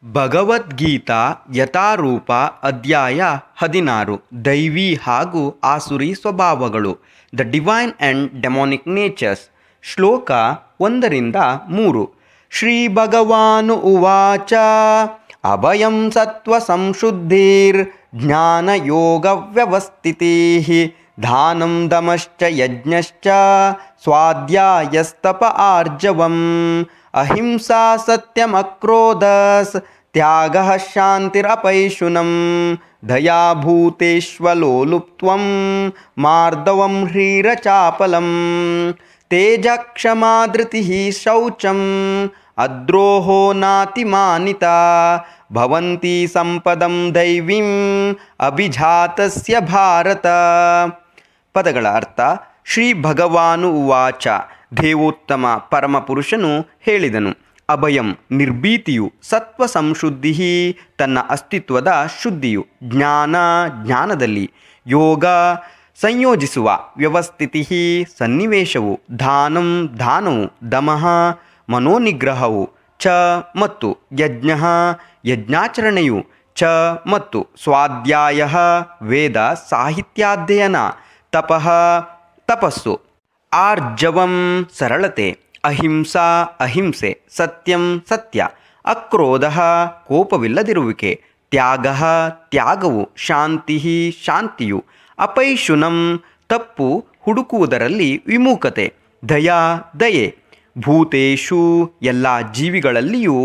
ಭಗವದ್ಗೀತಾ ಯಥಾರೂಪ ಅಧ್ಯಾಯ ಹದಿನಾರು ದೈವಿ ಹಾಗೂ ಆಸುರಿ ಸ್ವಭಾವಗಳು the divine and demonic natures ಶ್ಲೋಕ ಒಂದರಿಂದ ಮೂರು ಶ್ರೀ ಭಗವಾನು ಉವಾಚ ಅಭಯಂ ಸತ್ವ ಸಂಶುದ್ಧಿರ್ ಜ್ಞಾನಯೋಗ ವ್ಯವಸ್ಥಿತಿ ದಾನಂ ದಮಶ್ಚ ಯಜ್ಞಶ್ಚ ಸ್ವಾಧ್ಯಾಯಸ್ತಪ ಆರ್ಜವಂ ಅಹಿಂಸಾ ಸತ್ಯಮಕ್ರೋಧಸ್ ತ್ಯಾಗ ಶಾಂತಿರಪೈಶುನಂ ದಯಾಭೂತೇಶ್ವಲೋಲುಪ್ತ್ವಂ ಮಾರ್ದವಂ ಹ್ರೀರಚಾಪಲಂ ತೇಜಕ್ಷಮಾ ಧೃತಿಃ ಶೌಚಂ ಅದ್ರೋಹೋ ನಾತಿಮಾನಿತಾ ಭವಂತಿ ಸಂಪದಂ ದೈವೀಂ ಅಭಿಜಾತಸ್ಯ ಭಾರತ ಪದಗಳ ಅರ್ಥ ಶ್ರೀ ಭಗವಾನು ಉವಾಚ ದೇವೋತ್ತಮ ಪರಮಪುರುಷನು ಹೇಳಿದನು ಅಭಯಂ ನಿರ್ಭೀತಿಯು ಸತ್ವ ಸಂಶುದ್ಧಿ ತನ್ನ ಅಸ್ತಿತ್ವದ ಶುದ್ಧಿಯು ಜ್ಞಾನ ಜ್ಞಾನದಲ್ಲಿ ಯೋಗ ಸಂಯೋಜಿಸುವ ವ್ಯವಸ್ಥಿತಿ ಸನ್ನಿವೇಶವು ದಾನಂ ದಾನವು ದಮಃ ಮನೋನಿಗ್ರಹವು ಚ ಮತ್ತು ಯಜ್ಞ ಯಜ್ಞಾಚರಣೆಯು ಚ ಮತ್ತು ಸ್ವಾಧ್ಯಾಯ ವೇದ ಸಾಹಿತ್ಯಾಧ್ಯಯನ ತಪಃ ತಪಸ್ಸು ಆರ್ಜವಂ ಸರಳತೆ ಅಹಿಂಸಾ ಅಹಿಂಸೆ ಸತ್ಯಂ ಸತ್ಯ ಅಕ್ರೋಧ ಕೋಪವಿಲ್ಲದಿರುವಿಕೆ ತ್ಯಾಗ ತ್ಯಾಗವು ಶಾಂತಿ ಶಾಂತಿಯು ಅಪೈಶುನಂ ತಪ್ಪು ಹುಡುಕುವುದರಲ್ಲಿ ವಿಮುಖತೆ ದಯಾ ದಯೆ ಭೂತೇಶು ಎಲ್ಲ ಜೀವಿಗಳಲ್ಲಿಯೂ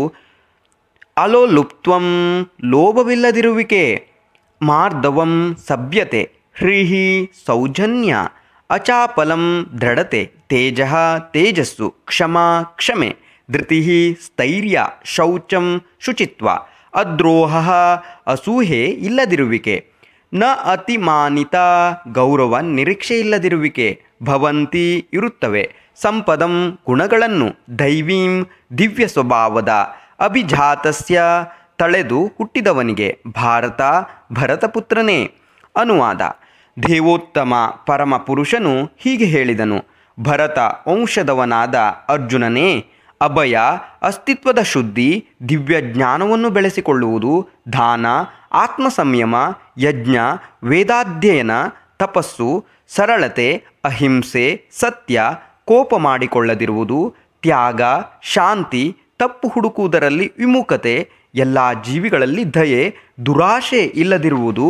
ಅಲೋಲುಪ್ತ್ವಂ ಲೋಭವಿಲ್ಲದಿರುವಿಕೆ ಮಾರ್ದವಂ ಸಭ್ಯತೆ ಹ್ರೀಹಿ ಸೌಜನ್ಯ ಅಚಾಪಲಂ ದೃಢತೆ ತೇಜ ತೇಜಸ್ಸು ಕ್ಷಮಾ ಕ್ಷಮೆ ಧೃತಿ ಸ್ಥೈರ್ಯ ಶೌಚಂ ಶುಚಿತ್ವ ಅದ್ರೋಹ ಅಸೂಹೆ ಇಲ್ಲದಿರುವಿಕೆ ನ ಅತಿಮಾನಿತ ಗೌರವ ನಿರೀಕ್ಷೆ ಇಲ್ಲದಿರುವಿಕೆ ಭವಂತಿ ಇರುತ್ತವೆ ಸಂಪದಂ ಗುಣಗಳನ್ನು ದೈವೀಂ ದಿವ್ಯ ಸ್ವಭಾವದ ಅಭಿಜಾತಸ್ಯ ತಳೆದು ಹುಟ್ಟಿದವನಿಗೆ ಭಾರತ ಭರತಪುತ್ರನೇ ಅನುವಾದ ದೇವೋತ್ತಮ ಪರಮ ಪುರುಷನು ಹೀಗೆ ಹೇಳಿದನು ಭರತ ವಂಶದವನಾದ ಅರ್ಜುನನೇ ಅಭಯ ಅಸ್ತಿತ್ವದ ಶುದ್ಧಿ ದಿವ್ಯ ಜ್ಞಾನವನ್ನು ಬೆಳೆಸಿಕೊಳ್ಳುವುದು ದಾನ ಆತ್ಮ ಸಂಯಮ ಯಜ್ಞ ವೇದಾಧ್ಯಯನ ತಪಸ್ಸು ಸರಳತೆ ಅಹಿಂಸೆ ಸತ್ಯ ಕೋಪ ಮಾಡಿಕೊಳ್ಳದಿರುವುದು ತ್ಯಾಗ ಶಾಂತಿ ತಪ್ಪು ಹುಡುಕುವುದರಲ್ಲಿ ವಿಮುಖತೆ ಎಲ್ಲ ಜೀವಿಗಳಲ್ಲಿ ದಯೆ ದುರಾಶೆ ಇಲ್ಲದಿರುವುದು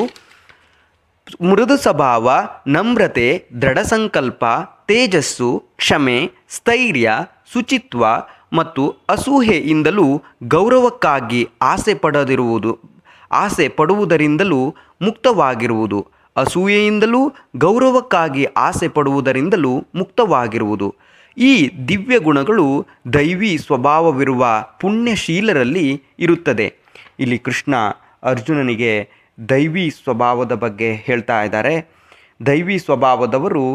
ಮೃದು ಸ್ವಭಾವ ನಮ್ರತೆ ದೃಢ ಸಂಕಲ್ಪ ತೇಜಸ್ಸು ಕ್ಷಮೆ ಸ್ಥೈರ್ಯ ಶುಚಿತ್ವ ಮತ್ತು ಅಸೂಹೆಯಿಂದಲೂ ಗೌರವಕ್ಕಾಗಿ ಆಸೆ ಪಡದಿರುವುದು ಆಸೆ ಪಡುವುದರಿಂದಲೂ ಮುಕ್ತವಾಗಿರುವುದು ಅಸೂಯೆಯಿಂದಲೂ ಗೌರವಕ್ಕಾಗಿ ಆಸೆ ಪಡುವುದರಿಂದಲೂ ಮುಕ್ತವಾಗಿರುವುದು ಈ ದಿವ್ಯ ಗುಣಗಳು ದೈವಿ ಸ್ವಭಾವವಿರುವ ಪುಣ್ಯಶೀಲರಲ್ಲಿ ಇರುತ್ತದೆ ಇಲ್ಲಿ ಕೃಷ್ಣ ಅರ್ಜುನನಿಗೆ ದೈವಿ ಸ್ವಭಾವದ ಬಗ್ಗೆ ಹೇಳ್ತಾ ಇದ್ದಾರೆ ದೈವಿ ಸ್ವಭಾವದವರು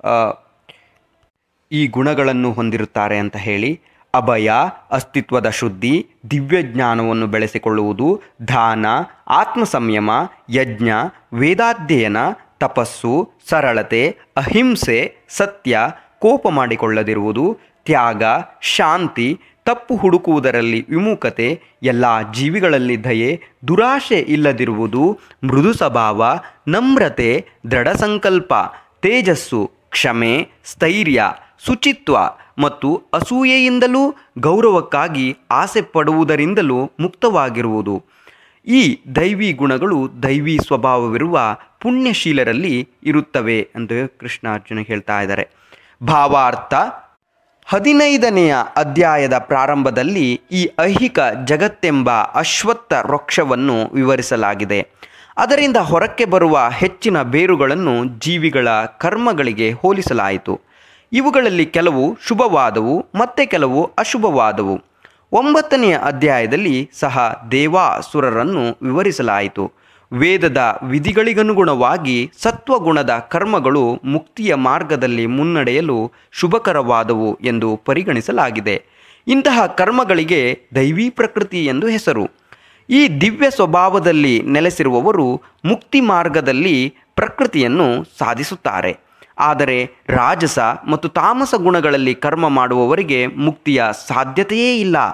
ಈ ಗುಣಗಳನ್ನು ಹೊಂದಿರುತ್ತಾರೆ ಅಂತ ಹೇಳಿ ಅಭಯ ಅಸ್ತಿತ್ವದ ಶುದ್ಧಿ ದಿವ್ಯ ಜ್ಞಾನವನ್ನು ಬೆಳೆಸಿಕೊಳ್ಳುವುದು ದಾನ ಆತ್ಮ ಸಂಯಮ ಯಜ್ಞ ವೇದಾಧ್ಯಯನ ತಪಸ್ಸು ಸರಳತೆ ಅಹಿಂಸೆ ಸತ್ಯ ಕೋಪ ಮಾಡಿಕೊಳ್ಳದಿರುವುದು ತ್ಯಾಗ ಶಾಂತಿ ತಪ್ಪು ಹುಡುಕುವುದರಲ್ಲಿ ವಿಮುಖತೆ ಎಲ್ಲ ಜೀವಿಗಳಲ್ಲಿ ದಯೆ ದುರಾಶೆ ಇಲ್ಲದಿರುವುದು ಮೃದು ಸ್ವಭಾವ ನಮ್ರತೆ ದೃಢ ಸಂಕಲ್ಪ ತೇಜಸ್ಸು ಕ್ಷಮೆ ಸ್ಥೈರ್ಯ ಶುಚಿತ್ವ ಮತ್ತು ಅಸೂಯೆಯಿಂದಲೂ ಗೌರವಕ್ಕಾಗಿ ಆಸೆ ಪಡುವುದರಿಂದಲೂ ಮುಕ್ತವಾಗಿರುವುದು ಈ ದೈವಿ ಗುಣಗಳು ದೈವಿ ಸ್ವಭಾವವಿರುವ ಪುಣ್ಯಶೀಲರಲ್ಲಿ ಇರುತ್ತವೆ ಎಂದು ಕೃಷ್ಣ ಅರ್ಜುನ ಹೇಳ್ತಾ ಇದ್ದಾರೆ ಭಾವಾರ್ಥ ಹದಿನೈದನೆಯ ಅಧ್ಯಾಯದ ಪ್ರಾರಂಭದಲ್ಲಿ ಈ ಐಹಿಕ ಜಗತ್ತೆಂಬ ಅಶ್ವತ್ಥ ವೃಕ್ಷವನ್ನು ವಿವರಿಸಲಾಗಿದೆ ಅದರಿಂದ ಹೊರಕ್ಕೆ ಬರುವ ಹೆಚ್ಚಿನ ಬೇರುಗಳನ್ನು ಜೀವಿಗಳ ಕರ್ಮಗಳಿಗೆ ಹೋಲಿಸಲಾಯಿತು ಇವುಗಳಲ್ಲಿ ಕೆಲವು ಶುಭವಾದವು ಮತ್ತೆ ಕೆಲವು ಅಶುಭವಾದವು ಒಂಬತ್ತನೆಯ ಅಧ್ಯಾಯದಲ್ಲಿ ಸಹ ದೇವಾಸುರರನ್ನು ವಿವರಿಸಲಾಯಿತು ವೇದದ ವಿಧಿಗಳಿಗನುಗುಣವಾಗಿ ಸತ್ವಗುಣದ ಕರ್ಮಗಳು ಮುಕ್ತಿಯ ಮಾರ್ಗದಲ್ಲಿ ಮುನ್ನಡೆಯಲು ಶುಭಕರವಾದವು ಎಂದು ಪರಿಗಣಿಸಲಾಗಿದೆ ಇಂತಹ ಕರ್ಮಗಳಿಗೆ ದೈವೀ ಪ್ರಕೃತಿ ಎಂದು ಹೆಸರು ಈ ದಿವ್ಯ ಸ್ವಭಾವದಲ್ಲಿ ನೆಲೆಸಿರುವವರು ಮುಕ್ತಿ ಮಾರ್ಗದಲ್ಲಿ ಪ್ರಕೃತಿಯನ್ನು ಸಾಧಿಸುತ್ತಾರೆ ಆದರೆ ರಾಜಸ ಮತ್ತು ತಾಮಸ ಗುಣಗಳಲ್ಲಿ ಕರ್ಮ ಮಾಡುವವರಿಗೆ ಮುಕ್ತಿಯ ಸಾಧ್ಯತೆಯೇ ಇಲ್ಲ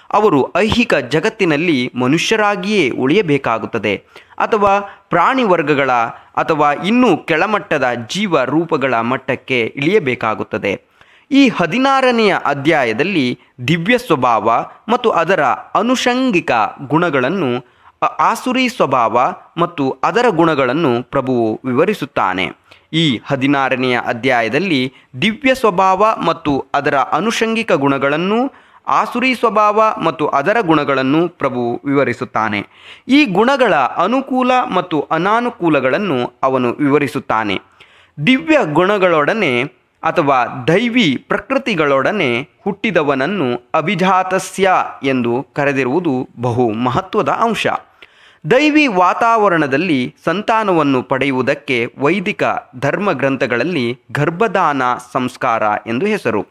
ಅವರು ಐಹಿಕ ಜಗತ್ತಿನಲ್ಲಿ ಮನುಷ್ಯರಾಗಿಯೇ ಉಳಿಯಬೇಕಾಗುತ್ತದೆ ಅಥವಾ ಪ್ರಾಣಿ ವರ್ಗಗಳ ಅಥವಾ ಇನ್ನೂ ಕೆಳಮಟ್ಟದ ಜೀವ ರೂಪಗಳ ಮಟ್ಟಕ್ಕೆ ಇಳಿಯಬೇಕಾಗುತ್ತದೆ ಈ ಹದಿನಾರನೆಯ ಅಧ್ಯಾಯದಲ್ಲಿ ದಿವ್ಯ ಸ್ವಭಾವ ಮತ್ತು ಅದರ ಅನುಷಂಗಿಕ ಗುಣಗಳನ್ನು ಅ- ಆಸುರಿ ಸ್ವಭಾವ ಮತ್ತು ಅದರ ಗುಣಗಳನ್ನು ಪ್ರಭುವು ವಿವರಿಸುತ್ತಾನೆ ಈ ಹದಿನಾರನೆಯ ಅಧ್ಯಾಯದಲ್ಲಿ ದಿವ್ಯ ಸ್ವಭಾವ ಮತ್ತು ಅದರ ಅನುಷಂಗಿಕ ಗುಣಗಳನ್ನು ಆಸುರಿ ಸ್ವಭಾವ ಮತ್ತು ಅದರ ಗುಣಗಳನ್ನು ಪ್ರಭು ವಿವರಿಸುತ್ತಾನೆ ಈ ಗುಣಗಳ ಅನುಕೂಲ ಮತ್ತು ಅನಾನುಕೂಲಗಳನ್ನು ಅವನು ವಿವರಿಸುತ್ತಾನೆ ದಿವ್ಯ ಗುಣಗಳೊಡನೆ ಅಥವಾ ದೈವಿ ಪ್ರಕೃತಿಗಳೊಡನೆ ಹುಟ್ಟಿದವನನ್ನು ಅಭಿಜಾತಸ್ಯ ಎಂದು ಕರೆದಿರುವುದು ಬಹು ಮಹತ್ವದ ಅಂಶ ದೈವಿ ವಾತಾವರಣದಲ್ಲಿ ಸಂತಾನವನ್ನು ಪಡೆಯುವುದಕ್ಕೆ ವೈದಿಕ ಧರ್ಮ ಗ್ರಂಥಗಳಲ್ಲಿ ಗರ್ಭದಾನ ಸಂಸ್ಕಾರ ಎಂದು ಹೆಸರು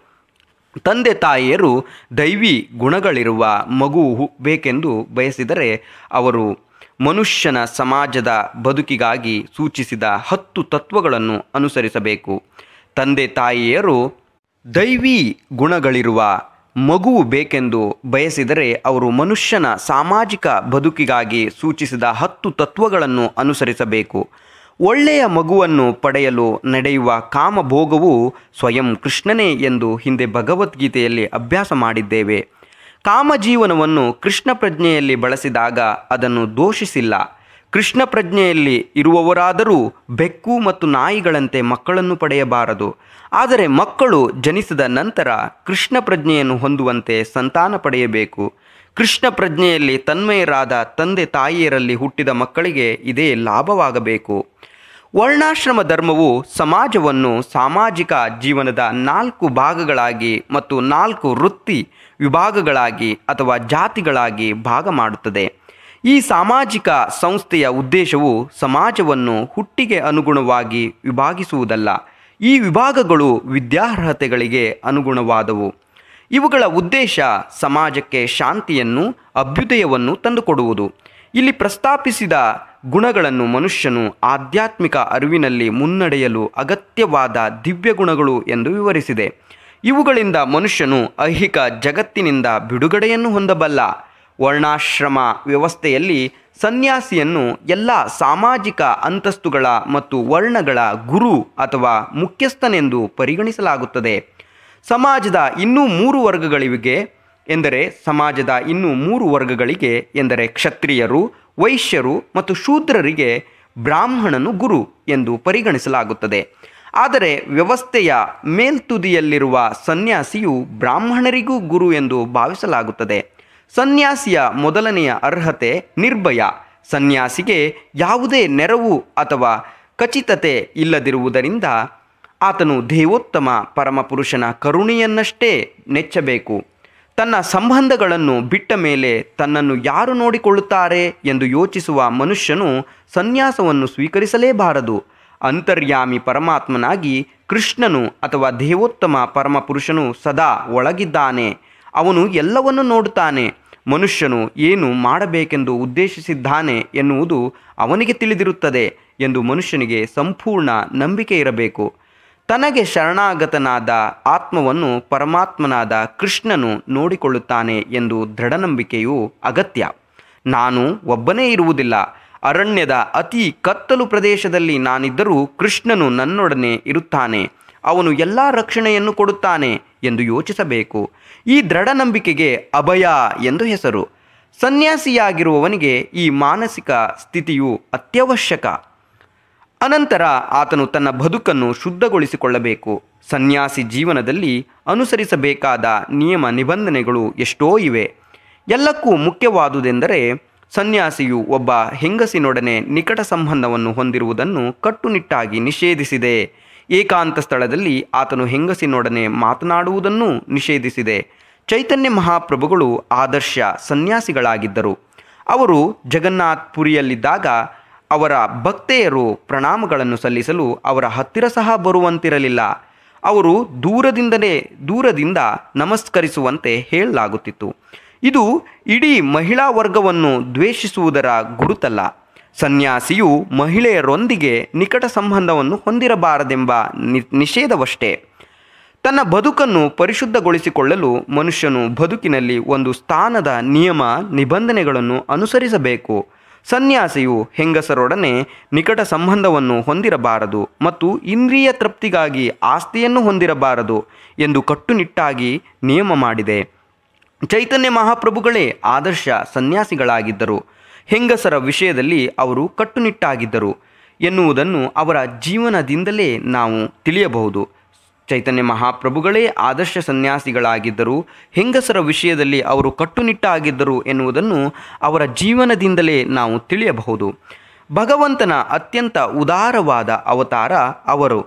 ತಂದೆ ತಾಯಿಯರು ದೈವಿ ಗುಣಗಳಿರುವ ಮಗು ಹು- ಬೇಕೆಂದು ಬಯಸಿದರೆ ಅವರು ಮನುಷ್ಯನ ಸಮಾಜದ ಬದುಕಿಗಾಗಿ ಸೂಚಿಸಿದ ಹತ್ತು ತತ್ವಗಳನ್ನು ಅನುಸರಿಸಬೇಕು ತಂದೆ ತಾಯಿಯರು ದೈವಿ ಗುಣಗಳಿರುವ ಮಗುವು ಬೇಕೆಂದು ಬಯಸಿದರೆ ಅವರು ಮನುಷ್ಯನ ಸಾಮಾಜಿಕ ಬದುಕಿಗಾಗಿ ಸೂಚಿಸಿದ ಹತ್ತು ತತ್ವಗಳನ್ನು ಅನುಸರಿಸಬೇಕು ಒಳ್ಳೆಯ ಮಗುವನ್ನು ಪಡೆಯಲು ನಡೆಯುವ ಕಾಮಭೋಗವು ಸ್ವಯಂ ಕೃಷ್ಣನೇ ಎಂದು ಹಿಂದೆ ಭಗವದ್ಗೀತೆಯಲ್ಲಿ ಅಭ್ಯಾಸ ಮಾಡಿದ್ದೇವೆ ಕಾಮಜೀವನವನ್ನು ಕೃಷ್ಣ ಪ್ರಜ್ಞೆಯಲ್ಲಿ ಬಳಸಿದಾಗ ಅದನ್ನು ದೋಷಿಸಿಲ್ಲ ಕೃಷ್ಣ ಪ್ರಜ್ಞೆಯಲ್ಲಿ ಇರುವವರಾದರೂ ಬೆಕ್ಕು ಮತ್ತು ನಾಯಿಗಳಂತೆ ಮಕ್ಕಳನ್ನು ಪಡೆಯಬಾರದು ಆದರೆ ಮಕ್ಕಳು ಜನಿಸಿದ ನಂತರ ಕೃಷ್ಣ ಪ್ರಜ್ಞೆಯನ್ನು ಹೊಂದುವಂತೆ ಸಂತಾನ ಪಡೆಯಬೇಕು ಕೃಷ್ಣ ಪ್ರಜ್ಞೆಯಲ್ಲಿ ತನ್ಮಯರಾದ ತಂದೆ ತಾಯಿಯರಲ್ಲಿ ಹುಟ್ಟಿದ ಮಕ್ಕಳಿಗೆ ಇದೇ ಲಾಭವಾಗಬೇಕು ವರ್ಣಾಶ್ರಮ ಧರ್ಮವು ಸಮಾಜವನ್ನು ಸಾಮಾಜಿಕ ಜೀವನದ ನಾಲ್ಕು ಭಾಗಗಳಾಗಿ ಮತ್ತು ನಾಲ್ಕು ವೃತ್ತಿ ವಿಭಾಗಗಳಾಗಿ ಅಥವಾ ಜಾತಿಗಳಾಗಿ ಭಾಗ ಮಾಡುತ್ತದೆ ಈ ಸಾಮಾಜಿಕ ಸಂಸ್ಥೆಯ ಉದ್ದೇಶವು ಸಮಾಜವನ್ನು ಹುಟ್ಟಿಗೆ ಅನುಗುಣವಾಗಿ ವಿಭಾಗಿಸುವುದಲ್ಲ ಈ ವಿಭಾಗಗಳು ವಿದ್ಯಾರ್ಹತೆಗಳಿಗೆ ಅನುಗುಣವಾದವು ಇವುಗಳ ಉದ್ದೇಶ ಸಮಾಜಕ್ಕೆ ಶಾಂತಿಯನ್ನು ಅಭ್ಯುದಯವನ್ನು ತಂದುಕೊಡುವುದು ಇಲ್ಲಿ ಪ್ರಸ್ತಾಪಿಸಿದ ಗುಣಗಳನ್ನು ಮನುಷ್ಯನು ಆಧ್ಯಾತ್ಮಿಕ ಅರಿವಿನಲ್ಲಿ ಮುನ್ನಡೆಯಲು ಅಗತ್ಯವಾದ ದಿವ್ಯ ಗುಣಗಳು ಎಂದು ವಿವರಿಸಿದೆ ಇವುಗಳಿಂದ ಮನುಷ್ಯನು ಐಹಿಕ ಜಗತ್ತಿನಿಂದ ಬಿಡುಗಡೆಯನ್ನು ಹೊಂದಬಲ್ಲ ವರ್ಣಾಶ್ರಮ ವ್ಯವಸ್ಥೆಯಲ್ಲಿ ಸನ್ಯಾಸಿಯನ್ನು ಎಲ್ಲ ಸಾಮಾಜಿಕ ಅಂತಸ್ತುಗಳ ಮತ್ತು ವರ್ಣಗಳ ಗುರು ಅಥವಾ ಮುಖ್ಯಸ್ಥನೆಂದು ಪರಿಗಣಿಸಲಾಗುತ್ತದೆ ಸಮಾಜದ ಇನ್ನೂ ಮೂರು ವರ್ಗಗಳಿವೆ ಎಂದರೆ ಸಮಾಜದ ಇನ್ನೂ ಮೂರು ವರ್ಗಗಳಿಗೆ ಎಂದರೆ ಕ್ಷತ್ರಿಯರು ವೈಶ್ಯರು ಮತ್ತು ಶೂದ್ರರಿಗೆ ಬ್ರಾಹ್ಮಣನು ಗುರು ಎಂದು ಪರಿಗಣಿಸಲಾಗುತ್ತದೆ ಆದರೆ ವ್ಯವಸ್ಥೆಯ ಮೇಲ್ತುದಿಯಲ್ಲಿರುವ ಸನ್ಯಾಸಿಯು ಬ್ರಾಹ್ಮಣರಿಗೂ ಗುರು ಎಂದು ಭಾವಿಸಲಾಗುತ್ತದೆ ಸನ್ಯಾಸಿಯ ಮೊದಲನೆಯ ಅರ್ಹತೆ ನಿರ್ಭಯ ಸನ್ಯಾಸಿಗೆ ಯಾವುದೇ ನೆರವು ಅಥವಾ ಖಚಿತತೆ ಇಲ್ಲದಿರುವುದರಿಂದ ಆತನು ದೇವೋತ್ತಮ ಪರಮಪುರುಷನ ಕರುಣೆಯನ್ನಷ್ಟೇ ನೆಚ್ಚಬೇಕು ತನ್ನ ಸಂಬಂಧಗಳನ್ನು ಬಿಟ್ಟ ಮೇಲೆ ತನ್ನನ್ನು ಯಾರು ನೋಡಿಕೊಳ್ಳುತ್ತಾರೆ ಎಂದು ಯೋಚಿಸುವ ಮನುಷ್ಯನು ಸನ್ಯಾಸವನ್ನು ಸ್ವೀಕರಿಸಲೇಬಾರದು ಅಂತರ್ಯಾಮಿ ಪರಮಾತ್ಮನಾಗಿ ಕೃಷ್ಣನು ಅಥವಾ ದೇವೋತ್ತಮ ಪರಮಪುರುಷನು ಸದಾ ಒಳಗಿದ್ದಾನೆ ಅವನು ಎಲ್ಲವನ್ನು ನೋಡುತ್ತಾನೆ ಮನುಷ್ಯನು ಏನು ಮಾಡಬೇಕೆಂದು ಉದ್ದೇಶಿಸಿದ್ದಾನೆ ಎನ್ನುವುದು ಅವನಿಗೆ ತಿಳಿದಿರುತ್ತದೆ ಎಂದು ಮನುಷ್ಯನಿಗೆ ಸಂಪೂರ್ಣ ನಂಬಿಕೆ ಇರಬೇಕು ತನಗೆ ಶರಣಾಗತನಾದ ಆತ್ಮವನ್ನು ಪರಮಾತ್ಮನಾದ ಕೃಷ್ಣನು ನೋಡಿಕೊಳ್ಳುತ್ತಾನೆ ಎಂದು ದೃಢನಂಬಿಕೆಯು ಅಗತ್ಯ ನಾನು ಒಬ್ಬನೇ ಇರುವುದಿಲ್ಲ ಅರಣ್ಯದ ಅತಿ ಕತ್ತಲು ಪ್ರದೇಶದಲ್ಲಿ ನಾನಿದ್ದರೂ ಕೃಷ್ಣನು ನನ್ನೊಡನೆ ಇರುತ್ತಾನೆ ಅವನು ಎಲ್ಲ ರಕ್ಷಣೆಯನ್ನು ಕೊಡುತ್ತಾನೆ ಎಂದು ಯೋಚಿಸಬೇಕು ಈ ದೃಢ ನಂಬಿಕೆಗೆ ಅಭಯ ಎಂದು ಹೆಸರು ಸನ್ಯಾಸಿಯಾಗಿರುವವನಿಗೆ ಈ ಮಾನಸಿಕ ಸ್ಥಿತಿಯು ಅತ್ಯವಶ್ಯಕ ಅನಂತರ ಆತನು ತನ್ನ ಬದುಕನ್ನು ಶುದ್ಧಗೊಳಿಸಿಕೊಳ್ಳಬೇಕು ಸನ್ಯಾಸಿ ಜೀವನದಲ್ಲಿ ಅನುಸರಿಸಬೇಕಾದ ನಿಯಮ ನಿಬಂಧನೆಗಳು ಎಷ್ಟೋ ಇವೆ ಎಲ್ಲಕ್ಕೂ ಮುಖ್ಯವಾದುದೆಂದರೆ ಸನ್ಯಾಸಿಯು ಒಬ್ಬ ಹೆಂಗಸಿನೊಡನೆ ನಿಕಟ ಸಂಬಂಧವನ್ನು ಹೊಂದಿರುವುದನ್ನು ಕಟ್ಟುನಿಟ್ಟಾಗಿ ನಿಷೇಧಿಸಿದೆ ಏಕಾಂತ ಸ್ಥಳದಲ್ಲಿ ಆತನು ಹೆಂಗಸಿನೊಡನೆ ಮಾತನಾಡುವುದನ್ನು ನಿಷೇಧಿಸಿದೆ ಚೈತನ್ಯ ಮಹಾಪ್ರಭುಗಳು ಆದರ್ಶ ಸನ್ಯಾಸಿಗಳಾಗಿದ್ದರು ಅವರು ಜಗನ್ನಾಥ್ ಪುರಿಯಲ್ಲಿದ್ದಾಗ ಅವರ ಭಕ್ತೆಯರು ಪ್ರಣಾಮಗಳನ್ನು ಸಲ್ಲಿಸಲು ಅವರ ಹತ್ತಿರ ಸಹ ಬರುವಂತಿರಲಿಲ್ಲ ಅವರು ದೂರದಿಂದಲೇ ದೂರದಿಂದ ನಮಸ್ಕರಿಸುವಂತೆ ಹೇಳಲಾಗುತ್ತಿತ್ತು ಇದು ಇಡೀ ಮಹಿಳಾ ವರ್ಗವನ್ನು ದ್ವೇಷಿಸುವುದರ ಗುರುತಲ್ಲ ಸನ್ಯಾಸಿಯು ಮಹಿಳೆಯರೊಂದಿಗೆ ನಿಕಟ ಸಂಬಂಧವನ್ನು ಹೊಂದಿರಬಾರದೆಂಬ ನಿ ನಿಷೇಧವಷ್ಟೇ ತನ್ನ ಬದುಕನ್ನು ಪರಿಶುದ್ಧಗೊಳಿಸಿಕೊಳ್ಳಲು ಮನುಷ್ಯನು ಬದುಕಿನಲ್ಲಿ ಒಂದು ಸ್ಥಾನದ ನಿಯಮ ನಿಬಂಧನೆಗಳನ್ನು ಅನುಸರಿಸಬೇಕು ಸನ್ಯಾಸಿಯು ಹೆಂಗಸರೊಡನೆ ನಿಕಟ ಸಂಬಂಧವನ್ನು ಹೊಂದಿರಬಾರದು ಮತ್ತು ಇಂದ್ರಿಯ ತೃಪ್ತಿಗಾಗಿ ಆಸ್ತಿಯನ್ನು ಹೊಂದಿರಬಾರದು ಎಂದು ಕಟ್ಟುನಿಟ್ಟಾಗಿ ನಿಯಮ ಮಾಡಿದೆ ಚೈತನ್ಯ ಮಹಾಪ್ರಭುಗಳೇ ಆದರ್ಶ ಸನ್ಯಾಸಿಗಳಾಗಿದ್ದರು ಹೆಂಗಸರ ವಿಷಯದಲ್ಲಿ ಅವರು ಕಟ್ಟುನಿಟ್ಟಾಗಿದ್ದರು ಎನ್ನುವುದನ್ನು ಅವರ ಜೀವನದಿಂದಲೇ ನಾವು ತಿಳಿಯಬಹುದು ಚೈತನ್ಯ ಮಹಾಪ್ರಭುಗಳೇ ಆದರ್ಶ ಸನ್ಯಾಸಿಗಳಾಗಿದ್ದರು ಹೆಂಗಸರ ವಿಷಯದಲ್ಲಿ ಅವರು ಕಟ್ಟುನಿಟ್ಟಾಗಿದ್ದರು ಎನ್ನುವುದನ್ನು ಅವರ ಜೀವನದಿಂದಲೇ ನಾವು ತಿಳಿಯಬಹುದು ಭಗವಂತನ ಅತ್ಯಂತ ಉದಾರವಾದ ಅವತಾರ ಅವರು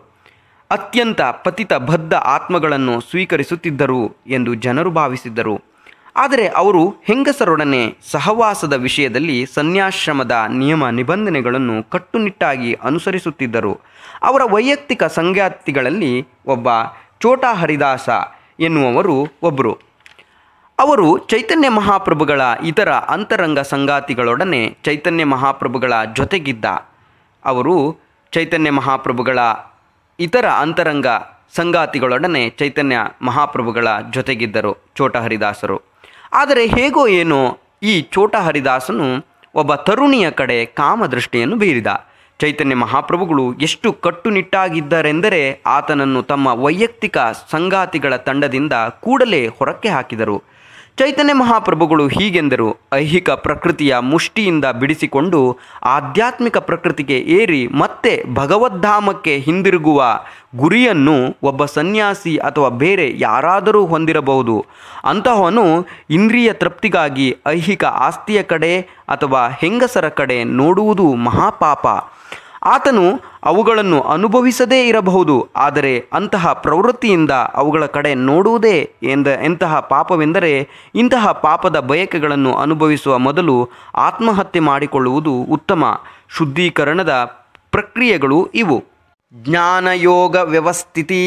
ಅತ್ಯಂತ ಪತಿತ ಬದ್ಧ ಆತ್ಮಗಳನ್ನು ಸ್ವೀಕರಿಸುತ್ತಿದ್ದರು ಎಂದು ಜನರು ಭಾವಿಸಿದ್ದರು ಆದರೆ ಅವರು ಹೆಂಗಸರೊಡನೆ ಸಹವಾಸದ ವಿಷಯದಲ್ಲಿ ಸನ್ಯಾಶ್ರಮದ ನಿಯಮ ನಿಬಂಧನೆಗಳನ್ನು ಕಟ್ಟುನಿಟ್ಟಾಗಿ ಅನುಸರಿಸುತ್ತಿದ್ದರು ಅವರ ವೈಯಕ್ತಿಕ ಸಂಗಾತಿಗಳಲ್ಲಿ ಒಬ್ಬ ಚೋಟಾ ಹರಿದಾಸ ಎನ್ನುವವರು ಒಬ್ಬರು ಅವರು ಚೈತನ್ಯ ಮಹಾಪ್ರಭುಗಳ ಇತರ ಅಂತರಂಗ ಸಂಗಾತಿಗಳೊಡನೆ ಚೈತನ್ಯ ಮಹಾಪ್ರಭುಗಳ ಜೊತೆಗಿದ್ದ ಅವರು ಚೈತನ್ಯ ಮಹಾಪ್ರಭುಗಳ ಇತರ ಅಂತರಂಗ ಸಂಗಾತಿಗಳೊಡನೆ ಚೈತನ್ಯ ಮಹಾಪ್ರಭುಗಳ ಜೊತೆಗಿದ್ದರು ಚೋಟ ಹರಿದಾಸರು ಆದರೆ ಹೇಗೋ ಏನೋ ಈ ಚೋಟ ಹರಿದಾಸನು ಒಬ್ಬ ತರುಣಿಯ ಕಡೆ ಕಾಮದೃಷ್ಟಿಯನ್ನು ಬೀರಿದ ಚೈತನ್ಯ ಮಹಾಪ್ರಭುಗಳು ಎಷ್ಟು ಕಟ್ಟುನಿಟ್ಟಾಗಿದ್ದರೆಂದರೆ ಆತನನ್ನು ತಮ್ಮ ವೈಯಕ್ತಿಕ ಸಂಗಾತಿಗಳ ತಂಡದಿಂದ ಕೂಡಲೇ ಹೊರಕ್ಕೆ ಹಾಕಿದರು ಚೈತನ್ಯ ಮಹಾಪ್ರಭುಗಳು ಹೀಗೆಂದರು ಐಹಿಕ ಪ್ರಕೃತಿಯ ಮುಷ್ಟಿಯಿಂದ ಬಿಡಿಸಿಕೊಂಡು ಆಧ್ಯಾತ್ಮಿಕ ಪ್ರಕೃತಿಗೆ ಏರಿ ಮತ್ತೆ ಭಗವದ್ಧಾಮಕ್ಕೆ ಹಿಂದಿರುಗುವ ಗುರಿಯನ್ನು ಒಬ್ಬ ಸನ್ಯಾಸಿ ಅಥವಾ ಬೇರೆ ಯಾರಾದರೂ ಹೊಂದಿರಬಹುದು ಅಂತಹವನು ಇಂದ್ರಿಯ ತೃಪ್ತಿಗಾಗಿ ಐಹಿಕ ಆಸ್ತಿಯ ಕಡೆ ಅಥವಾ ಹೆಂಗಸರ ಕಡೆ ನೋಡುವುದು ಮಹಾಪಾಪ ಆತನು ಅವುಗಳನ್ನು ಅನುಭವಿಸದೇ ಇರಬಹುದು ಆದರೆ ಅಂತಹ ಪ್ರವೃತ್ತಿಯಿಂದ ಅವುಗಳ ಕಡೆ ನೋಡುವುದೇ ಎಂದ ಎಂತಹ ಪಾಪವೆಂದರೆ ಇಂತಹ ಪಾಪದ ಬಯಕೆಗಳನ್ನು ಅನುಭವಿಸುವ ಮೊದಲು ಆತ್ಮಹತ್ಯೆ ಮಾಡಿಕೊಳ್ಳುವುದು ಉತ್ತಮ ಶುದ್ಧೀಕರಣದ ಪ್ರಕ್ರಿಯೆಗಳು ಇವು ಜ್ಞಾನಯೋಗ ವ್ಯವಸ್ಥಿತಿ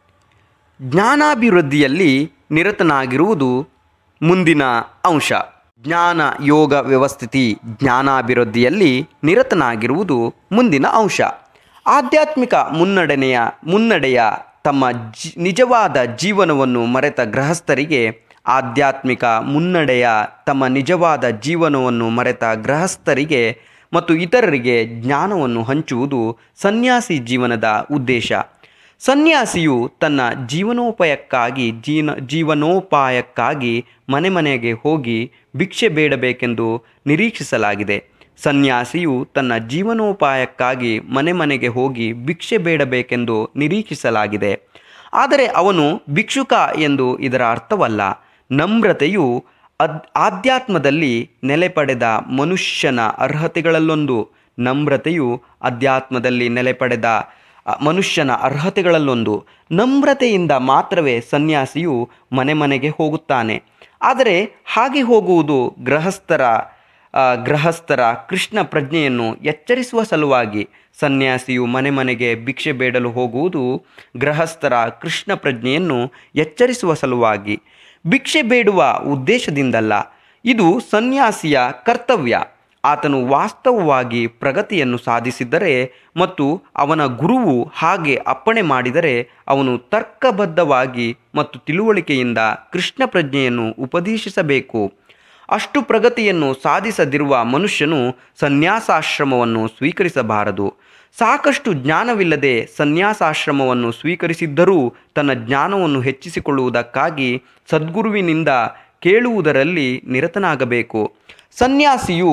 ಜ್ಞಾನಾಭಿವೃದ್ಧಿಯಲ್ಲಿ ನಿರತನಾಗಿರುವುದು ಮುಂದಿನ ಅಂಶ ಜ್ಞಾನ ಯೋಗ ವ್ಯವಸ್ಥಿತಿ ಜ್ಞಾನಾಭಿವೃದ್ಧಿಯಲ್ಲಿ ನಿರತನಾಗಿರುವುದು ಮುಂದಿನ ಅಂಶ ಆಧ್ಯಾತ್ಮಿಕ ಮುನ್ನಡೆನೆಯ ಮುನ್ನಡೆಯ ತಮ್ಮ ಜಿ ನಿಜವಾದ ಜೀವನವನ್ನು ಮರೆತ ಗೃಹಸ್ಥರಿಗೆ ಆಧ್ಯಾತ್ಮಿಕ ಮುನ್ನಡೆಯ ತಮ್ಮ ನಿಜವಾದ ಜೀವನವನ್ನು ಮರೆತ ಗೃಹಸ್ಥರಿಗೆ ಮತ್ತು ಇತರರಿಗೆ ಜ್ಞಾನವನ್ನು ಹಂಚುವುದು ಸನ್ಯಾಸಿ ಜೀವನದ ಉದ್ದೇಶ ಸನ್ಯಾಸಿಯು ತನ್ನ ಜೀವನೋಪಾಯಕ್ಕಾಗಿ ಜೀನ ಜೀವನೋಪಾಯಕ್ಕಾಗಿ ಮನೆ ಮನೆಗೆ ಹೋಗಿ ಭಿಕ್ಷೆ ಬೇಡಬೇಕೆಂದು ನಿರೀಕ್ಷಿಸಲಾಗಿದೆ ಸನ್ಯಾಸಿಯು ತನ್ನ ಜೀವನೋಪಾಯಕ್ಕಾಗಿ ಮನೆ ಮನೆಗೆ ಹೋಗಿ ಭಿಕ್ಷೆ ಬೇಡಬೇಕೆಂದು ನಿರೀಕ್ಷಿಸಲಾಗಿದೆ ಆದರೆ ಅವನು ಭಿಕ್ಷುಕ ಎಂದು ಇದರ ಅರ್ಥವಲ್ಲ ನಮ್ರತೆಯು ಅದ್ ಆಧ್ಯಾತ್ಮದಲ್ಲಿ ನೆಲೆ ಪಡೆದ ಮನುಷ್ಯನ ಅರ್ಹತೆಗಳಲ್ಲೊಂದು ನಮ್ರತೆಯು ಅಧ್ಯಾತ್ಮದಲ್ಲಿ ನೆಲೆ ಪಡೆದ ಅ, ಮನುಷ್ಯನ ಅರ್ಹತೆಗಳಲ್ಲೊಂದು ನಮ್ರತೆಯಿಂದ ಮಾತ್ರವೇ ಸನ್ಯಾಸಿಯು ಮನೆ ಮನೆಗೆ ಹೋಗುತ್ತಾನೆ ಆದರೆ ಹಾಗೆ ಹೋಗುವುದು ಗೃಹಸ್ಥರ ಆ, ಗೃಹಸ್ಥರ ಕೃಷ್ಣ ಪ್ರಜ್ಞೆಯನ್ನು ಎಚ್ಚರಿಸುವ ಸಲುವಾಗಿ ಸನ್ಯಾಸಿಯು ಮನೆ ಮನೆಗೆ ಭಿಕ್ಷೆ ಬೇಡಲು ಹೋಗುವುದು ಗೃಹಸ್ಥರ ಕೃಷ್ಣ ಪ್ರಜ್ಞೆಯನ್ನು ಎಚ್ಚರಿಸುವ ಸಲುವಾಗಿ ಭಿಕ್ಷೆ ಬೇಡುವ ಉದ್ದೇಶದಿಂದಲ್ಲ ಇದು ಸನ್ಯಾಸಿಯ ಕರ್ತವ್ಯ ಆತನು ವಾಸ್ತವವಾಗಿ ಪ್ರಗತಿಯನ್ನು ಸಾಧಿಸಿದ್ದರೆ ಮತ್ತು ಅವನ ಗುರುವು ಹಾಗೆ ಅಪ್ಪಣೆ ಮಾಡಿದರೆ ಅವನು ತರ್ಕಬದ್ಧವಾಗಿ ಮತ್ತು ತಿಳುವಳಿಕೆಯಿಂದ ಕೃಷ್ಣ ಪ್ರಜ್ಞೆಯನ್ನು ಉಪದೇಶಿಸಬೇಕು ಅಷ್ಟು ಪ್ರಗತಿಯನ್ನು ಸಾಧಿಸದಿರುವ ಮನುಷ್ಯನು ಸನ್ಯಾಸಾಶ್ರಮವನ್ನು ಸ್ವೀಕರಿಸಬಾರದು ಸಾಕಷ್ಟು ಜ್ಞಾನವಿಲ್ಲದೆ ಸನ್ಯಾಸಾಶ್ರಮವನ್ನು ಸ್ವೀಕರಿಸಿದ್ದರೂ ತನ್ನ ಜ್ಞಾನವನ್ನು ಹೆಚ್ಚಿಸಿಕೊಳ್ಳುವುದಕ್ಕಾಗಿ ಸದ್ಗುರುವಿನಿಂದ ಕೇಳುವುದರಲ್ಲಿ ನಿರತನಾಗಬೇಕು ಸನ್ಯಾಸಿಯು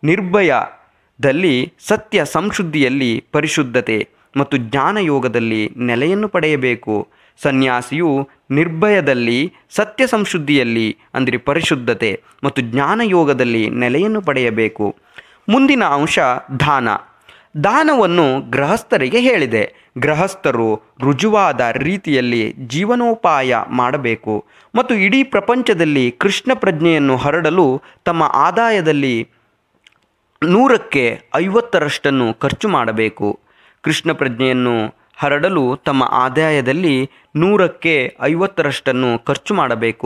ನಿರ್ಭಯದಲ್ಲಿ ಸತ್ಯ ಸಂಶುದ್ಧಿಯಲ್ಲಿ ಪರಿಶುದ್ಧತೆ ಮತ್ತು ಜ್ಞಾನಯೋಗದಲ್ಲಿ ನೆಲೆಯನ್ನು ಪಡೆಯಬೇಕು ಸನ್ಯಾಸಿಯು ನಿರ್ಭಯದಲ್ಲಿ ಸತ್ಯ ಸಂಶುದ್ಧಿಯಲ್ಲಿ ಅಂದರೆ ಪರಿಶುದ್ಧತೆ ಮತ್ತು ಜ್ಞಾನಯೋಗದಲ್ಲಿ ನೆಲೆಯನ್ನು ಪಡೆಯಬೇಕು ಮುಂದಿನ ಅಂಶ ದಾನ ದಾನವನ್ನು ಗೃಹಸ್ಥರಿಗೆ ಹೇಳಿದೆ ಗೃಹಸ್ಥರು ರುಜುವಾದ ರೀತಿಯಲ್ಲಿ ಜೀವನೋಪಾಯ ಮಾಡಬೇಕು ಮತ್ತು ಇಡೀ ಪ್ರಪಂಚದಲ್ಲಿ ಕೃಷ್ಣ ಪ್ರಜ್ಞೆಯನ್ನು ಹರಡಲು ತಮ್ಮ ಆದಾಯದಲ್ಲಿ ನೂರಕ್ಕೆ ಐವತ್ತರಷ್ಟನ್ನು ಖರ್ಚು ಮಾಡಬೇಕು ಕೃಷ್ಣ ಪ್ರಜ್ಞೆಯನ್ನು ಹರಡಲು ತಮ್ಮ ಆದಾಯದಲ್ಲಿ ನೂರಕ್ಕೆ ಐವತ್ತರಷ್ಟನ್ನು ಖರ್ಚು ಮಾಡಬೇಕು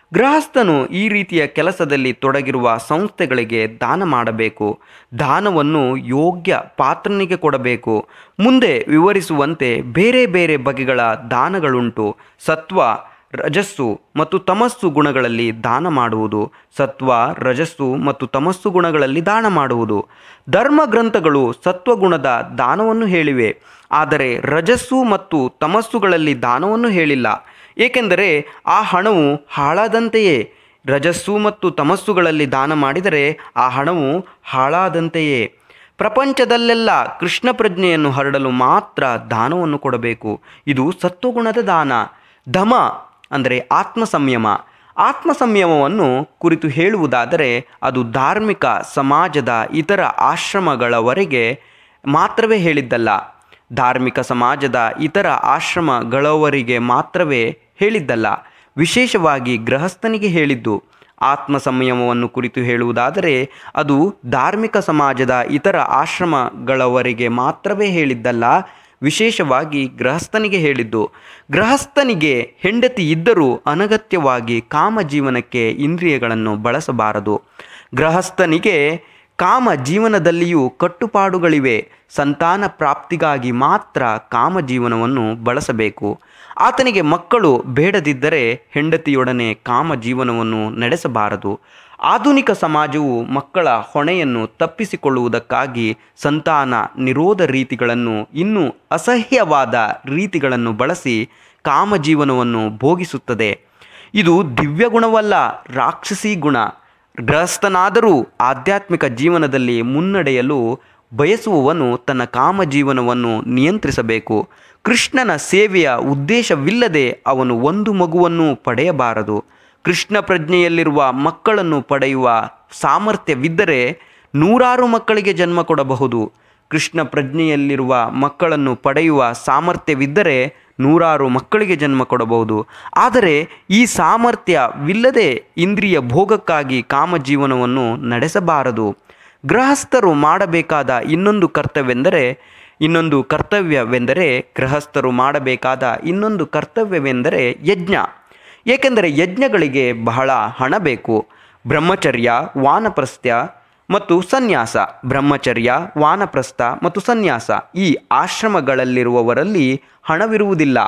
ಗೃಹಸ್ಥನು ಈ ರೀತಿಯ ಕೆಲಸದಲ್ಲಿ ತೊಡಗಿರುವ ಸಂಸ್ಥೆಗಳಿಗೆ ದಾನ ಮಾಡಬೇಕು ದಾನವನ್ನು ಯೋಗ್ಯ ಪಾತ್ರನಿಗೆ ಕೊಡಬೇಕು ಮುಂದೆ ವಿವರಿಸುವಂತೆ ಬೇರೆ ಬೇರೆ ಬಗೆಗಳ ದಾನಗಳುಂಟು ಸತ್ವ ರಜಸ್ಸು ಮತ್ತು ತಮಸ್ಸು ಗುಣಗಳಲ್ಲಿ ದಾನ ಮಾಡುವುದು ಸತ್ವ ರಜಸ್ಸು ಮತ್ತು ತಮಸ್ಸು ಗುಣಗಳಲ್ಲಿ ದಾನ ಮಾಡುವುದು ಧರ್ಮ ಗ್ರಂಥಗಳು ಸತ್ವಗುಣದ ದಾನವನ್ನು ಹೇಳಿವೆ ಆದರೆ ರಜಸ್ಸು ಮತ್ತು ತಮಸ್ಸುಗಳಲ್ಲಿ ದಾನವನ್ನು ಹೇಳಿಲ್ಲ ಏಕೆಂದರೆ ಆ ಹಣವು ಹಾಳಾದಂತೆಯೇ ರಜಸ್ಸು ಮತ್ತು ತಮಸ್ಸುಗಳಲ್ಲಿ ದಾನ ಮಾಡಿದರೆ ಆ ಹಣವು ಹಾಳಾದಂತೆಯೇ ಪ್ರಪಂಚದಲ್ಲೆಲ್ಲ ಕೃಷ್ಣ ಪ್ರಜ್ಞೆಯನ್ನು ಹರಡಲು ಮಾತ್ರ ದಾನವನ್ನು ಕೊಡಬೇಕು ಇದು ಸತ್ವಗುಣದ ದಾನ ಧಮ ಅಂದರೆ ಆತ್ಮ ಸಂಯಮ ಆತ್ಮ ಸಂಯಮವನ್ನು ಕುರಿತು ಹೇಳುವುದಾದರೆ ಅದು ಧಾರ್ಮಿಕ ಸಮಾಜದ ಇತರ ಆಶ್ರಮಗಳವರೆಗೆ ಮಾತ್ರವೇ ಹೇಳಿದ್ದಲ್ಲ ಧಾರ್ಮಿಕ ಸಮಾಜದ ಇತರ ಆಶ್ರಮಗಳವರಿಗೆ ಮಾತ್ರವೇ ಹೇಳಿದ್ದಲ್ಲ ವಿಶೇಷವಾಗಿ ಗೃಹಸ್ಥನಿಗೆ ಹೇಳಿದ್ದು ಆತ್ಮ ಸಂಯಮವನ್ನು ಕುರಿತು ಹೇಳುವುದಾದರೆ ಅದು ಧಾರ್ಮಿಕ ಸಮಾಜದ ಇತರ ಆಶ್ರಮಗಳವರೆಗೆ ಮಾತ್ರವೇ ಹೇಳಿದ್ದಲ್ಲ ವಿಶೇಷವಾಗಿ ಗೃಹಸ್ಥನಿಗೆ ಹೇಳಿದ್ದು ಗೃಹಸ್ಥನಿಗೆ ಹೆಂಡತಿ ಇದ್ದರೂ ಅನಗತ್ಯವಾಗಿ ಕಾಮ ಜೀವನಕ್ಕೆ ಇಂದ್ರಿಯಗಳನ್ನು ಬಳಸಬಾರದು ಗೃಹಸ್ಥನಿಗೆ ಕಾಮ ಜೀವನದಲ್ಲಿಯೂ ಕಟ್ಟುಪಾಡುಗಳಿವೆ ಸಂತಾನ ಪ್ರಾಪ್ತಿಗಾಗಿ ಮಾತ್ರ ಕಾಮ ಜೀವನವನ್ನು ಬಳಸಬೇಕು ಆತನಿಗೆ ಮಕ್ಕಳು ಬೇಡದಿದ್ದರೆ ಹೆಂಡತಿಯೊಡನೆ ಕಾಮ ಜೀವನವನ್ನು ನಡೆಸಬಾರದು ಆಧುನಿಕ ಸಮಾಜವು ಮಕ್ಕಳ ಹೊಣೆಯನ್ನು ತಪ್ಪಿಸಿಕೊಳ್ಳುವುದಕ್ಕಾಗಿ ಸಂತಾನ ನಿರೋಧ ರೀತಿಗಳನ್ನು ಇನ್ನೂ ಅಸಹ್ಯವಾದ ರೀತಿಗಳನ್ನು ಬಳಸಿ ಕಾಮ ಜೀವನವನ್ನು ಭೋಗಿಸುತ್ತದೆ ಇದು ದಿವ್ಯ ಗುಣವಲ್ಲ ರಾಕ್ಷಸಿ ಗುಣ ಗೃಹಸ್ಥನಾದರೂ ಆಧ್ಯಾತ್ಮಿಕ ಜೀವನದಲ್ಲಿ ಮುನ್ನಡೆಯಲು ಬಯಸುವವನು ತನ್ನ ಕಾಮ ಜೀವನವನ್ನು ನಿಯಂತ್ರಿಸಬೇಕು ಕೃಷ್ಣನ ಸೇವೆಯ ಉದ್ದೇಶವಿಲ್ಲದೆ ಅವನು ಒಂದು ಮಗುವನ್ನು ಪಡೆಯಬಾರದು ಕೃಷ್ಣ ಪ್ರಜ್ಞೆಯಲ್ಲಿರುವ ಮಕ್ಕಳನ್ನು ಪಡೆಯುವ ಸಾಮರ್ಥ್ಯವಿದ್ದರೆ ನೂರಾರು ಮಕ್ಕಳಿಗೆ ಜನ್ಮ ಕೊಡಬಹುದು ಕೃಷ್ಣ ಪ್ರಜ್ಞೆಯಲ್ಲಿರುವ ಮಕ್ಕಳನ್ನು ಪಡೆಯುವ ಸಾಮರ್ಥ್ಯವಿದ್ದರೆ ನೂರಾರು ಮಕ್ಕಳಿಗೆ ಜನ್ಮ ಕೊಡಬಹುದು ಆದರೆ ಈ ಸಾಮರ್ಥ್ಯವಿಲ್ಲದೆ ಇಂದ್ರಿಯ ಭೋಗಕ್ಕಾಗಿ ಕಾಮಜೀವನವನ್ನು ನಡೆಸಬಾರದು ಗೃಹಸ್ಥರು ಮಾಡಬೇಕಾದ ಇನ್ನೊಂದು ಕರ್ತವ್ಯವೆಂದರೆ ಇನ್ನೊಂದು ಕರ್ತವ್ಯವೆಂದರೆ ಗೃಹಸ್ಥರು ಮಾಡಬೇಕಾದ ಇನ್ನೊಂದು ಕರ್ತವ್ಯವೆಂದರೆ ಯಜ್ಞ ಏಕೆಂದರೆ ಯಜ್ಞಗಳಿಗೆ ಬಹಳ ಹಣ ಬೇಕು ಬ್ರಹ್ಮಚರ್ಯ ವಾನಪ್ರಸ್ಥ್ಯ ಮತ್ತು ಸನ್ಯಾಸ ಬ್ರಹ್ಮಚರ್ಯ ವಾನಪ್ರಸ್ಥ ಮತ್ತು ಸನ್ಯಾಸ ಈ ಆಶ್ರಮಗಳಲ್ಲಿರುವವರಲ್ಲಿ ಹಣವಿರುವುದಿಲ್ಲ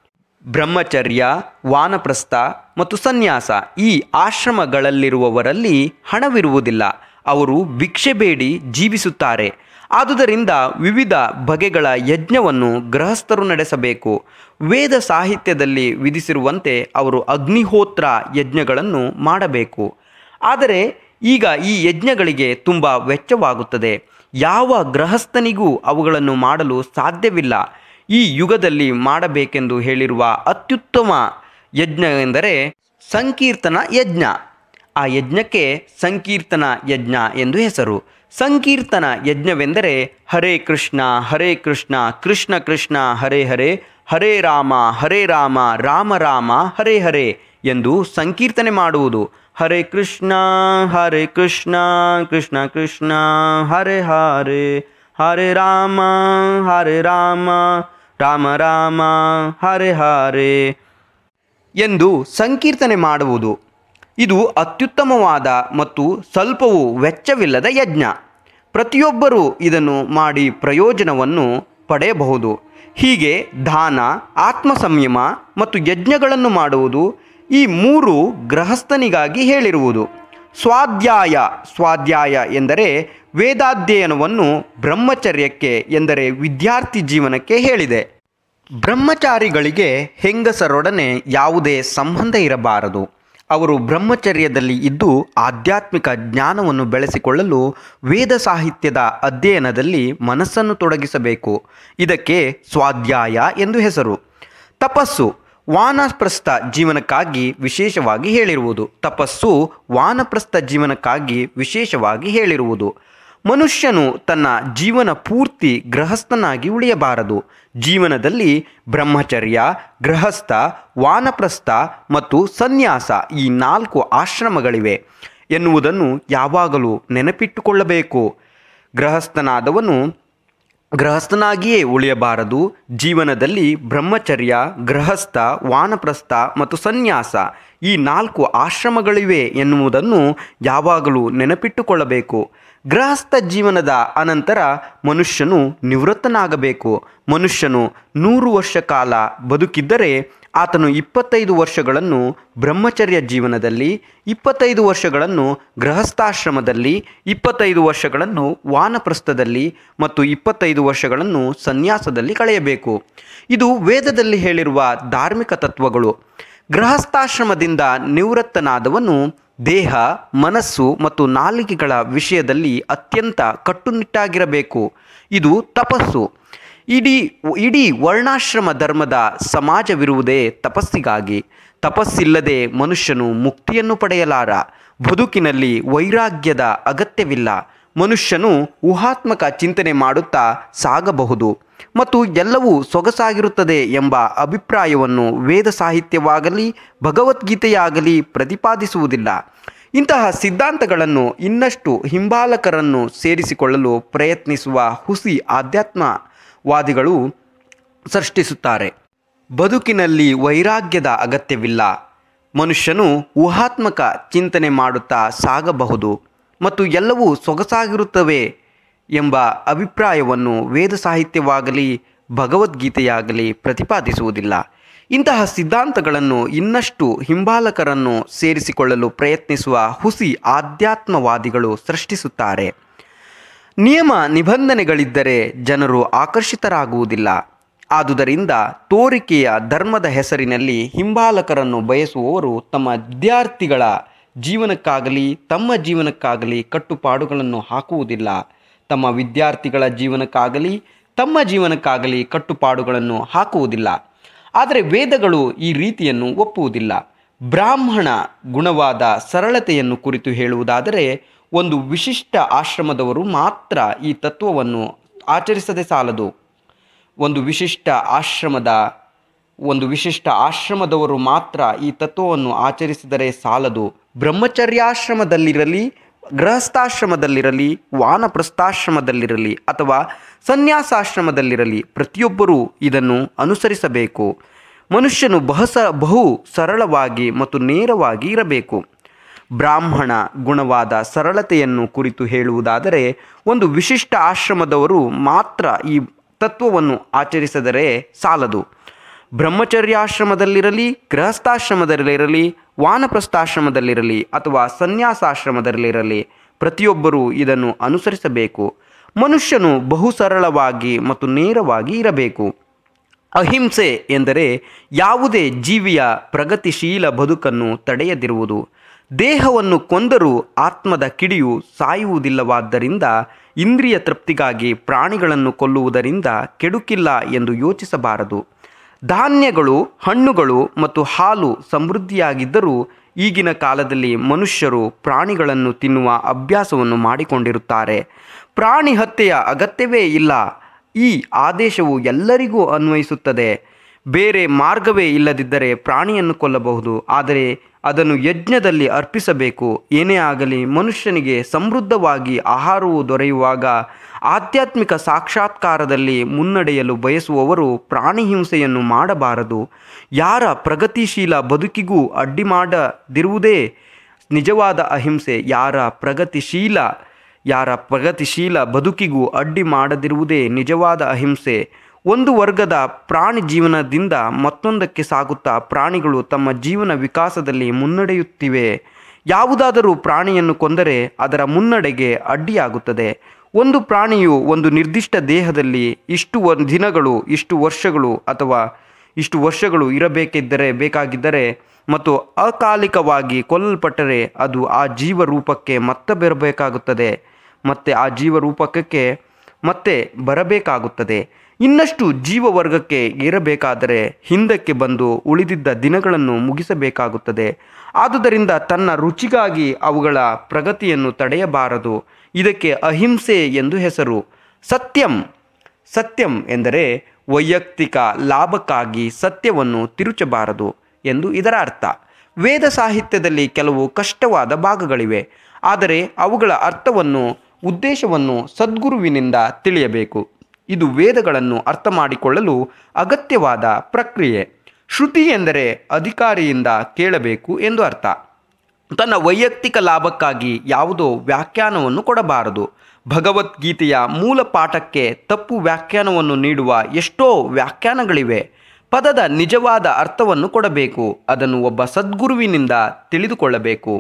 ಬ್ರಹ್ಮಚರ್ಯ ವಾನಪ್ರಸ್ಥ ಮತ್ತು ಸನ್ಯಾಸ ಈ ಆಶ್ರಮಗಳಲ್ಲಿರುವವರಲ್ಲಿ ಹಣವಿರುವುದಿಲ್ಲ ಅವರು ಭಿಕ್ಷೆ ಬೇಡಿ ಜೀವಿಸುತ್ತಾರೆ ಆದುದರಿಂದ ವಿವಿಧ ಬಗೆಗಳ ಯಜ್ಞವನ್ನು ಗೃಹಸ್ಥರು ನಡೆಸಬೇಕು ವೇದ ಸಾಹಿತ್ಯದಲ್ಲಿ ವಿಧಿಸಿರುವಂತೆ ಅವರು ಅಗ್ನಿಹೋತ್ರ ಯಜ್ಞಗಳನ್ನು ಮಾಡಬೇಕು ಆದರೆ ಈಗ ಈ ಯಜ್ಞಗಳಿಗೆ ತುಂಬ ವೆಚ್ಚವಾಗುತ್ತದೆ ಯಾವ ಗೃಹಸ್ಥನಿಗೂ ಅವುಗಳನ್ನು ಮಾಡಲು ಸಾಧ್ಯವಿಲ್ಲ ಈ ಯುಗದಲ್ಲಿ ಮಾಡಬೇಕೆಂದು ಹೇಳಿರುವ ಅತ್ಯುತ್ತಮ ಯಜ್ಞ ಎಂದರೆ ಸಂಕೀರ್ತನ ಯಜ್ಞ ಆ ಯಜ್ಞಕ್ಕೆ ಸಂಕೀರ್ತನ ಯಜ್ಞ ಎಂದು ಹೆಸರು ಸಂಕೀರ್ತನ ಯಜ್ಞವೆಂದರೆ ಹರೇ ಕೃಷ್ಣ ಹರೇ ಕೃಷ್ಣ ಕೃಷ್ಣ ಕೃಷ್ಣ ಹರೇ ಹರೇ ಹರೇ ರಾಮ ಹರೇ ರಾಮ ರಾಮ ರಾಮ ಹರೇ ಹರೇ ಎಂದು ಸಂಕೀರ್ತನೆ ಮಾಡುವುದು ಹರೇ ಕೃಷ್ಣ ಹರೇ ಕೃಷ್ಣ ಕೃಷ್ಣ ಕೃಷ್ಣ ಹರೇ ಹರೇ ಹರೇ ರಾಮ ಹರೇ ರಾಮ ರಾಮ ರಾಮ ಹರೇ ಹರೇ ಎಂದು ಸಂಕೀರ್ತನೆ ಮಾಡುವುದು ಇದು ಅತ್ಯುತ್ತಮವಾದ ಮತ್ತು ಸ್ವಲ್ಪವೂ ವೆಚ್ಚವಿಲ್ಲದ ಯಜ್ಞ ಪ್ರತಿಯೊಬ್ಬರೂ ಇದನ್ನು ಮಾಡಿ ಪ್ರಯೋಜನವನ್ನು ಪಡೆಯಬಹುದು ಹೀಗೆ ದಾನ ಆತ್ಮ ಸಂಯಮ ಮತ್ತು ಯಜ್ಞಗಳನ್ನು ಮಾಡುವುದು ಈ ಮೂರು ಗೃಹಸ್ಥನಿಗಾಗಿ ಹೇಳಿರುವುದು ಸ್ವಾಧ್ಯಾಯ ಸ್ವಾಧ್ಯಾಯ ಎಂದರೆ ವೇದಾಧ್ಯಯನವನ್ನು ಬ್ರಹ್ಮಚರ್ಯಕ್ಕೆ ಎಂದರೆ ವಿದ್ಯಾರ್ಥಿ ಜೀವನಕ್ಕೆ ಹೇಳಿದೆ ಬ್ರಹ್ಮಚಾರಿಗಳಿಗೆ ಹೆಂಗಸರೊಡನೆ ಯಾವುದೇ ಸಂಬಂಧ ಇರಬಾರದು ಅವರು ಬ್ರಹ್ಮಚರ್ಯದಲ್ಲಿ ಇದ್ದು ಆಧ್ಯಾತ್ಮಿಕ ಜ್ಞಾನವನ್ನು ಬೆಳೆಸಿಕೊಳ್ಳಲು ವೇದ ಸಾಹಿತ್ಯದ ಅಧ್ಯಯನದಲ್ಲಿ ಮನಸ್ಸನ್ನು ತೊಡಗಿಸಬೇಕು ಇದಕ್ಕೆ ಸ್ವಾಧ್ಯಾಯ ಎಂದು ಹೆಸರು ತಪಸ್ಸು ವಾನಪ್ರಸ್ಥ ಜೀವನಕ್ಕಾಗಿ ವಿಶೇಷವಾಗಿ ಹೇಳಿರುವುದು ತಪಸ್ಸು ವಾನಪ್ರಸ್ಥ ಜೀವನಕ್ಕಾಗಿ ವಿಶೇಷವಾಗಿ ಹೇಳಿರುವುದು ಮನುಷ್ಯನು ತನ್ನ ಜೀವನ ಪೂರ್ತಿ ಗೃಹಸ್ಥನಾಗಿ ಉಳಿಯಬಾರದು ಜೀವನದಲ್ಲಿ ಬ್ರಹ್ಮಚರ್ಯ ಗೃಹಸ್ಥ ವಾನಪ್ರಸ್ಥ ಮತ್ತು ಸನ್ಯಾಸ ಈ ನಾಲ್ಕು ಆಶ್ರಮಗಳಿವೆ ಎನ್ನುವುದನ್ನು ಯಾವಾಗಲೂ ನೆನಪಿಟ್ಟುಕೊಳ್ಳಬೇಕು ಗೃಹಸ್ಥನಾದವನು ಗೃಹಸ್ಥನಾಗಿಯೇ ಉಳಿಯಬಾರದು ಜೀವನದಲ್ಲಿ ಬ್ರಹ್ಮಚರ್ಯ ಗೃಹಸ್ಥ ವಾನಪ್ರಸ್ಥ ಮತ್ತು ಸನ್ಯಾಸ ಈ ನಾಲ್ಕು ಆಶ್ರಮಗಳಿವೆ ಎನ್ನುವುದನ್ನು ಯಾವಾಗಲೂ ನೆನಪಿಟ್ಟುಕೊಳ್ಳಬೇಕು ಗೃಹಸ್ಥ ಜೀವನದ ಅನಂತರ ಮನುಷ್ಯನು ನಿವೃತ್ತನಾಗಬೇಕು ಮನುಷ್ಯನು ನೂರು ವರ್ಷ ಕಾಲ ಬದುಕಿದ್ದರೆ ಆತನು ಇಪ್ಪತ್ತೈದು ವರ್ಷಗಳನ್ನು ಬ್ರಹ್ಮಚರ್ಯ ಜೀವನದಲ್ಲಿ ಇಪ್ಪತ್ತೈದು ವರ್ಷಗಳನ್ನು ಗೃಹಸ್ಥಾಶ್ರಮದಲ್ಲಿ ಇಪ್ಪತ್ತೈದು ವರ್ಷಗಳನ್ನು ವಾನಪ್ರಸ್ಥದಲ್ಲಿ ಮತ್ತು ಇಪ್ಪತ್ತೈದು ವರ್ಷಗಳನ್ನು ಸನ್ಯಾಸದಲ್ಲಿ ಕಳೆಯಬೇಕು ಇದು ವೇದದಲ್ಲಿ ಹೇಳಿರುವ ಧಾರ್ಮಿಕ ತತ್ವಗಳು ಗೃಹಸ್ಥಾಶ್ರಮದಿಂದ ನಿವೃತ್ತನಾದವನು ದೇಹ ಮನಸ್ಸು ಮತ್ತು ನಾಲಿಗೆಗಳ ವಿಷಯದಲ್ಲಿ ಅತ್ಯಂತ ಕಟ್ಟುನಿಟ್ಟಾಗಿರಬೇಕು ಇದು ತಪಸ್ಸು ಇಡೀ ಇಡೀ ವರ್ಣಾಶ್ರಮ ಧರ್ಮದ ಸಮಾಜವಿರುವುದೇ ತಪಸ್ಸಿಗಾಗಿ ತಪಸ್ಸಿಲ್ಲದೆ ಮನುಷ್ಯನು ಮುಕ್ತಿಯನ್ನು ಪಡೆಯಲಾರ ಬದುಕಿನಲ್ಲಿ ವೈರಾಗ್ಯದ ಅಗತ್ಯವಿಲ್ಲ ಮನುಷ್ಯನು ಊಹಾತ್ಮಕ ಚಿಂತನೆ ಮಾಡುತ್ತಾ ಸಾಗಬಹುದು ಮತ್ತು ಎಲ್ಲವೂ ಸೊಗಸಾಗಿರುತ್ತದೆ ಎಂಬ ಅಭಿಪ್ರಾಯವನ್ನು ವೇದ ಸಾಹಿತ್ಯವಾಗಲಿ ಭಗವದ್ಗೀತೆಯಾಗಲಿ ಪ್ರತಿಪಾದಿಸುವುದಿಲ್ಲ ಇಂತಹ ಸಿದ್ಧಾಂತಗಳನ್ನು ಇನ್ನಷ್ಟು ಹಿಂಬಾಲಕರನ್ನು ಸೇರಿಸಿಕೊಳ್ಳಲು ಪ್ರಯತ್ನಿಸುವ ಹುಸಿ ಆಧ್ಯಾತ್ಮವಾದಿಗಳು ಸೃಷ್ಟಿಸುತ್ತಾರೆ ಬದುಕಿನಲ್ಲಿ ವೈರಾಗ್ಯದ ಅಗತ್ಯವಿಲ್ಲ ಮನುಷ್ಯನು ಊಹಾತ್ಮಕ ಚಿಂತನೆ ಮಾಡುತ್ತಾ ಸಾಗಬಹುದು ಮತ್ತು ಎಲ್ಲವೂ ಸೊಗಸಾಗಿರುತ್ತವೆ ಎಂಬ ಅಭಿಪ್ರಾಯವನ್ನು ವೇದ ಸಾಹಿತ್ಯವಾಗಲಿ ಭಗವದ್ಗೀತೆಯಾಗಲಿ ಪ್ರತಿಪಾದಿಸುವುದಿಲ್ಲ ಇಂತಹ ಸಿದ್ಧಾಂತಗಳನ್ನು ಇನ್ನಷ್ಟು ಹಿಂಬಾಲಕರನ್ನು ಸೇರಿಸಿಕೊಳ್ಳಲು ಪ್ರಯತ್ನಿಸುವ ಹುಸಿ ಆಧ್ಯಾತ್ಮವಾದಿಗಳು ಸೃಷ್ಟಿಸುತ್ತಾರೆ ನಿಯಮ ನಿಬಂಧನೆಗಳಿದ್ದರೆ ಜನರು ಆಕರ್ಷಿತರಾಗುವುದಿಲ್ಲ ಆದುದರಿಂದ ತೋರಿಕೆಯ ಧರ್ಮದ ಹೆಸರಿನಲ್ಲಿ ಹಿಂಬಾಲಕರನ್ನು ಬಯಸುವವರು ತಮ್ಮ ವಿದ್ಯಾರ್ಥಿಗಳ ಜೀವನಕ್ಕಾಗಲಿ ತಮ್ಮ ಜೀವನಕ್ಕಾಗಲಿ ಕಟ್ಟುಪಾಡುಗಳನ್ನು ಹಾಕುವುದಿಲ್ಲ ತಮ್ಮ ವಿದ್ಯಾರ್ಥಿಗಳ ಜೀವನಕ್ಕಾಗಲಿ ತಮ್ಮ ಜೀವನಕ್ಕಾಗಲಿ ಕಟ್ಟುಪಾಡುಗಳನ್ನು ಹಾಕುವುದಿಲ್ಲ ಆದರೆ ವೇದಗಳು ಈ ರೀತಿಯನ್ನು ಒಪ್ಪುವುದಿಲ್ಲ ಬ್ರಾಹ್ಮಣ ಗುಣವಾದ ಸರಳತೆಯನ್ನು ಕುರಿತು ಹೇಳುವುದಾದರೆ ಒಂದು ವಿಶಿಷ್ಟ ಆಶ್ರಮದವರು ಮಾತ್ರ ಈ ತತ್ವವನ್ನು ಆಚರಿಸದೆ ಸಾಲದು ಒಂದು ವಿಶಿಷ್ಟ ಆಶ್ರಮದ ಒಂದು ವಿಶಿಷ್ಟ ಆಶ್ರಮದವರು ಮಾತ್ರ ಈ ತತ್ವವನ್ನು ಆಚರಿಸಿದರೆ ಸಾಲದು ಬ್ರಹ್ಮಚರ್ಯಾಶ್ರಮದಲ್ಲಿರಲಿ ಗೃಹಸ್ಥಾಶ್ರಮದಲ್ಲಿರಲಿ ವಾನಪ್ರಸ್ಥಾಶ್ರಮದಲ್ಲಿರಲಿ ಅಥವಾ ಸನ್ಯಾಸಾಶ್ರಮದಲ್ಲಿರಲಿ ಪ್ರತಿಯೊಬ್ಬರೂ ಇದನ್ನು ಅನುಸರಿಸಬೇಕು ಮನುಷ್ಯನು ಬಹುಸ ಬಹು ಸರಳವಾಗಿ ಮತ್ತು ನೇರವಾಗಿ ಇರಬೇಕು ಬ್ರಾಹ್ಮಣ ಗುಣವಾದ ಸರಳತೆಯನ್ನು ಕುರಿತು ಹೇಳುವುದಾದರೆ ಒಂದು ವಿಶಿಷ್ಟ ಆಶ್ರಮದವರು ಮಾತ್ರ ಈ ತತ್ವವನ್ನು ಆಚರಿಸಿದರೆ ಸಾಲದು ಬ್ರಹ್ಮಚರ್ಯಾಶ್ರಮದಲ್ಲಿರಲಿ ಗೃಹಸ್ಥಾಶ್ರಮದಲ್ಲಿರಲಿ ವಾನಪ್ರಸ್ಥಾಶ್ರಮದಲ್ಲಿರಲಿ ಅಥವಾ ಸನ್ಯಾಸಾಶ್ರಮದಲ್ಲಿರಲಿ ಪ್ರತಿಯೊಬ್ಬರೂ ಇದನ್ನು ಅನುಸರಿಸಬೇಕು ಮನುಷ್ಯನು ಬಹು ಸರಳವಾಗಿ ಮತ್ತು ನೇರವಾಗಿ ಇರಬೇಕು ಅಹಿಂಸೆ ಎಂದರೆ ಯಾವುದೇ ಜೀವಿಯ ಪ್ರಗತಿಶೀಲ ಬದುಕನ್ನು ತಡೆಯದಿರುವುದು ದೇಹವನ್ನು ಕೊಂದರೂ ಆತ್ಮದ ಕಿಡಿಯು ಸಾಯುವುದಿಲ್ಲವಾದ್ದರಿಂದ ಇಂದ್ರಿಯ ತೃಪ್ತಿಗಾಗಿ ಪ್ರಾಣಿಗಳನ್ನು ಕೊಲ್ಲುವುದರಿಂದ ಕೆಡುಕಿಲ್ಲ ಎಂದು ಯೋಚಿಸಬಾರದು ಧಾನ್ಯಗಳು ಹಣ್ಣುಗಳು ಮತ್ತು ಹಾಲು ಸಮೃದ್ಧಿಯಾಗಿದ್ದರೂ ಈಗಿನ ಕಾಲದಲ್ಲಿ ಮನುಷ್ಯರು ಪ್ರಾಣಿಗಳನ್ನು ತಿನ್ನುವ ಅಭ್ಯಾಸವನ್ನು ಮಾಡಿಕೊಂಡಿರುತ್ತಾರೆ ಪ್ರಾಣಿ ಹತ್ಯೆಯ ಅಗತ್ಯವೇ ಇಲ್ಲ ಈ ಆದೇಶವು ಎಲ್ಲರಿಗೂ ಅನ್ವಯಿಸುತ್ತದೆ ಬೇರೆ ಮಾರ್ಗವೇ ಇಲ್ಲದಿದ್ದರೆ ಪ್ರಾಣಿಯನ್ನು ಕೊಲ್ಲಬಹುದು ಆದರೆ ಅದನ್ನು ಯಜ್ಞದಲ್ಲಿ ಅರ್ಪಿಸಬೇಕು ಏನೇ ಆಗಲಿ ಮನುಷ್ಯನಿಗೆ ಸಮೃದ್ಧವಾಗಿ ಆಹಾರವು ದೊರೆಯುವಾಗ ಆಧ್ಯಾತ್ಮಿಕ ಸಾಕ್ಷಾತ್ಕಾರದಲ್ಲಿ ಮುನ್ನಡೆಯಲು ಬಯಸುವವರು ಪ್ರಾಣಿ ಹಿಂಸೆಯನ್ನು ಮಾಡಬಾರದು ಯಾರ ಪ್ರಗತಿಶೀಲ ಬದುಕಿಗೂ ಅಡ್ಡಿ ಮಾಡದಿರುವುದೇ ನಿಜವಾದ ಅಹಿಂಸೆ ಯಾರ ಪ್ರಗತಿಶೀಲ ಯಾರ ಪ್ರಗತಿಶೀಲ ಬದುಕಿಗೂ ಅಡ್ಡಿ ಮಾಡದಿರುವುದೇ ನಿಜವಾದ ಅಹಿಂಸೆ ಒಂದು ವರ್ಗದ ಪ್ರಾಣಿ ಜೀವನದಿಂದ ಮತ್ತೊಂದಕ್ಕೆ ಸಾಗುತ್ತಾ ಪ್ರಾಣಿಗಳು ತಮ್ಮ ಜೀವನ ವಿಕಾಸದಲ್ಲಿ ಮುನ್ನಡೆಯುತ್ತಿವೆ ಯಾವುದಾದರೂ ಪ್ರಾಣಿಯನ್ನು ಕೊಂದರೆ ಅದರ ಮುನ್ನಡೆಗೆ ಅಡ್ಡಿಯಾಗುತ್ತದೆ ಒಂದು ಪ್ರಾಣಿಯು ಒಂದು ನಿರ್ದಿಷ್ಟ ದೇಹದಲ್ಲಿ ಇಷ್ಟು ವ- ದಿನಗಳು ಇಷ್ಟು ವರ್ಷಗಳು ಅಥವಾ ಇಷ್ಟು ವರ್ಷಗಳು ಇರಬೇಕಿದ್ದರೆ ಬೇಕಾಗಿದ್ದರೆ ಮತ್ತು ಅಕಾಲಿಕವಾಗಿ ಕೊಲ್ಲಲ್ಪಟ್ಟರೆ ಅದು ಆ ಜೀವರೂಪಕ್ಕೆ ಮತ್ತೆ ಬರಬೇಕಾಗುತ್ತದೆ ಮತ್ತೆ ಆ ಜೀವರೂಪಕ್ಕೆ ಮತ್ತೆ ಬರಬೇಕಾಗುತ್ತದೆ ಇನ್ನಷ್ಟು ಜೀವವರ್ಗಕ್ಕೆ ಏರಬೇಕಾದರೆ ಹಿಂದಕ್ಕೆ ಬಂದು ಉಳಿದಿದ್ದ ದಿನಗಳನ್ನು ಮುಗಿಸಬೇಕಾಗುತ್ತದೆ ಆದುದರಿಂದ ತನ್ನ ರುಚಿಗಾಗಿ ಅವುಗಳ ಪ್ರಗತಿಯನ್ನು ತಡೆಯಬಾರದು ಇದಕ್ಕೆ ಅಹಿಂಸೆ ಎಂದು ಹೆಸರು ಸತ್ಯಂ ಸತ್ಯಂ ಎಂದರೆ ವೈಯಕ್ತಿಕ ಲಾಭಕ್ಕಾಗಿ ಸತ್ಯವನ್ನು ತಿರುಚಬಾರದು ಎಂದು ಇದರ ಅರ್ಥ ವೇದ ಸಾಹಿತ್ಯದಲ್ಲಿ ಕೆಲವು ಕಷ್ಟವಾದ ಭಾಗಗಳಿವೆ ಆದರೆ ಅವುಗಳ ಅರ್ಥವನ್ನು ಉದ್ದೇಶವನ್ನು ಸದ್ಗುರುವಿನಿಂದ ತಿಳಿಯಬೇಕು ಇದು ವೇದಗಳನ್ನು ಅರ್ಥ ಮಾಡಿಕೊಳ್ಳಲು ಅಗತ್ಯವಾದ ಪ್ರಕ್ರಿಯೆ ಶ್ರುತಿ ಎಂದರೆ ಅಧಿಕಾರಿಯಿಂದ ಕೇಳಬೇಕು ಎಂದು ಅರ್ಥ ತನ್ನ ವೈಯಕ್ತಿಕ ಲಾಭಕ್ಕಾಗಿ ಯಾವುದೋ ವ್ಯಾಖ್ಯಾನವನ್ನು ಕೊಡಬಾರದು ಭಗವದ್ಗೀತೆಯ ಮೂಲ ಪಾಠಕ್ಕೆ ತಪ್ಪು ವ್ಯಾಖ್ಯಾನವನ್ನು ನೀಡುವ ಎಷ್ಟೋ ವ್ಯಾಖ್ಯಾನಗಳಿವೆ ಪದದ ನಿಜವಾದ ಅರ್ಥವನ್ನು ಕೊಡಬೇಕು ಅದನ್ನು ಒಬ್ಬ ಸದ್ಗುರುವಿನಿಂದ ತಿಳಿದುಕೊಳ್ಳಬೇಕು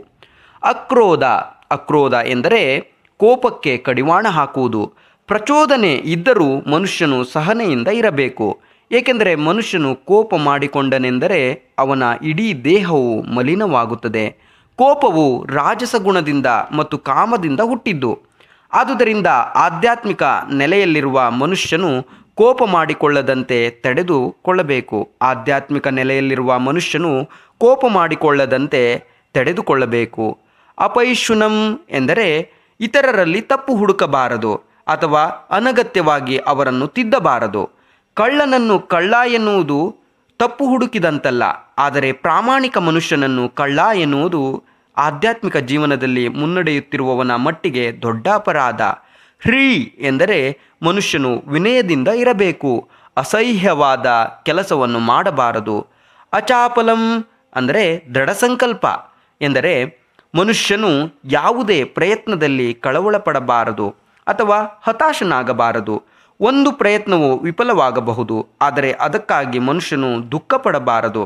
ಅಕ್ರೋಧ ಅಕ್ರೋಧ ಎಂದರೆ ಕೋಪಕ್ಕೆ ಕಡಿವಾಣ ಹಾಕುವುದು ಪ್ರಚೋದನೆ ಇದ್ದರೂ ಮನುಷ್ಯನು ಸಹನೆಯಿಂದ ಇರಬೇಕು ಏಕೆಂದರೆ ಮನುಷ್ಯನು ಕೋಪ ಮಾಡಿಕೊಂಡನೆಂದರೆ ಅವನ ಇಡೀ ದೇಹವು ಮಲಿನವಾಗುತ್ತದೆ ಕೋಪವು ರಾಜಸ ಗುಣದಿಂದ ಮತ್ತು ಕಾಮದಿಂದ ಹುಟ್ಟಿದ್ದು ಆದುದರಿಂದ ಆಧ್ಯಾತ್ಮಿಕ ನೆಲೆಯಲ್ಲಿರುವ ಮನುಷ್ಯನು ಕೋಪ ಮಾಡಿಕೊಳ್ಳದಂತೆ ತಡೆದುಕೊಳ್ಳಬೇಕು ಆಧ್ಯಾತ್ಮಿಕ ನೆಲೆಯಲ್ಲಿರುವ ಮನುಷ್ಯನು ಕೋಪ ಮಾಡಿಕೊಳ್ಳದಂತೆ ತಡೆದುಕೊಳ್ಳಬೇಕು ಅಪೈಶುನಂ ಎಂದರೆ ಇತರರಲ್ಲಿ ತಪ್ಪು ಹುಡುಕಬಾರದು ಅಥವಾ ಅನಗತ್ಯವಾಗಿ ಅವರನ್ನು ತಿದ್ದಬಾರದು ಕಳ್ಳನನ್ನು ಕಳ್ಳ ಎನ್ನುವುದು ತಪ್ಪು ಹುಡುಕಿದಂತಲ್ಲ ಆದರೆ ಪ್ರಾಮಾಣಿಕ ಮನುಷ್ಯನನ್ನು ಕಳ್ಳ ಎನ್ನುವುದು ಆಧ್ಯಾತ್ಮಿಕ ಜೀವನದಲ್ಲಿ ಮುನ್ನಡೆಯುತ್ತಿರುವವನ ಮಟ್ಟಿಗೆ ದೊಡ್ಡ ಅಪರಾಧ ಹ್ರೀ ಎಂದರೆ ಮನುಷ್ಯನು ವಿನಯದಿಂದ ಇರಬೇಕು ಅಸಹ್ಯವಾದ ಕೆಲಸವನ್ನು ಮಾಡಬಾರದು ಅಚಾಪಲಂ ಅಂದರೆ ದೃಢ ಸಂಕಲ್ಪ ಎಂದರೆ ಮನುಷ್ಯನು ಯಾವುದೇ ಪ್ರಯತ್ನದಲ್ಲಿ ಕಳವಳ ಪಡಬಾರದು ಅಥವಾ ಹತಾಶನಾಗಬಾರದು ಒಂದು ಪ್ರಯತ್ನವು ವಿಫಲವಾಗಬಹುದು ಆದರೆ ಅದಕ್ಕಾಗಿ ಮನುಷ್ಯನು ದುಃಖ ಪಡಬಾರದು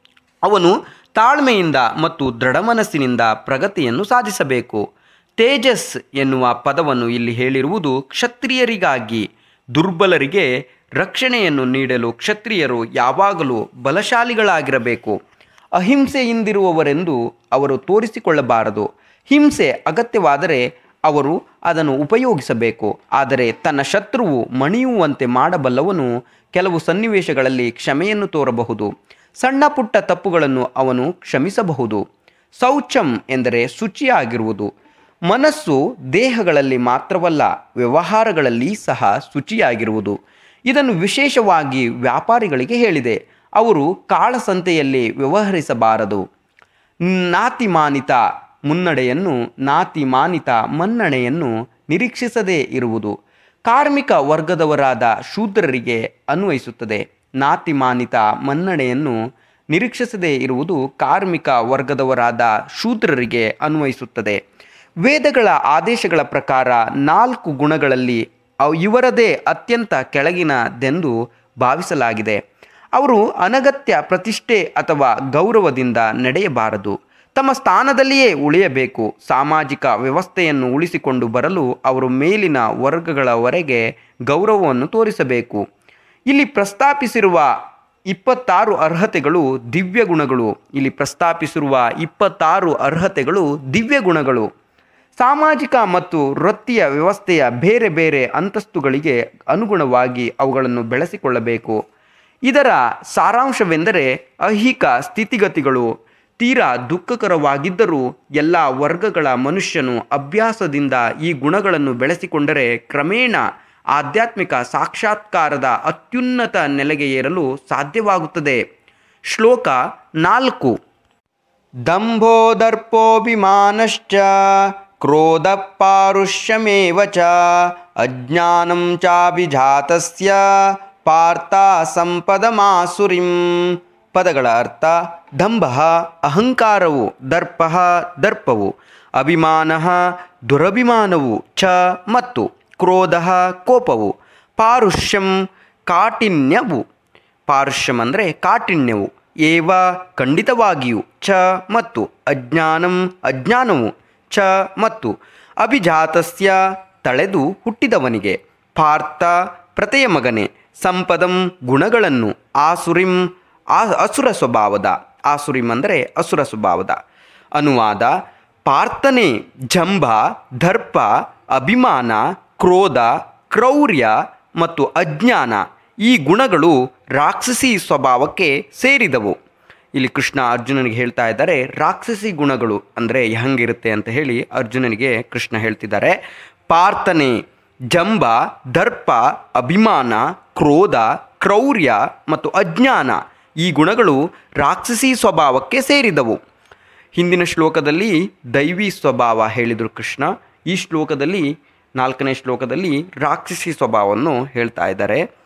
ಅವನು ತಾಳ್ಮೆಯಿಂದ ಮತ್ತು ದೃಢ ಮನಸ್ಸಿನಿಂದ ಪ್ರಗತಿಯನ್ನು ಸಾಧಿಸಬೇಕು ತೇಜಸ್ ಎನ್ನುವ ಪದವನ್ನು ಇಲ್ಲಿ ಹೇಳಿರುವುದು ಕ್ಷತ್ರಿಯರಿಗಾಗಿ ದುರ್ಬಲರಿಗೆ ರಕ್ಷಣೆಯನ್ನು ನೀಡಲು ಕ್ಷತ್ರಿಯರು ಯಾವಾಗಲೂ ಬಲಶಾಲಿಗಳಾಗಿರಬೇಕು ಅಹಿಂಸೆಯಿಂದಿರುವವರೆಂದು ಅವರು ತೋರಿಸಿಕೊಳ್ಳಬಾರದು ಹಿಂಸೆ ಅಗತ್ಯವಾದರೆ ಅವರು ಅದನ್ನು ಉಪಯೋಗಿಸಬೇಕು ಆದರೆ ತನ್ನ ಶತ್ರುವು ಮಣಿಯುವಂತೆ ಮಾಡಬಲ್ಲವನು ಕೆಲವು ಸನ್ನಿವೇಶಗಳಲ್ಲಿ ಕ್ಷಮೆಯನ್ನು ತೋರಬಹುದು ಸಣ್ಣ ಪುಟ್ಟ ತಪ್ಪುಗಳನ್ನು ಅವನು ಕ್ಷಮಿಸಬಹುದು ಶೌಚಂ ಎಂದರೆ ಶುಚಿಯಾಗಿರುವುದು ಮನಸ್ಸು ದೇಹಗಳಲ್ಲಿ ಮಾತ್ರವಲ್ಲ ವ್ಯವಹಾರಗಳಲ್ಲಿ ಸಹ ಶುಚಿಯಾಗಿರುವುದು ಇದನ್ನು ವಿಶೇಷವಾಗಿ ವ್ಯಾಪಾರಿಗಳಿಗೆ ಹೇಳಿದೆ ಅವರು ಕಾಳಸಂತೆಯಲ್ಲಿ ವ್ಯವಹರಿಸಬಾರದು ನಾತಿಮಾನಿತ ಮುನ್ನಡೆಯನ್ನು ನಾತಿಮಾನಿತ ಮನ್ನಣೆಯನ್ನು ನಿರೀಕ್ಷಿಸದೇ ಇರುವುದು ಕಾರ್ಮಿಕ ವರ್ಗದವರಾದ ಶೂದ್ರರಿಗೆ ಅನ್ವಯಿಸುತ್ತದೆ ನಾತಿಮಾನಿತ ಮನ್ನಣೆಯನ್ನು ನಿರೀಕ್ಷಿಸದೇ ಇರುವುದು ಕಾರ್ಮಿಕ ವರ್ಗದವರಾದ ಶೂದ್ರರಿಗೆ ಅನ್ವಯಿಸುತ್ತದೆ ವೇದಗಳ ಆದೇಶಗಳ ಪ್ರಕಾರ ನಾಲ್ಕು ಗುಣಗಳಲ್ಲಿ ಅವ್- ಇವರದೇ ಅತ್ಯಂತ ಕೆಳಗಿನದೆಂದು ಭಾವಿಸಲಾಗಿದೆ ಅವರು ಅನಗತ್ಯ ಪ್ರತಿಷ್ಠೆ ಅಥವಾ ಗೌರವದಿಂದ ನಡೆಯಬಾರದು ತಮ್ಮ ಸ್ಥಾನದಲ್ಲಿಯೇ ಉಳಿಯಬೇಕು ಸಾಮಾಜಿಕ ವ್ಯವಸ್ಥೆಯನ್ನು ಉಳಿಸಿಕೊಂಡು ಬರಲು ಅವರು ಮೇಲಿನ ವರ್ಗಗಳವರೆಗೆ ಗೌರವವನ್ನು ತೋರಿಸಬೇಕು ಇಲ್ಲಿ ಪ್ರಸ್ತಾಪಿಸಿರುವ ಇಪ್ಪತ್ತಾರು ಅರ್ಹತೆಗಳು ದಿವ್ಯ ಗುಣಗಳು ಇಲ್ಲಿ ಪ್ರಸ್ತಾಪಿಸಿರುವ ಇಪ್ಪತ್ತಾರು ಅರ್ಹತೆಗಳು ದಿವ್ಯ ಗುಣಗಳು ಸಾಮಾಜಿಕ ಮತ್ತು ವೃತ್ತಿಯ ವ್ಯವಸ್ಥೆಯ ಬೇರೆ ಬೇರೆ ಅಂತಸ್ತುಗಳಿಗೆ ಅನುಗುಣವಾಗಿ ಅವುಗಳನ್ನು ಬೆಳೆಸಿಕೊಳ್ಳಬೇಕು ಇದರ ಸಾರಾಂಶವೆಂದರೆ ಐಹಿಕ ಸ್ಥಿತಿಗತಿಗಳು ತೀರಾ ದುಃಖಕರವಾಗಿದ್ದರೂ ಎಲ್ಲ ವರ್ಗಗಳ ಮನುಷ್ಯನು ಅಭ್ಯಾಸದಿಂದ ಈ ಗುಣಗಳನ್ನು ಬೆಳೆಸಿಕೊಂಡರೆ ಕ್ರಮೇಣ ಆಧ್ಯಾತ್ಮಿಕ ಸಾಕ್ಷಾತ್ಕಾರದ ಅತ್ಯುನ್ನತ ನೆಲೆಗೆ ಏರಲು ಸಾಧ್ಯವಾಗುತ್ತದೆ ಶ್ಲೋಕ ನಾಲ್ಕು ದಂಭೋದರ್ಪೋಭಿಮಾನಶ್ಚ ಕ್ರೋಧ ಪಾರುಷ್ಯಮೇವ ಚ ಅಜ್ಞಾನಂ ಚಾಭಿಜಾತಸ್ಯ ಪಾರ್ಥ ಸಂಪದಮಾಸುರಿಂ ಪದಗಳ ಅರ್ಥ ದಂಭ ಅಹಂಕಾರವು ದರ್ಪ ದರ್ಪವು ಅಭಿಮಾನ ದುರಭಿಮಾನವು ಚ ಮತ್ತು ಕ್ರೋಧ ಕೋಪವು ಪಾರುಷ್ಯಂ ಕಾಠಿನ್ಯವು ಪಾರುಷ್ಯಂ ಅಂದರೆ ಕಾಠಿಣ್ಯವು ಏವ ಖಂಡಿತವಾಗಿಯೂ ಚ ಮತ್ತು ಅಜ್ಞಾನಂ ಅಜ್ಞಾನವು ಚ ಮತ್ತು ಅಭಿಜಾತಸ್ಯ ತಳೆದು ಹುಟ್ಟಿದವನಿಗೆ ಪಾರ್ಥ ಪ್ರತೆಯ ಮಗನೇ ಸಂಪದಂ ಗುಣಗಳನ್ನು ಆಸುರಿಂ ಆ ಅಸುರ ಸ್ವಭಾವದ ಆಸುರಿಂ ಅಂದರೆ ಅಸುರ ಸ್ವಭಾವದ ಅನುವಾದ ಪಾರ್ಥನೆ ಜಂಭ ದರ್ಪ ಅಭಿಮಾನ ಕ್ರೋಧ ಕ್ರೌರ್ಯ ಮತ್ತು ಅಜ್ಞಾನ ಈ ಗುಣಗಳು ರಾಕ್ಷಸಿ ಸ್ವಭಾವಕ್ಕೆ ಸೇರಿದವು ಇಲ್ಲಿ ಕೃಷ್ಣ ಅರ್ಜುನನಿಗೆ ಹೇಳ್ತಾ ಇದ್ದಾರೆ ರಾಕ್ಷಸಿ ಗುಣಗಳು ಅಂದರೆ ಹೆಂಗಿರುತ್ತೆ ಅಂತ ಹೇಳಿ ಅರ್ಜುನನಿಗೆ ಕೃಷ್ಣ ಹೇಳ್ತಿದ್ದಾರೆ ಪಾರ್ಥನೆ ಜಂಬ ದರ್ಪ ಅಭಿಮಾನ ಕ್ರೋಧ ಕ್ರೌರ್ಯ ಮತ್ತು ಅಜ್ಞಾನ ಈ ಗುಣಗಳು ರಾಕ್ಷಸಿ ಸ್ವಭಾವಕ್ಕೆ ಸೇರಿದವು ಹಿಂದಿನ ಶ್ಲೋಕದಲ್ಲಿ ದೈವಿ ಸ್ವಭಾವ ಹೇಳಿದರು ಕೃಷ್ಣ ಈ ಶ್ಲೋಕದಲ್ಲಿ ನಾಲ್ಕನೇ ಶ್ಲೋಕದಲ್ಲಿ ರಾಕ್ಷಸಿ ಸ್ವಭಾವವನ್ನು ಹೇಳ್ತಾ ಇದ್ದಾರೆ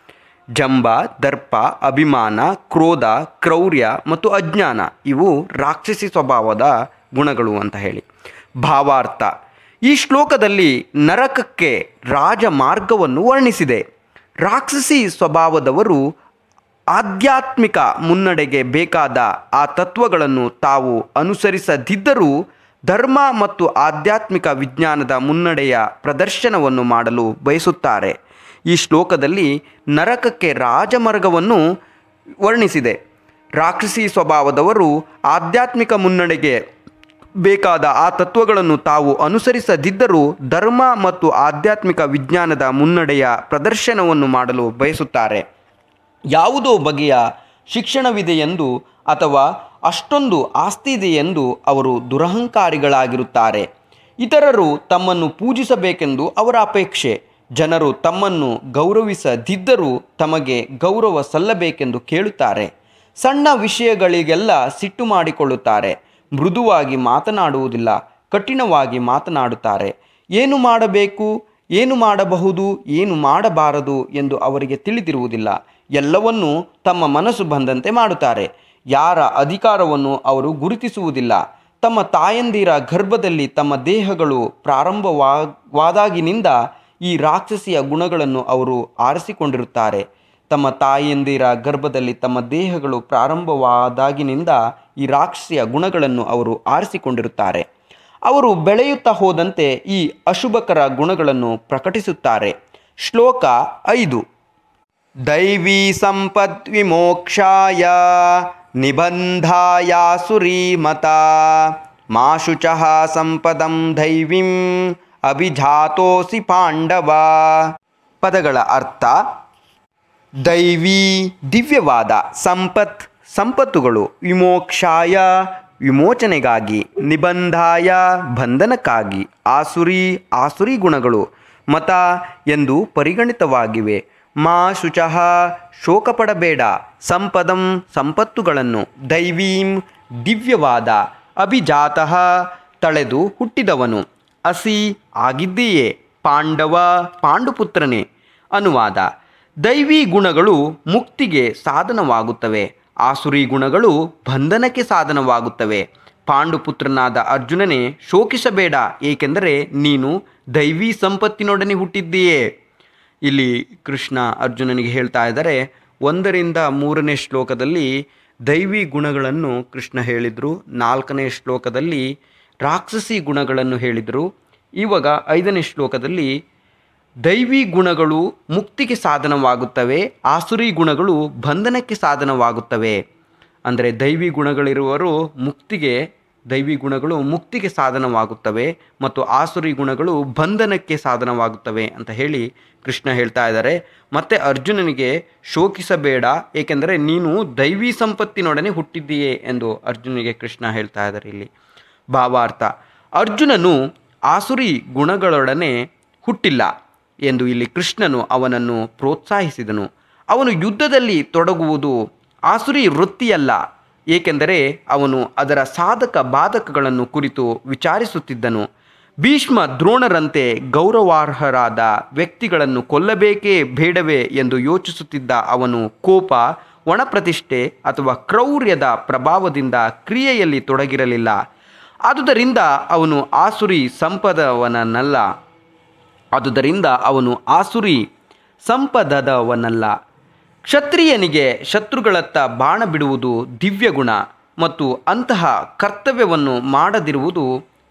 ಜಂಬ ದರ್ಪ ಅಭಿಮಾನ ಕ್ರೋಧ ಕ್ರೌರ್ಯ ಮತ್ತು ಅಜ್ಞಾನ ಇವು ರಾಕ್ಷಸಿ ಸ್ವಭಾವದ ಗುಣಗಳು ಅಂತ ಹೇಳಿ ಭಾವಾರ್ಥ ಈ ಶ್ಲೋಕದಲ್ಲಿ ನರಕಕ್ಕೆ ರಾಜಮಾರ್ಗವನ್ನು ವರ್ಣಿಸಿದೆ ರಾಕ್ಷಸಿ ಸ್ವಭಾವದವರು ಆಧ್ಯಾತ್ಮಿಕ ಮುನ್ನಡೆಗೆ ಬೇಕಾದ ಆ ತತ್ವಗಳನ್ನು ತಾವು ಅನುಸರಿಸದಿದ್ದರೂ ಧರ್ಮ ಮತ್ತು ಆಧ್ಯಾತ್ಮಿಕ ವಿಜ್ಞಾನದ ಮುನ್ನಡೆಯ ಪ್ರದರ್ಶನವನ್ನು ಮಾಡಲು ಬಯಸುತ್ತಾರೆ ಈ ಶ್ಲೋಕದಲ್ಲಿ ನರಕಕ್ಕೆ ರಾಜಮಾರ್ಗವನ್ನು ವರ್ಣಿಸಿದೆ ರಾಕ್ಷಸಿ ಸ್ವಭಾವದವರು ಆಧ್ಯಾತ್ಮಿಕ ಮುನ್ನಡೆಗೆ ಬೇಕಾದ ಆ ತತ್ವಗಳನ್ನು ತಾವು ಅನುಸರಿಸದಿದ್ದರೂ ಧರ್ಮ ಮತ್ತು ಆಧ್ಯಾತ್ಮಿಕ ವಿಜ್ಞಾನದ ಮುನ್ನಡೆಯ ಪ್ರದರ್ಶನವನ್ನು ಮಾಡಲು ಬಯಸುತ್ತಾರೆ ಯಾವುದೋ ಬಗೆಯ ಶಿಕ್ಷಣವಿದೆಯೆಂದು ಅಥವಾ ಅಷ್ಟೊಂದು ಆಸ್ತಿ ಇದೆಯೆಂದು ಅವರು ದುರಹಂಕಾರಿಗಳಾಗಿರುತ್ತಾರೆ ಇತರರು ತಮ್ಮನ್ನು ಪೂಜಿಸಬೇಕೆಂದು ಅವರ ಅಪೇಕ್ಷೆ ಜನರು ತಮ್ಮನ್ನು ಗೌರವಿಸದಿದ್ದರೂ ತಮಗೆ ಗೌರವ ಸಲ್ಲಬೇಕೆಂದು ಕೇಳುತ್ತಾರೆ ಸಣ್ಣ ವಿಷಯಗಳಿಗೆಲ್ಲ ಸಿಟ್ಟು ಮಾಡಿಕೊಳ್ಳುತ್ತಾರೆ ಮೃದುವಾಗಿ ಮಾತನಾಡುವುದಿಲ್ಲ ಕಠಿಣವಾಗಿ ಮಾತನಾಡುತ್ತಾರೆ ಏನು ಮಾಡಬೇಕು ಏನು ಮಾಡಬಹುದು ಏನು ಮಾಡಬಾರದು ಎಂದು ಅವರಿಗೆ ತಿಳಿದಿರುವುದಿಲ್ಲ ಎಲ್ಲವನ್ನೂ ತಮ್ಮ ಮನಸ್ಸು ಬಂದಂತೆ ಮಾಡುತ್ತಾರೆ ಯಾರ ಅಧಿಕಾರವನ್ನು ಅವರು ಗುರುತಿಸುವುದಿಲ್ಲ ತಮ್ಮ ತಾಯಂದಿರ ಗರ್ಭದಲ್ಲಿ ತಮ್ಮ ದೇಹಗಳು ಪ್ರಾರಂಭವಾದಾಗಿನಿಂದ ಈ ರಾಕ್ಷಸಿಯ ಗುಣಗಳನ್ನು ಅವರು ಆರಿಸಿಕೊಂಡಿರುತ್ತಾರೆ ತಮ್ಮ ತಾಯಿಯಂದಿರ ಗರ್ಭದಲ್ಲಿ ತಮ್ಮ ದೇಹಗಳು ಪ್ರಾರಂಭವಾದಾಗಿನಿಂದ ಈ ರಾಕ್ಷಸಿಯ ಗುಣಗಳನ್ನು ಅವರು ಆರಿಸಿಕೊಂಡಿರುತ್ತಾರೆ ಅವರು ಬೆಳೆಯುತ್ತಾ ಹೋದಂತೆ ಈ ಅಶುಭಕರ ಗುಣಗಳನ್ನು ಪ್ರಕಟಿಸುತ್ತಾರೆ ಶ್ಲೋಕ ಐದು ದೈವೀ ಸಂಪದ್ ವಿಮೋಕ್ಷಾಯ ನಿಬಂಧಾಯಾಸುರೀಮತ ಮಾಶುಚಃ ಸಂಪದಂ ದೈವೀಂ ಅಭಿಜಾತೋಸಿ ಪಾಂಡವ ಪದಗಳ ಅರ್ಥ ದೈವಿ ದಿವ್ಯವಾದ ಸಂಪತ್ ಸಂಪತ್ತುಗಳು ವಿಮೋಕ್ಷಾಯ ವಿಮೋಚನೆಗಾಗಿ ನಿಬಂಧಾಯ ಬಂಧನಕ್ಕಾಗಿ ಆಸುರಿ ಆಸುರಿ ಗುಣಗಳು ಮತ ಎಂದು ಪರಿಗಣಿತವಾಗಿವೆ ಮಾ ಶುಚಃ ಶೋಕಪಡಬೇಡ ಸಂಪದಂ ಸಂಪತ್ತುಗಳನ್ನು ದೈವೀಂ ದಿವ್ಯವಾದ ಅಭಿಜಾತಃ ತಳೆದು ಹುಟ್ಟಿದವನು ಅಸಿ ಆಗಿದ್ದೀಯೇ ಪಾಂಡವ ಪಾಂಡುಪುತ್ರನೇ ಅನುವಾದ ದೈವಿ ಗುಣಗಳು ಮುಕ್ತಿಗೆ ಸಾಧನವಾಗುತ್ತವೆ ಆಸುರಿ ಗುಣಗಳು ಬಂಧನಕ್ಕೆ ಸಾಧನವಾಗುತ್ತವೆ ಪಾಂಡುಪುತ್ರನಾದ ಅರ್ಜುನನೇ ಶೋಕಿಸಬೇಡ ಏಕೆಂದರೆ ನೀನು ದೈವಿ ಸಂಪತ್ತಿನೊಡನೆ ಹುಟ್ಟಿದ್ದೀಯೇ ಇಲ್ಲಿ ಕೃಷ್ಣ ಅರ್ಜುನನಿಗೆ ಹೇಳ್ತಾ ಇದ್ದಾರೆ ಒಂದರಿಂದ ಮೂರನೇ ಶ್ಲೋಕದಲ್ಲಿ ದೈವಿ ಗುಣಗಳನ್ನು ಕೃಷ್ಣ ಹೇಳಿದರು ನಾಲ್ಕನೇ ಶ್ಲೋಕದಲ್ಲಿ ರಾಕ್ಷಸಿ ಗುಣಗಳನ್ನು ಹೇಳಿದರು ಇವಾಗ ಐದನೇ ಶ್ಲೋಕದಲ್ಲಿ ದೈವಿ ಗುಣಗಳು ಮುಕ್ತಿಗೆ ಸಾಧನವಾಗುತ್ತವೆ ಆಸುರಿ ಗುಣಗಳು ಬಂಧನಕ್ಕೆ ಸಾಧನವಾಗುತ್ತವೆ ಅಂದರೆ ದೈವಿ ಗುಣಗಳಿರುವರು ಮುಕ್ತಿಗೆ ದೈವಿ ಗುಣಗಳು ಮುಕ್ತಿಗೆ ಸಾಧನವಾಗುತ್ತವೆ ಮತ್ತು ಆಸುರಿ ಗುಣಗಳು ಬಂಧನಕ್ಕೆ ಸಾಧನವಾಗುತ್ತವೆ ಅಂತ ಹೇಳಿ ಕೃಷ್ಣ ಹೇಳ್ತಾ ಇದ್ದಾರೆ ಮತ್ತು ಅರ್ಜುನನಿಗೆ ಶೋಕಿಸಬೇಡ ಏಕೆಂದರೆ ನೀನು ದೈವಿ ಸಂಪತ್ತಿನೊಡನೆ ಹುಟ್ಟಿದ್ದೀಯೇ ಎಂದು ಅರ್ಜುನಿಗೆ ಕೃಷ್ಣ ಹೇಳ್ತಾ ಇದ್ದಾರೆ ಇಲ್ಲಿ ಭಾವಾರ್ಥ ಅರ್ಜುನನು ಆಸುರಿ ಗುಣಗಳೊಡನೆ ಹುಟ್ಟಿಲ್ಲ ಎಂದು ಇಲ್ಲಿ ಕೃಷ್ಣನು ಅವನನ್ನು ಪ್ರೋತ್ಸಾಹಿಸಿದನು ಅವನು ಯುದ್ಧದಲ್ಲಿ ತೊಡಗುವುದು ಆಸುರಿ ವೃತ್ತಿಯಲ್ಲ ಏಕೆಂದರೆ ಅವನು ಅದರ ಸಾಧಕ ಬಾಧಕಗಳನ್ನು ಕುರಿತು ವಿಚಾರಿಸುತ್ತಿದ್ದನು ಭೀಷ್ಮ ದ್ರೋಣರಂತೆ ಗೌರವಾರ್ಹರಾದ ವ್ಯಕ್ತಿಗಳನ್ನು ಕೊಲ್ಲಬೇಕೇ ಬೇಡವೇ ಎಂದು ಯೋಚಿಸುತ್ತಿದ್ದ ಅವನು ಕೋಪ ಒಣಪ್ರತಿಷ್ಠೆ ಅಥವಾ ಕ್ರೌರ್ಯದ ಪ್ರಭಾವದಿಂದ ಕ್ರಿಯೆಯಲ್ಲಿ ತೊಡಗಿರಲಿಲ್ಲ ಆದುದರಿಂದ ಅವನು ಆಸುರಿ ಸಂಪದವನಲ್ಲ ಆದುದರಿಂದ ಅವನು ಆಸುರಿ ಸಂಪದದವನಲ್ಲ ಕ್ಷತ್ರಿಯನಿಗೆ ಶತ್ರುಗಳತ್ತ ಬಾಣ ಬಿಡುವುದು ದಿವ್ಯ ಗುಣ ಮತ್ತು ಅಂತಹ ಕರ್ತವ್ಯವನ್ನು ಮಾಡದಿರುವುದು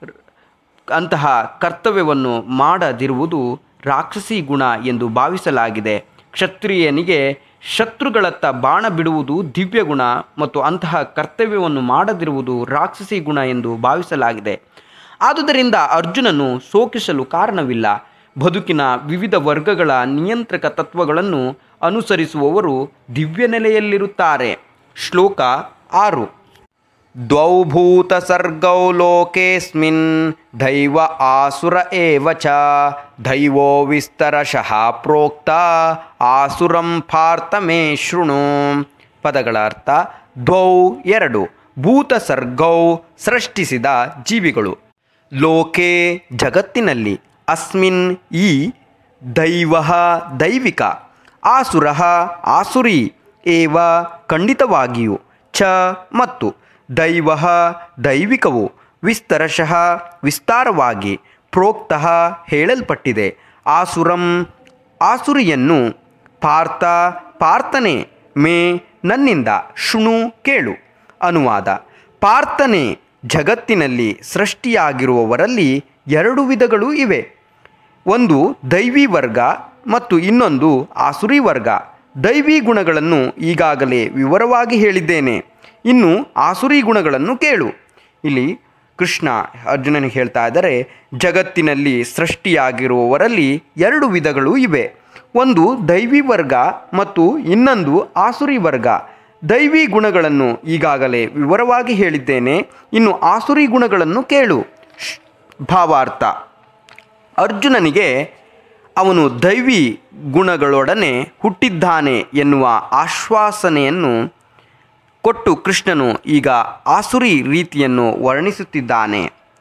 ಅಂತಹ ಕರ್ತವ್ಯವನ್ನು ಮಾಡದಿರುವುದು ರಾಕ್ಷಸಿ ಗುಣ ಎಂದು ಭಾವಿಸಲಾಗಿದೆ ಕ್ಷತ್ರಿಯನಿಗೆ ಶತ್ರುಗಳತ್ತ ಬಾಣ ಬಿಡುವುದು ದಿವ್ಯ ಗುಣ ಮತ್ತು ಅಂತಹ ಕರ್ತವ್ಯವನ್ನು ಮಾಡದಿರುವುದು ರಾಕ್ಷಸಿ ಗುಣ ಎಂದು ಭಾವಿಸಲಾಗಿದೆ ಆದುದರಿಂದ ಅರ್ಜುನನು ಶೋಕಿಸಲು ಕಾರಣವಿಲ್ಲ ಬದುಕಿನ ವಿವಿಧ ವರ್ಗಗಳ ನಿಯಂತ್ರಕ ತತ್ವಗಳನ್ನು ಅನುಸರಿಸುವವರು ದಿವ್ಯ ನೆಲೆಯಲ್ಲಿರುತ್ತಾರೆ ಶ್ಲೋಕ ಆರು ದ್ವೌ ಭೂತಸರ್ಗೌ ಲೋಕೇಸ್ಮಿನ್ ದೈವ ಆಸುರ ಏವ ಚ ದೈವೋ ವಿಸ್ತರಶಃ ಪ್ರೋಕ್ತ ಆಸುರಂ ಪಾರ್ಥ ಮೇ ಶೃಣು ಪದಗಳ ಅರ್ಥ ದ್ವೌ ಎರಡು ಭೂತಸರ್ಗೌ ಸೃಷ್ಟಿಸಿದ ಜೀವಿಗಳು ಲೋಕೆ ಜಗತ್ತಿನಲ್ಲಿ ಅಸ್ಮಿನ್ ಈ ದೈವ ದೈವಿಕ ಆಸುರ ಆಸುರಿ ಏವ ಖಂಡಿತವಾಗಿಯೂ ಚ ಮತ್ತು ದೈವ ದೈವಿಕವು ವಿಸ್ತರಶಃ ವಿಸ್ತಾರವಾಗಿ ಪ್ರೋಕ್ತ ಹೇಳಲ್ಪಟ್ಟಿದೆ ಆಸುರಂ ಆಸುರಿಯನ್ನು ಪಾರ್ಥ ಪಾರ್ಥನೆ ಮೇ ನನ್ನಿಂದ ಶೃಣು ಕೇಳು ಅನುವಾದ ಪಾರ್ಥನೆ ಜಗತ್ತಿನಲ್ಲಿ ಸೃಷ್ಟಿಯಾಗಿರುವವರಲ್ಲಿ ಎರಡು ವಿಧಗಳು ಇವೆ ಒಂದು ದೈವಿ ವರ್ಗ ಮತ್ತು ಇನ್ನೊಂದು ಆಸುರಿ ವರ್ಗ ದೈವಿ ಗುಣಗಳನ್ನು ಈಗಾಗಲೇ ವಿವರವಾಗಿ ಹೇಳಿದ್ದೇನೆ ಇನ್ನು ಆಸುರಿ ಗುಣಗಳನ್ನು ಕೇಳು ಇಲ್ಲಿ ಕೃಷ್ಣ ಅರ್ಜುನನಿಗೆ ಹೇಳ್ತಾ ಇದ್ದಾರೆ ಜಗತ್ತಿನಲ್ಲಿ ಸೃಷ್ಟಿಯಾಗಿರುವವರಲ್ಲಿ ಎರಡು ವಿಧಗಳು ಇವೆ ಒಂದು ದೈವಿ ವರ್ಗ ಮತ್ತು ಇನ್ನೊಂದು ಆಸುರಿ ವರ್ಗ ದೈವಿ ಗುಣಗಳನ್ನು ಈಗಾಗಲೇ ವಿವರವಾಗಿ ಹೇಳಿದ್ದೇನೆ ಇನ್ನು ಆಸುರಿ ಗುಣಗಳನ್ನು ಕೇಳು ಶ್- ಭಾವಾರ್ಥ ಅರ್ಜುನನಿಗೆ ಅವನು ದೈವಿ ಗುಣಗಳೊಡನೆ ಹುಟ್ಟಿದ್ದಾನೆ ಎನ್ನುವ ಆಶ್ವಾಸನೆಯನ್ನು ಕೊಟ್ಟು ಕೃಷ್ಣನು ಈಗ ಆಸುರಿ ರೀತಿಯನ್ನು ವರ್ಣಿಸುತ್ತಿದ್ದಾನೆ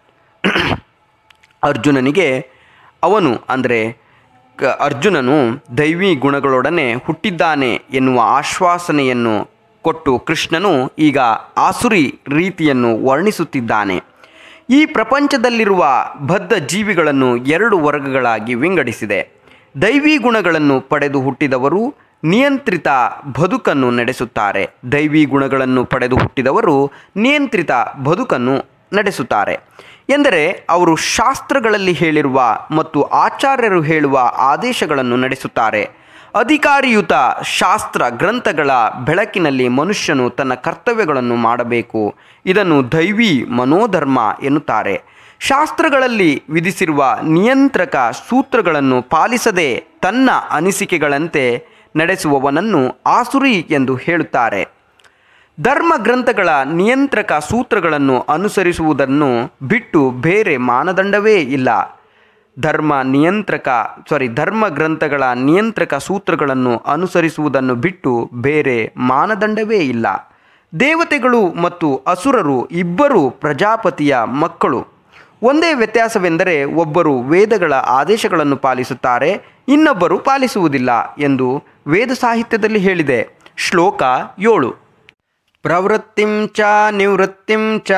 ಅರ್ಜುನನಿಗೆ ಅವನು ಅಂದರೆ ಕ- ಅರ್ಜುನನು ದೈವಿ ಗುಣಗಳೊಡನೆ ಹುಟ್ಟಿದ್ದಾನೆ ಎನ್ನುವ ಆಶ್ವಾಸನೆಯನ್ನು ಕೊಟ್ಟು ಕೃಷ್ಣನು ಈಗ ಆಸುರಿ ರೀತಿಯನ್ನು ವರ್ಣಿಸುತ್ತಿದ್ದಾನೆ ಈ ಪ್ರಪಂಚದಲ್ಲಿರುವ ಬದ್ಧ ಜೀವಿಗಳನ್ನು ಎರಡು ವರ್ಗಗಳಾಗಿ ವಿಂಗಡಿಸಿದೆ ದೈವಿ ಗುಣಗಳನ್ನು ಪಡೆದು ಹುಟ್ಟಿದವರು ನಿಯಂತ್ರಿತ ಬದುಕನ್ನು ನಡೆಸುತ್ತಾರೆ ದೈವಿ ಗುಣಗಳನ್ನು ಪಡೆದು ಹುಟ್ಟಿದವರು ನಿಯಂತ್ರಿತ ಬದುಕನ್ನು ನಡೆಸುತ್ತಾರೆ ಎಂದರೆ ಅವರು ಶಾಸ್ತ್ರಗಳಲ್ಲಿ ಹೇಳಿರುವ ಮತ್ತು ಆಚಾರ್ಯರು ಹೇಳುವ ಆದೇಶಗಳನ್ನು ನಡೆಸುತ್ತಾರೆ ಅಧಿಕಾರಿಯುತ ಶಾಸ್ತ್ರ ಗ್ರಂಥಗಳ ಬೆಳಕಿನಲ್ಲಿ ಮನುಷ್ಯನು ತನ್ನ ಕರ್ತವ್ಯಗಳನ್ನು ಮಾಡಬೇಕು ಇದನ್ನು ದೈವಿ ಮನೋಧರ್ಮ ಎನ್ನುತ್ತಾರೆ ಶಾಸ್ತ್ರಗಳಲ್ಲಿ ವಿಧಿಸಿರುವ ನಿಯಂತ್ರಕ ಸೂತ್ರಗಳನ್ನು ಪಾಲಿಸದೆ ತನ್ನ ಅನಿಸಿಕೆಗಳಂತೆ ನಡೆಸುವವನನ್ನು ಆಸುರಿ ಎಂದು ಹೇಳುತ್ತಾರೆ ಧರ್ಮ ಗ್ರಂಥಗಳ ನಿಯಂತ್ರಕ ಸೂತ್ರಗಳನ್ನು ಅನುಸರಿಸುವುದನ್ನು ಬಿಟ್ಟು ಬೇರೆ ಮಾನದಂಡವೇ ಇಲ್ಲ ಧರ್ಮ ನಿಯಂತ್ರಕ ಸಾರಿ ಧರ್ಮ ಗ್ರಂಥಗಳ ನಿಯಂತ್ರಕ ಸೂತ್ರಗಳನ್ನು ಅನುಸರಿಸುವುದನ್ನು ಬಿಟ್ಟು ಬೇರೆ ಮಾನದಂಡವೇ ಇಲ್ಲ ದೇವತೆಗಳು ಮತ್ತು ಅಸುರರು ಇಬ್ಬರು ಪ್ರಜಾಪತಿಯ ಮಕ್ಕಳು ಒಂದೇ ವ್ಯತ್ಯಾಸವೆಂದರೆ ಒಬ್ಬರು ವೇದಗಳ ಆದೇಶಗಳನ್ನು ಪಾಲಿಸುತ್ತಾರೆ ಇನ್ನೊಬ್ಬರು ಪಾಲಿಸುವುದಿಲ್ಲ ಎಂದು ವೇದ ಸಾಹಿತ್ಯದಲ್ಲಿ ಹೇಳಿದೆ ಶ್ಲೋಕ ಏಳು ಪ್ರವೃತ್ತಿಂ ಚ ನಿವೃತ್ತಿಂ ಚ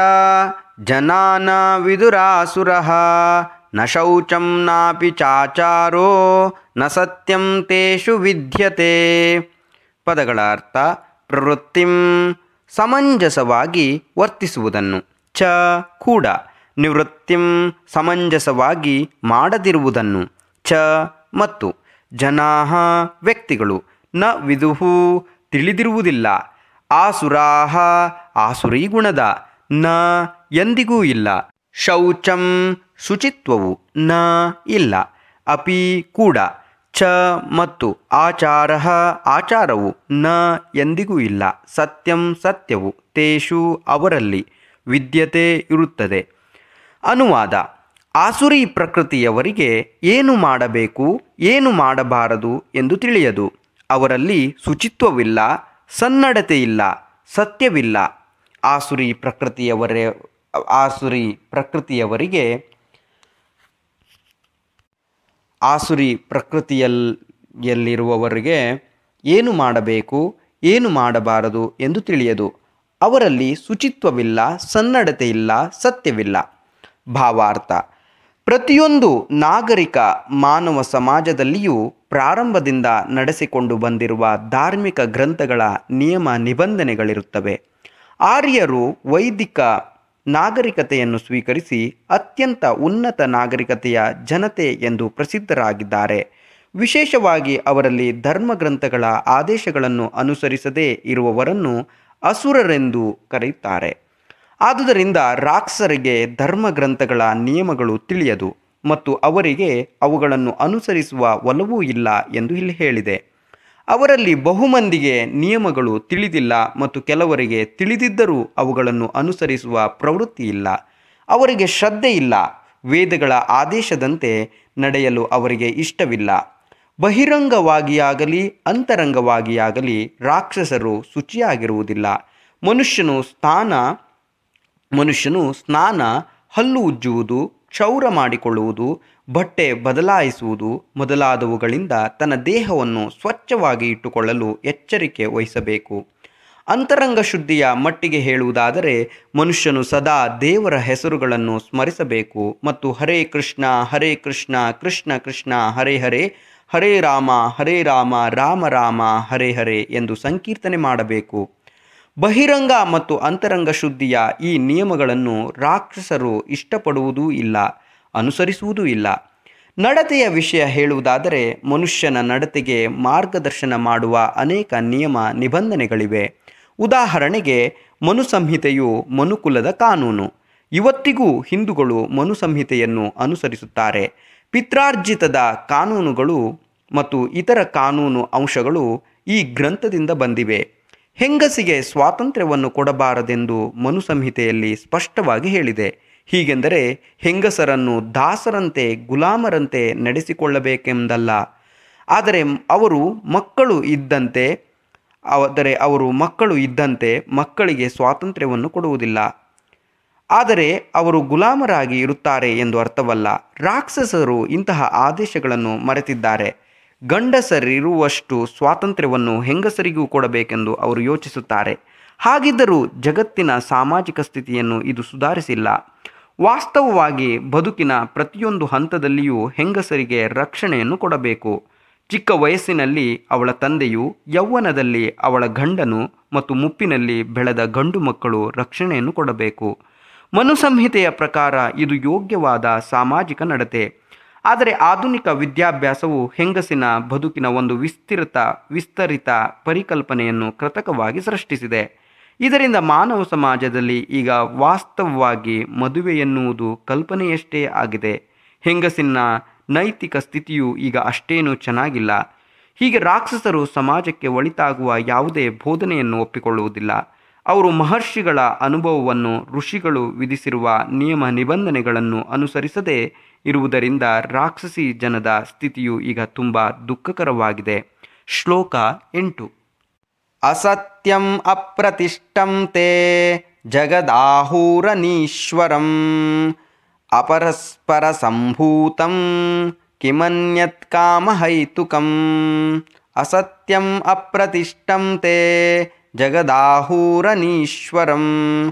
ಜನಾನ ವಿದುರಾಸುರಃ ನ ಶೌಚಂ ನಾಪಿ ಚಾಚಾರೋ ನ ಸತ್ಯಂ ತೇಷು ವಿದ್ಯತೆ ಪದಗಳ ಅರ್ಥ ಪ್ರವೃತ್ತಿಂ ಸಮಂಜಸವಾಗಿ ವರ್ತಿಸುವುದನ್ನು ಚ ಕೂಡ ನಿವೃತ್ತಿಂ ಸಮಂಜಸವಾಗಿ ಮಾಡದಿರುವುದನ್ನು ಚ ಮತ್ತು ಜನಾಹ ವ್ಯಕ್ತಿಗಳು ನ ವಿದುಹು ತಿಳಿದಿರುವುದಿಲ್ಲ ಆಸುರಾಹ ಆಸುರಿ ಗುಣದ ನ ಎಂದಿಗೂ ಇಲ್ಲ ಶೌಚಂ ಶುಚಿತ್ವವು ನ ಇಲ್ಲ ಅಪಿ ಕೂಡ ಚ ಮತ್ತು ಆಚಾರ ಆಚಾರವು ನ ಎಂದಿಗೂ ಇಲ್ಲ ಸತ್ಯಂ ಸತ್ಯವು ತೇಷು ಅವರಲ್ಲಿ ವಿದ್ಯತೆ ಇರುತ್ತದೆ ಅನುವಾದ ಆಸುರಿ ಪ್ರಕೃತಿಯವರಿಗೆ ಏನು ಮಾಡಬೇಕು ಏನು ಮಾಡಬಾರದು ಎಂದು ತಿಳಿಯದು ಅವರಲ್ಲಿ ಶುಚಿತ್ವವಿಲ್ಲ ಸನ್ನಡತೆಯಿಲ್ಲ ಸತ್ಯವಿಲ್ಲ ಆಸುರಿ ಪ್ರಕೃತಿಯವರೇ ಆಸುರಿ ಪ್ರಕೃತಿಯವರಿಗೆ ಆಸುರಿ ಪ್ರಕೃತಿಯಲ್ ಯಲ್ಲಿರುವವರಿಗೆ ಏನು ಮಾಡಬೇಕು ಏನು ಮಾಡಬಾರದು ಎಂದು ತಿಳಿಯದು ಅವರಲ್ಲಿ ಶುಚಿತ್ವವಿಲ್ಲ ಸನ್ನಡತೆ ಇಲ್ಲ ಸತ್ಯವಿಲ್ಲ ಭಾವಾರ್ಥ ಪ್ರತಿಯೊಂದು ನಾಗರಿಕ ಮಾನವ ಸಮಾಜದಲ್ಲಿಯೂ ಪ್ರಾರಂಭದಿಂದ ನಡೆಸಿಕೊಂಡು ಬಂದಿರುವ ಧಾರ್ಮಿಕ ಗ್ರಂಥಗಳ ನಿಯಮ ನಿಬಂಧನೆಗಳಿರುತ್ತವೆ ಆರ್ಯರು ವೈದಿಕ ನಾಗರಿಕತೆಯನ್ನು ಸ್ವೀಕರಿಸಿ ಅತ್ಯಂತ ಉನ್ನತ ನಾಗರಿಕತೆಯ ಜನತೆ ಎಂದು ಪ್ರಸಿದ್ಧರಾಗಿದ್ದಾರೆ ವಿಶೇಷವಾಗಿ ಅವರಲ್ಲಿ ಧರ್ಮಗ್ರಂಥಗಳ ಆದೇಶಗಳನ್ನು ಅನುಸರಿಸದೇ ಇರುವವರನ್ನು ಅಸುರರೆಂದು ಕರೆಯುತ್ತಾರೆ ಆದುದರಿಂದ ರಾಕ್ಷಸರಿಗೆ ಧರ್ಮಗ್ರಂಥಗಳ ನಿಯಮಗಳು ತಿಳಿಯದು ಮತ್ತು ಅವರಿಗೆ ಅವುಗಳನ್ನು ಅನುಸರಿಸುವ ಒಲವೂ ಇಲ್ಲ ಎಂದು ಇಲ್ಲಿ ಹೇಳಿದೆ ಅವರಲ್ಲಿ ಬಹುಮಂದಿಗೆ ನಿಯಮಗಳು ತಿಳಿದಿಲ್ಲ ಮತ್ತು ಕೆಲವರಿಗೆ ತಿಳಿದಿದ್ದರೂ ಅವುಗಳನ್ನು ಅನುಸರಿಸುವ ಪ್ರವೃತ್ತಿ ಇಲ್ಲ ಅವರಿಗೆ ಶ್ರದ್ಧೆ ಇಲ್ಲ ವೇದಗಳ ಆದೇಶದಂತೆ ನಡೆಯಲು ಅವರಿಗೆ ಇಷ್ಟವಿಲ್ಲ ಬಹಿರಂಗವಾಗಿಯಾಗಲಿ ಅಂತರಂಗವಾಗಿಯಾಗಲಿ ರಾಕ್ಷಸರು ಶುಚಿಯಾಗಿರುವುದಿಲ್ಲ ಮನುಷ್ಯನು ಸ್ನಾನ ಮನುಷ್ಯನು ಸ್ನಾನ ಹಲ್ಲು ಉಜ್ಜುವುದು ಕ್ಷೌರ ಮಾಡಿಕೊಳ್ಳುವುದು ಬಟ್ಟೆ ಬದಲಾಯಿಸುವುದು ಮೊದಲಾದವುಗಳಿಂದ ತನ್ನ ದೇಹವನ್ನು ಸ್ವಚ್ಛವಾಗಿ ಇಟ್ಟುಕೊಳ್ಳಲು ಎಚ್ಚರಿಕೆ ವಹಿಸಬೇಕು ಅಂತರಂಗ ಶುದ್ಧಿಯ ಮಟ್ಟಿಗೆ ಹೇಳುವುದಾದರೆ ಮನುಷ್ಯನು ಸದಾ ದೇವರ ಹೆಸರುಗಳನ್ನು ಸ್ಮರಿಸಬೇಕು ಮತ್ತು ಹರೇ ಕೃಷ್ಣ ಹರೇ ಕೃಷ್ಣ ಕೃಷ್ಣ ಕೃಷ್ಣ ಹರೇ ಹರೇ ಹರೇ ರಾಮ ಹರೇ ರಾಮ ರಾಮ ರಾಮ ಹರೇ ಹರೇ ಎಂದು ಸಂಕೀರ್ತನೆ ಮಾಡಬೇಕು ಬಹಿರಂಗ ಮತ್ತು ಅಂತರಂಗ ಶುದ್ಧಿಯ ಈ ನಿಯಮಗಳನ್ನು ರಾಕ್ಷಸರು ಇಷ್ಟಪಡುವುದೂ ಇಲ್ಲ ಅನುಸರಿಸುವುದೂ ಇಲ್ಲ ನಡತೆಯ ವಿಷಯ ಹೇಳುವುದಾದರೆ ಮನುಷ್ಯನ ನಡತೆಗೆ ಮಾರ್ಗದರ್ಶನ ಮಾಡುವ ಅನೇಕ ನಿಯಮ ನಿಬಂಧನೆಗಳಿವೆ ಉದಾಹರಣೆಗೆ ಮನುಸಂಹಿತೆಯು ಮನುಕುಲದ ಕಾನೂನು ಇವತ್ತಿಗೂ ಹಿಂದೂಗಳು ಮನುಸಂಹಿತೆಯನ್ನು ಅನುಸರಿಸುತ್ತಾರೆ ಪಿತ್ರಾರ್ಜಿತದ ಕಾನೂನುಗಳು ಮತ್ತು ಇತರ ಕಾನೂನು ಅಂಶಗಳು ಈ ಗ್ರಂಥದಿಂದ ಬಂದಿವೆ ಹೆಂಗಸಿಗೆ ಸ್ವಾತಂತ್ರ್ಯವನ್ನು ಕೊಡಬಾರದೆಂದು ಮನುಸಂಹಿತೆಯಲ್ಲಿ ಸ್ಪಷ್ಟವಾಗಿ ಹೇಳಿದೆ ಹೀಗೆಂದರೆ ಹೆಂಗಸರನ್ನು ದಾಸರಂತೆ ಗುಲಾಮರಂತೆ ನಡೆಸಿಕೊಳ್ಳಬೇಕೆಂದಲ್ಲ ಆದರೆ ಅವರು ಮಕ್ಕಳು ಇದ್ದಂತೆ ಆದರೆ ಅವರು ಮಕ್ಕಳು ಇದ್ದಂತೆ ಮಕ್ಕಳಿಗೆ ಸ್ವಾತಂತ್ರ್ಯವನ್ನು ಕೊಡುವುದಿಲ್ಲ ಆದರೆ ಅವರು ಗುಲಾಮರಾಗಿ ಇರುತ್ತಾರೆ ಎಂದು ಅರ್ಥವಲ್ಲ ರಾಕ್ಷಸರು ಇಂತಹ ಆದೇಶಗಳನ್ನು ಮರೆತಿದ್ದಾರೆ ಗಂಡಸರಿರುವಷ್ಟು ಸ್ವಾತಂತ್ರ್ಯವನ್ನು ಹೆಂಗಸರಿಗೂ ಕೊಡಬೇಕೆಂದು ಅವರು ಯೋಚಿಸುತ್ತಾರೆ ಹಾಗಿದ್ದರೂ ಜಗತ್ತಿನ ಸಾಮಾಜಿಕ ಸ್ಥಿತಿಯನ್ನು ಇದು ಸುಧಾರಿಸಿಲ್ಲ ವಾಸ್ತವವಾಗಿ ಬದುಕಿನ ಪ್ರತಿಯೊಂದು ಹಂತದಲ್ಲಿಯೂ ಹೆಂಗಸರಿಗೆ ರಕ್ಷಣೆಯನ್ನು ಕೊಡಬೇಕು ಚಿಕ್ಕ ವಯಸ್ಸಿನಲ್ಲಿ ಅವಳ ತಂದೆಯು ಯೌವನದಲ್ಲಿ ಅವಳ ಗಂಡನು ಮತ್ತು ಮುಪ್ಪಿನಲ್ಲಿ ಬೆಳೆದ ಗಂಡು ಮಕ್ಕಳು ರಕ್ಷಣೆಯನ್ನು ಕೊಡಬೇಕು ಮನುಸಂಹಿತೆಯ ಪ್ರಕಾರ ಇದು ಯೋಗ್ಯವಾದ ಸಾಮಾಜಿಕ ನಡತೆ ಆದರೆ ಆಧುನಿಕ ವಿದ್ಯಾಭ್ಯಾಸವು ಹೆಂಗಸಿನ ಬದುಕಿನ ಒಂದು ವಿಸ್ತೃತ ವಿಸ್ತರಿತ ಪರಿಕಲ್ಪನೆಯನ್ನು ಕೃತಕವಾಗಿ ಸೃಷ್ಟಿಸಿದೆ ಇದರಿಂದ ಮಾನವ ಸಮಾಜದಲ್ಲಿ ಈಗ ವಾಸ್ತವವಾಗಿ ಮದುವೆ ಎನ್ನುವುದು ಕಲ್ಪನೆಯಷ್ಟೇ ಆಗಿದೆ ಹೆಂಗಸಿನ ನೈತಿಕ ಸ್ಥಿತಿಯು ಈಗ ಅಷ್ಟೇನೂ ಚೆನ್ನಾಗಿಲ್ಲ ಹೀಗೆ ರಾಕ್ಷಸರು ಸಮಾಜಕ್ಕೆ ಒಳಿತಾಗುವ ಯಾವುದೇ ಬೋಧನೆಯನ್ನು ಒಪ್ಪಿಕೊಳ್ಳುವುದಿಲ್ಲ ಅವರು ಮಹರ್ಷಿಗಳ ಅನುಭವವನ್ನು ಋಷಿಗಳು ವಿಧಿಸಿರುವ ನಿಯಮ ನಿಬಂಧನೆಗಳನ್ನು ಅನುಸರಿಸದೇ ಇರುವುದರಿಂದ ರಾಕ್ಷಸಿ ಜನದ ಸ್ಥಿತಿಯು ಈಗ ತುಂಬ ದುಃಖಕರವಾಗಿದೆ ಶ್ಲೋಕ ಎಂಟು ಅಸತ್ಯಂ ಅಪ್ರತಿಷ್ಠಂ ತೇ ಜಗದಾಹೂರನೀಶ್ವರಂ ಅಪರಸ್ಪರ ಸಂಭೂತಂ ಕಿಮನ್ಯತ್ ಕಾಮಹೈತುಕಂ ಅಸತ್ಯಂ ಅಪ್ರತಿಷ್ಠಂ ತೇ ಜಗದಾಹೂರನೀಶ್ವರಂ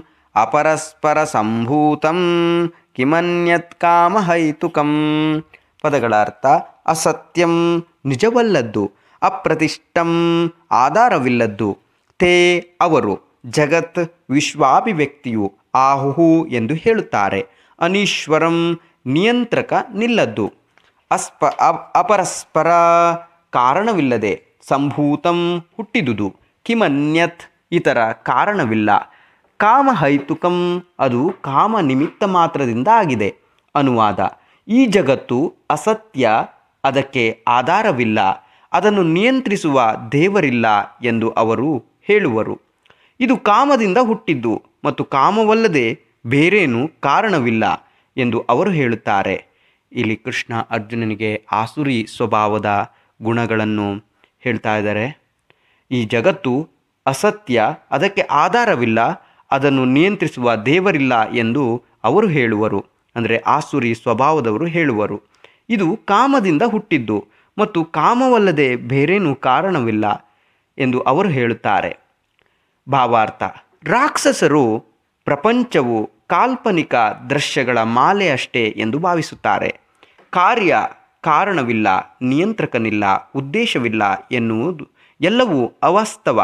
ಅಪರಸ್ಪರ ಸಂಭೂತಂ ಕಿಮನ್ಯತ್ ಕಾಮಹೈತುಕಂ ಪದಗಳ ಅರ್ಥ ಅಸತ್ಯಂ ನಿಜವಲ್ಲದ್ದು ಅಪ್ರತಿಷ್ಠಂ ಆಧಾರವಿಲ್ಲದ್ದು ತೇ ಅವರು ಜಗತ್ ವಿಶ್ವಾಭಿವ್ಯಕ್ತಿಯು ಆಹುಹು ಎಂದು ಹೇಳುತ್ತಾರೆ ಅನೀಶ್ವರಂ ನಿಯಂತ್ರಕ ನಿಲ್ಲದ್ದು ಅಸ್ಪ ಅ- ಅಪರಸ್ಪರ ಕಾರಣವಿಲ್ಲದೆ ಸಂಭೂತಂ ಹುಟ್ಟಿದುದು ಕಿಮನ್ಯತ್ ಇತರ ಕಾರಣವಿಲ್ಲ ಕಾಮಹೈತುಕಂ ಅದು ಕಾಮ ನಿಮಿತ್ತ ಮಾತ್ರದಿಂದ ಆಗಿದೆ ಅನುವಾದ ಈ ಜಗತ್ತು ಅಸತ್ಯ ಅದಕ್ಕೆ ಆಧಾರವಿಲ್ಲ ಅದನ್ನು ನಿಯಂತ್ರಿಸುವ ದೇವರಿಲ್ಲ ಎಂದು ಅವರು ಹೇಳುವರು ಇದು ಕಾಮದಿಂದ ಹುಟ್ಟಿದ್ದು ಮತ್ತು ಕಾಮವಲ್ಲದೆ ಬೇರೇನೂ ಕಾರಣವಿಲ್ಲ ಎಂದು ಅವರು ಹೇಳುತ್ತಾರೆ ಇಲ್ಲಿ ಕೃಷ್ಣ ಅರ್ಜುನನಿಗೆ ಆಸುರಿ ಸ್ವಭಾವದ ಗುಣಗಳನ್ನು ಹೇಳ್ತಾ ಇದ್ದಾರೆ ಈ ಜಗತ್ತು ಅಸತ್ಯ ಅದಕ್ಕೆ ಆಧಾರವಿಲ್ಲ ಅದನ್ನು ನಿಯಂತ್ರಿಸುವ ದೇವರಿಲ್ಲ ಎಂದು ಅವರು ಹೇಳುವರು ಅಂದರೆ ಆಸುರಿ ಸ್ವಭಾವದವರು ಹೇಳುವರು ಇದು ಕಾಮದಿಂದ ಹುಟ್ಟಿದ್ದು ಮತ್ತು ಕಾಮವಲ್ಲದೆ ಬೇರೇನೂ ಕಾರಣವಿಲ್ಲ ಎಂದು ಅವರು ಹೇಳುತ್ತಾರೆ ಭಾವಾರ್ಥ ರಾಕ್ಷಸರು ಪ್ರಪಂಚವು ಕಾಲ್ಪನಿಕ ದೃಶ್ಯಗಳ ಮಾಲೆಯಷ್ಟೇ ಎಂದು ಭಾವಿಸುತ್ತಾರೆ ಕಾರ್ಯ ಕಾರಣವಿಲ್ಲ ನಿಯಂತ್ರಕನಿಲ್ಲ ಉದ್ದೇಶವಿಲ್ಲ ಎನ್ನುವುದು ಎಲ್ಲವೂ ಅವಾಸ್ತವ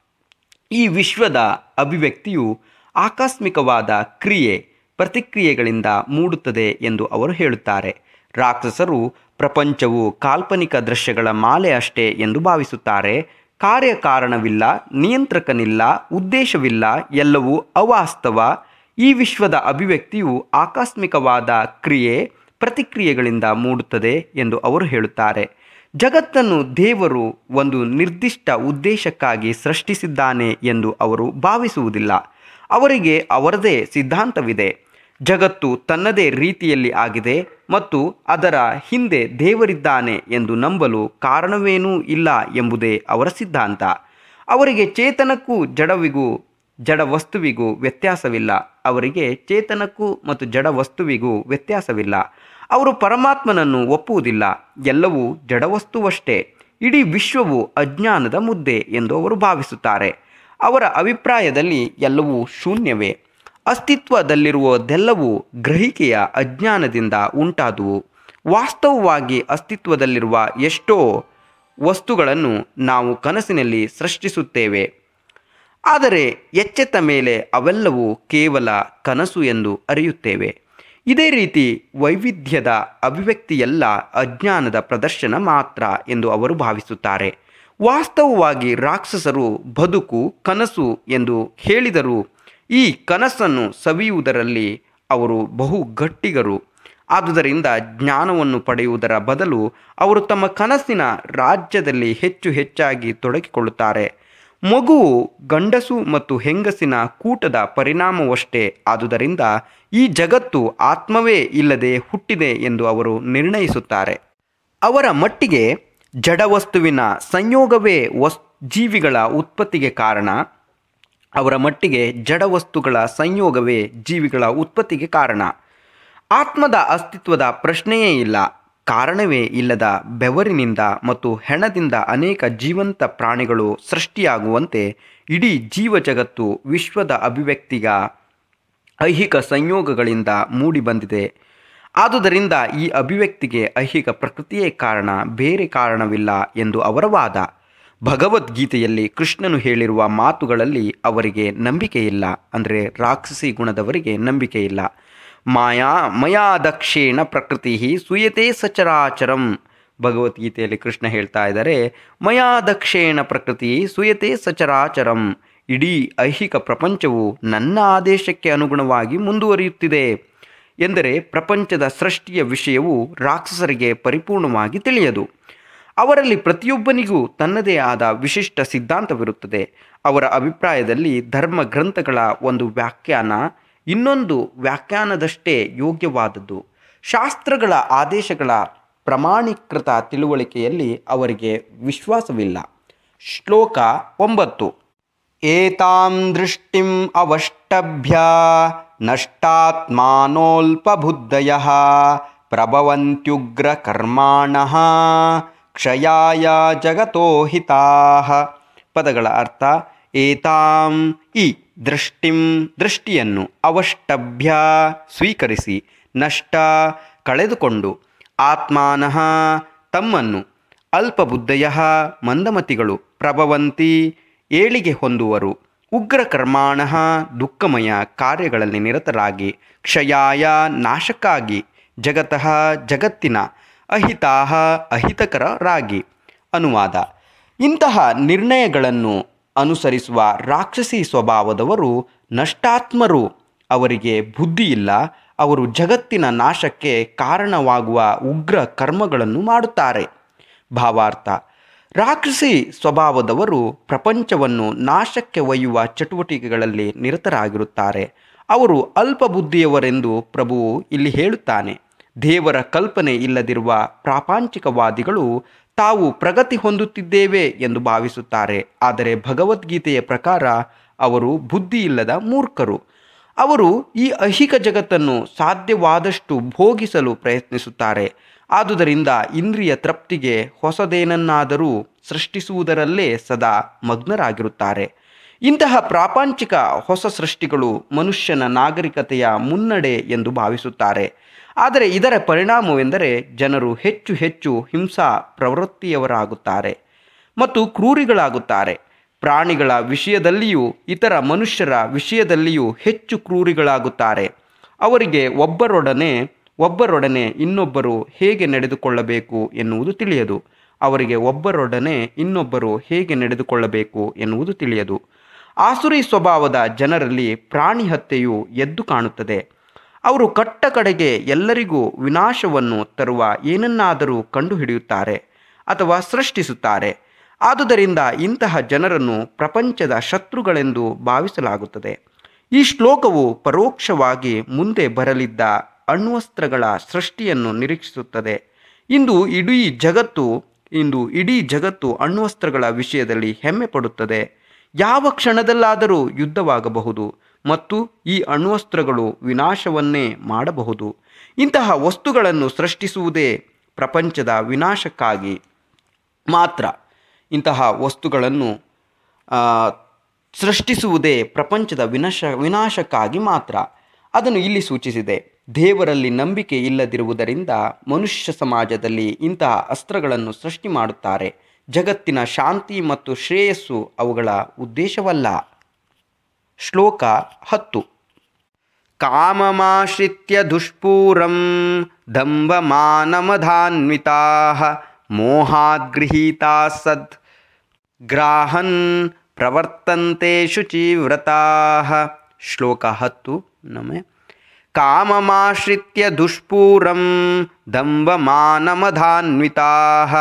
ಈ ವಿಶ್ವದ ಅಭಿವ್ಯಕ್ತಿಯು ಆಕಸ್ಮಿಕವಾದ ಕ್ರಿಯೆ ಪ್ರತಿಕ್ರಿಯೆಗಳಿಂದ ಮೂಡುತ್ತದೆ ಎಂದು ಅವರು ಹೇಳುತ್ತಾರೆ ರಾಕ್ಷಸರು ಪ್ರಪಂಚವು ಕಾಲ್ಪನಿಕ ದೃಶ್ಯಗಳ ಮಾಲೆ ಅಷ್ಟೇ ಎಂದು ಭಾವಿಸುತ್ತಾರೆ ಕಾರ್ಯಕಾರಣವಿಲ್ಲ ನಿಯಂತ್ರಕನಿಲ್ಲ ಉದ್ದೇಶವಿಲ್ಲ ಎಲ್ಲವೂ ಅವಾಸ್ತವ ಈ ವಿಶ್ವದ ಅಭಿವ್ಯಕ್ತಿಯು ಆಕಸ್ಮಿಕವಾದ ಕ್ರಿಯೆ ಪ್ರತಿಕ್ರಿಯೆಗಳಿಂದ ಮೂಡುತ್ತದೆ ಎಂದು ಅವರು ಹೇಳುತ್ತಾರೆ ಜಗತ್ತನ್ನು ದೇವರು ಒಂದು ನಿರ್ದಿಷ್ಟ ಉದ್ದೇಶಕ್ಕಾಗಿ ಸೃಷ್ಟಿಸಿದ್ದಾನೆ ಎಂದು ಅವರು ಭಾವಿಸುವುದಿಲ್ಲ ಅವರಿಗೆ ಅವರದೇ ಸಿದ್ಧಾಂತವಿದೆ ಜಗತ್ತು ತನ್ನದೇ ರೀತಿಯಲ್ಲಿ ಆಗಿದೆ ಮತ್ತು ಅದರ ಹಿಂದೆ ದೇವರಿದ್ದಾನೆ ಎಂದು ನಂಬಲು ಕಾರಣವೇನೂ ಇಲ್ಲ ಎಂಬುದೇ ಅವರ ಸಿದ್ಧಾಂತ ಅವರಿಗೆ ಚೇತನಕ್ಕೂ ಜಡವಿಗೂ ಜಡ ವಸ್ತುವಿಗೂ ವ್ಯತ್ಯಾಸವಿಲ್ಲ ಅವರಿಗೆ ಚೇತನಕ್ಕೂ ಮತ್ತು ಜಡ ವಸ್ತುವಿಗೂ ವ್ಯತ್ಯಾಸವಿಲ್ಲ ಅವರು ಪರಮಾತ್ಮನನ್ನು ಒಪ್ಪುವುದಿಲ್ಲ ಎಲ್ಲವೂ ಜಡವಸ್ತುವಷ್ಟೇ ಇಡೀ ವಿಶ್ವವು ಅಜ್ಞಾನದ ಮುದ್ದೆ ಎಂದು ಅವರು ಭಾವಿಸುತ್ತಾರೆ ಅವರ ಅಭಿಪ್ರಾಯದಲ್ಲಿ ಎಲ್ಲವೂ ಶೂನ್ಯವೇ ಅಸ್ತಿತ್ವದಲ್ಲಿರುವುದೆಲ್ಲವೂ ಗ್ರಹಿಕೆಯ ಅಜ್ಞಾನದಿಂದ ಉಂಟಾದುವು ವಾಸ್ತವವಾಗಿ ಅಸ್ತಿತ್ವದಲ್ಲಿರುವ ಎಷ್ಟೋ ವಸ್ತುಗಳನ್ನು ನಾವು ಕನಸಿನಲ್ಲಿ ಸೃಷ್ಟಿಸುತ್ತೇವೆ ಆದರೆ ಎಚ್ಚೆತ್ತ ಮೇಲೆ ಅವೆಲ್ಲವೂ ಕೇವಲ ಕನಸು ಎಂದು ಅರಿಯುತ್ತೇವೆ ಇದೇ ರೀತಿ ವೈವಿಧ್ಯದ ಅಭಿವ್ಯಕ್ತಿಯೆಲ್ಲ ಅಜ್ಞಾನದ ಪ್ರದರ್ಶನ ಮಾತ್ರ ಎಂದು ಅವರು ಭಾವಿಸುತ್ತಾರೆ ವಾಸ್ತವವಾಗಿ ರಾಕ್ಷಸರು ಬದುಕು ಕನಸು ಎಂದು ಹೇಳಿದರೂ ಈ ಕನಸನ್ನು ಸವಿಯುವುದರಲ್ಲಿ ಅವರು ಬಹು ಗಟ್ಟಿಗರು ಆದುದರಿಂದ ಜ್ಞಾನವನ್ನು ಪಡೆಯುವುದರ ಬದಲು ಅವರು ತಮ್ಮ ಕನಸಿನ ರಾಜ್ಯದಲ್ಲಿ ಹೆಚ್ಚು ಹೆಚ್ಚಾಗಿ ತೊಡಗಿಕೊಳ್ಳುತ್ತಾರೆ ಮಗುವು ಗಂಡಸು ಮತ್ತು ಹೆಂಗಸಿನ ಕೂಟದ ಪರಿಣಾಮವಷ್ಟೇ ಆದುದರಿಂದ ಈ ಜಗತ್ತು ಆತ್ಮವೇ ಇಲ್ಲದೆ ಹುಟ್ಟಿದೆ ಎಂದು ಅವರು ನಿರ್ಣಯಿಸುತ್ತಾರೆ ಅವರ ಮಟ್ಟಿಗೆ ಜಡವಸ್ತುವಿನ ಸಂಯೋಗವೇ ವಸ್ ಜೀವಿಗಳ ಉತ್ಪತ್ತಿಗೆ ಕಾರಣ ಅವರ ಮಟ್ಟಿಗೆ ಜಡವಸ್ತುಗಳ ಸಂಯೋಗವೇ ಜೀವಿಗಳ ಉತ್ಪತ್ತಿಗೆ ಕಾರಣ ಆತ್ಮದ ಅಸ್ತಿತ್ವದ ಪ್ರಶ್ನೆಯೇ ಇಲ್ಲ ಕಾರಣವೇ ಇಲ್ಲದ ಬೆವರಿನಿಂದ ಮತ್ತು ಹೆಣದಿಂದ ಅನೇಕ ಜೀವಂತ ಪ್ರಾಣಿಗಳು ಸೃಷ್ಟಿಯಾಗುವಂತೆ ಇಡೀ ಜೀವ ಜಗತ್ತು ವಿಶ್ವದ ಅಭಿವ್ಯಕ್ತಿಗ ಐಹಿಕ ಸಂಯೋಗಗಳಿಂದ ಮೂಡಿಬಂದಿದೆ ಆದುದರಿಂದ ಈ ಅಭಿವ್ಯಕ್ತಿಗೆ ಐಹಿಕ ಪ್ರಕೃತಿಯೇ ಕಾರಣ ಬೇರೆ ಕಾರಣವಿಲ್ಲ ಎಂದು ಅವರ ವಾದ ಭಗವದ್ಗೀತೆಯಲ್ಲಿ ಕೃಷ್ಣನು ಹೇಳಿರುವ ಮಾತುಗಳಲ್ಲಿ ಅವರಿಗೆ ನಂಬಿಕೆ ಇಲ್ಲ ಅಂದರೆ ರಾಕ್ಷಸಿ ಗುಣದವರಿಗೆ ನಂಬಿಕೆ ಇಲ್ಲ ಮಾಯಾ ಮಯಾ ದಕ್ಷೇಣ ಪ್ರಕೃತಿ ಸುಯತೆ ಸಚರಾಚರಂ ಭಗವದ್ಗೀತೆಯಲ್ಲಿ ಕೃಷ್ಣ ಹೇಳ್ತಾ ಇದ್ದಾರೆ ಮಯಾ ದಕ್ಷೇಣ ಪ್ರಕೃತಿ ಸುಯತೆ ಸಚರಾಚರಂ ಇಡೀ ಐಹಿಕ ಪ್ರಪಂಚವು ನನ್ನ ಆದೇಶಕ್ಕೆ ಅನುಗುಣವಾಗಿ ಮುಂದುವರಿಯುತ್ತಿದೆ ಎಂದರೆ ಪ್ರಪಂಚದ ಸೃಷ್ಟಿಯ ವಿಷಯವು ರಾಕ್ಷಸರಿಗೆ ಪರಿಪೂರ್ಣವಾಗಿ ತಿಳಿಯದು ಅವರಲ್ಲಿ ಪ್ರತಿಯೊಬ್ಬನಿಗೂ ತನ್ನದೇ ಆದ ವಿಶಿಷ್ಟ ಸಿದ್ಧಾಂತವಿರುತ್ತದೆ ಅವರ ಅಭಿಪ್ರಾಯದಲ್ಲಿ ಧರ್ಮ ಗ್ರಂಥಗಳ ಒಂದು ವ್ಯಾಖ್ಯಾನ ಇನ್ನೊಂದು ವ್ಯಾಖ್ಯಾನದಷ್ಟೇ ಯೋಗ್ಯವಾದದ್ದು ಶಾಸ್ತ್ರಗಳ ಆದೇಶಗಳ ಪ್ರಮಾಣೀಕೃತ ತಿಳುವಳಿಕೆಯಲ್ಲಿ ಅವರಿಗೆ ವಿಶ್ವಾಸವಿಲ್ಲ ಶ್ಲೋಕ ಒಂಬತ್ತು ಏತಾಂ ದೃಷ್ಟಿಂ ಅವಷ್ಟಭ್ಯ ನಷ್ಟಾತ್ಮಾನೋಲ್ಪಬುದ್ಧಯ ಪ್ರಭವಂತ್ಯುಗ್ರ ಕರ್ಮಾಣ ಕ್ಷಯಾಯ ಜಗತೋ ಹಿತಾಹ ಪದಗಳ ಅರ್ಥ ಏತಾಂ ಈ ದೃಷ್ಟಿಂ ದೃಷ್ಟಿಯನ್ನು ಅವಷ್ಟಭ್ಯ ಸ್ವೀಕರಿಸಿ ನಷ್ಟ ಕಳೆದುಕೊಂಡು ಆತ್ಮಾನಃ ತಮ್ಮನ್ನು ಅಲ್ಪಬುದ್ಧಯ ಮಂದಮತಿಗಳು ಪ್ರಭವಂತಿ ಏಳಿಗೆ ಹೊಂದುವರು ಉಗ್ರ ಕರ್ಮಾಣ ದುಃಖಮಯ ಕಾರ್ಯಗಳಲ್ಲಿ ನಿರತರಾಗಿ ಕ್ಷಯಾಯ ನಾಶಕ್ಕಾಗಿ ಜಗತಃ ಜಗತ್ತಿನ ಅಹಿತಾಹ ಅಹಿತಕರರಾಗಿ ಅನುವಾದ ಇಂತಹ ನಿರ್ಣಯಗಳನ್ನು ಅನುಸರಿಸುವ ರಾಕ್ಷಸಿ ಸ್ವಭಾವದವರು ನಷ್ಟಾತ್ಮರು ಅವರಿಗೆ ಬುದ್ಧಿ ಇಲ್ಲ ಅವರು ಜಗತ್ತಿನ ನಾಶಕ್ಕೆ ಕಾರಣವಾಗುವ ಉಗ್ರ ಕರ್ಮಗಳನ್ನು ಮಾಡುತ್ತಾರೆ ಭಾವಾರ್ಥ ರಾಕ್ಷಸಿ ಸ್ವಭಾವದವರು ಪ್ರಪಂಚವನ್ನು ನಾಶಕ್ಕೆ ಒಯ್ಯುವ ಚಟುವಟಿಕೆಗಳಲ್ಲಿ ನಿರತರಾಗಿರುತ್ತಾರೆ ಅವರು ಅಲ್ಪ ಬುದ್ಧಿಯವರೆಂದು ಪ್ರಭುವು ಇಲ್ಲಿ ಹೇಳುತ್ತಾನೆ ದೇವರ ಕಲ್ಪನೆ ಇಲ್ಲದಿರುವ ಪ್ರಾಪಂಚಿಕವಾದಿಗಳು ತಾವು ಪ್ರಗತಿ ಹೊಂದುತ್ತಿದ್ದೇವೆ ಎಂದು ಭಾವಿಸುತ್ತಾರೆ ಆದರೆ ಭಗವದ್ಗೀತೆಯ ಪ್ರಕಾರ ಅವರು ಬುದ್ಧಿ ಇಲ್ಲದ ಮೂರ್ಖರು ಅವರು ಈ ಐಹಿಕ ಜಗತ್ತನ್ನು ಸಾಧ್ಯವಾದಷ್ಟು ಭೋಗಿಸಲು ಪ್ರಯತ್ನಿಸುತ್ತಾರೆ ಆದುದರಿಂದ ಇಂದ್ರಿಯ ತೃಪ್ತಿಗೆ ಹೊಸದೇನನ್ನಾದರೂ ಸೃಷ್ಟಿಸುವುದರಲ್ಲೇ ಸದಾ ಮಗ್ನರಾಗಿರುತ್ತಾರೆ ಇಂತಹ ಪ್ರಾಪಂಚಿಕ ಹೊಸ ಸೃಷ್ಟಿಗಳು ಮನುಷ್ಯನ ನಾಗರಿಕತೆಯ ಮುನ್ನಡೆ ಎಂದು ಭಾವಿಸುತ್ತಾರೆ ಆದರೆ ಇದರ ಪರಿಣಾಮವೆಂದರೆ ಜನರು ಹೆಚ್ಚು ಹೆಚ್ಚು ಹಿಂಸಾ ಪ್ರವೃತ್ತಿಯವರಾಗುತ್ತಾರೆ ಮತ್ತು ಕ್ರೂರಿಗಳಾಗುತ್ತಾರೆ ಪ್ರಾಣಿಗಳ ವಿಷಯದಲ್ಲಿಯೂ ಇತರ ಮನುಷ್ಯರ ವಿಷಯದಲ್ಲಿಯೂ ಹೆಚ್ಚು ಕ್ರೂರಿಗಳಾಗುತ್ತಾರೆ ಅವರಿಗೆ ಒಬ್ಬರೊಡನೆ ಒಬ್ಬರೊಡನೆ ಇನ್ನೊಬ್ಬರು ಹೇಗೆ ನಡೆದುಕೊಳ್ಳಬೇಕು ಎನ್ನುವುದು ತಿಳಿಯದು ಅವರಿಗೆ ಒಬ್ಬರೊಡನೆ ಇನ್ನೊಬ್ಬರು ಹೇಗೆ ನಡೆದುಕೊಳ್ಳಬೇಕು ಎನ್ನುವುದು ತಿಳಿಯದು ಆಸುರಿ ಸ್ವಭಾವದ ಜನರಲ್ಲಿ ಪ್ರಾಣಿ ಹತ್ಯೆಯು ಎದ್ದು ಕಾಣುತ್ತದೆ ಅವರು ಕಟ್ಟ ಕಡೆಗೆ ಎಲ್ಲರಿಗೂ ವಿನಾಶವನ್ನು ತರುವ ಏನನ್ನಾದರೂ ಕಂಡುಹಿಡಿಯುತ್ತಾರೆ ಅಥವಾ ಸೃಷ್ಟಿಸುತ್ತಾರೆ ಆದುದರಿಂದ ಇಂತಹ ಜನರನ್ನು ಪ್ರಪಂಚದ ಶತ್ರುಗಳೆಂದು ಭಾವಿಸಲಾಗುತ್ತದೆ ಈ ಶ್ಲೋಕವು ಪರೋಕ್ಷವಾಗಿ ಮುಂದೆ ಬರಲಿದ್ದ ಅಣ್ವಸ್ತ್ರಗಳ ಸೃಷ್ಟಿಯನ್ನು ನಿರೀಕ್ಷಿಸುತ್ತದೆ ಇಂದು ಇಡೀ ಜಗತ್ತು ಇಂದು ಇಡೀ ಜಗತ್ತು ಅಣ್ವಸ್ತ್ರಗಳ ವಿಷಯದಲ್ಲಿ ಹೆಮ್ಮೆ ಪಡುತ್ತದೆ ಯಾವ ಕ್ಷಣದಲ್ಲಾದರೂ ಯುದ್ಧವಾಗಬಹುದು ಮತ್ತು ಈ ಅಣ್ವಸ್ತ್ರಗಳು ವಿನಾಶವನ್ನೇ ಮಾಡಬಹುದು ಇಂತಹ ವಸ್ತುಗಳನ್ನು ಸೃಷ್ಟಿಸುವುದೇ ಪ್ರಪಂಚದ ವಿನಾಶಕ್ಕಾಗಿ ಮಾತ್ರ ಇಂತಹ ವಸ್ತುಗಳನ್ನು ಆ, ಸೃಷ್ಟಿಸುವುದೇ ಪ್ರಪಂಚದ ವಿನಾಶ ವಿನಾಶಕ್ಕಾಗಿ ಮಾತ್ರ ಅದನ್ನು ಇಲ್ಲಿ ಸೂಚಿಸಿದೆ ದೇವರಲ್ಲಿ ನಂಬಿಕೆ ಇಲ್ಲದಿರುವುದರಿಂದ ಮನುಷ್ಯ ಸಮಾಜದಲ್ಲಿ ಇಂತಹ ಅಸ್ತ್ರಗಳನ್ನು ಸೃಷ್ಟಿ ಮಾಡುತ್ತಾರೆ ಜಗತ್ತಿನ ಶಾಂತಿ ಮತ್ತು ಶ್ರೇಯಸ್ಸು ಅವುಗಳ ಉದ್ದೇಶವಲ್ಲ ಶ್ಲೋಕ ಹತ್ತು ಕಾಮಮಾಶ್ರಿತ್ಯ ದುಷ್ಪೂರಂ ದಂಭಮಾನಮಧಾನ್ವಿತಾ ಮೋಹಾದ್ಗೃಹೀತಾ ಸದ್ ಗ್ರಾಹನ್ ಪ್ರವರ್ತಂತೆ ಶುಚಿವ್ರತಾ ಶ್ಲೋಕ ಹತ್ತು ನಮೆ ಕಾಮಮಾಶ್ರಿತ್ಯ ದುಷ್ಪೂರಂ ದಂಭಮಾನಮಧಾನ್ವಿತಾ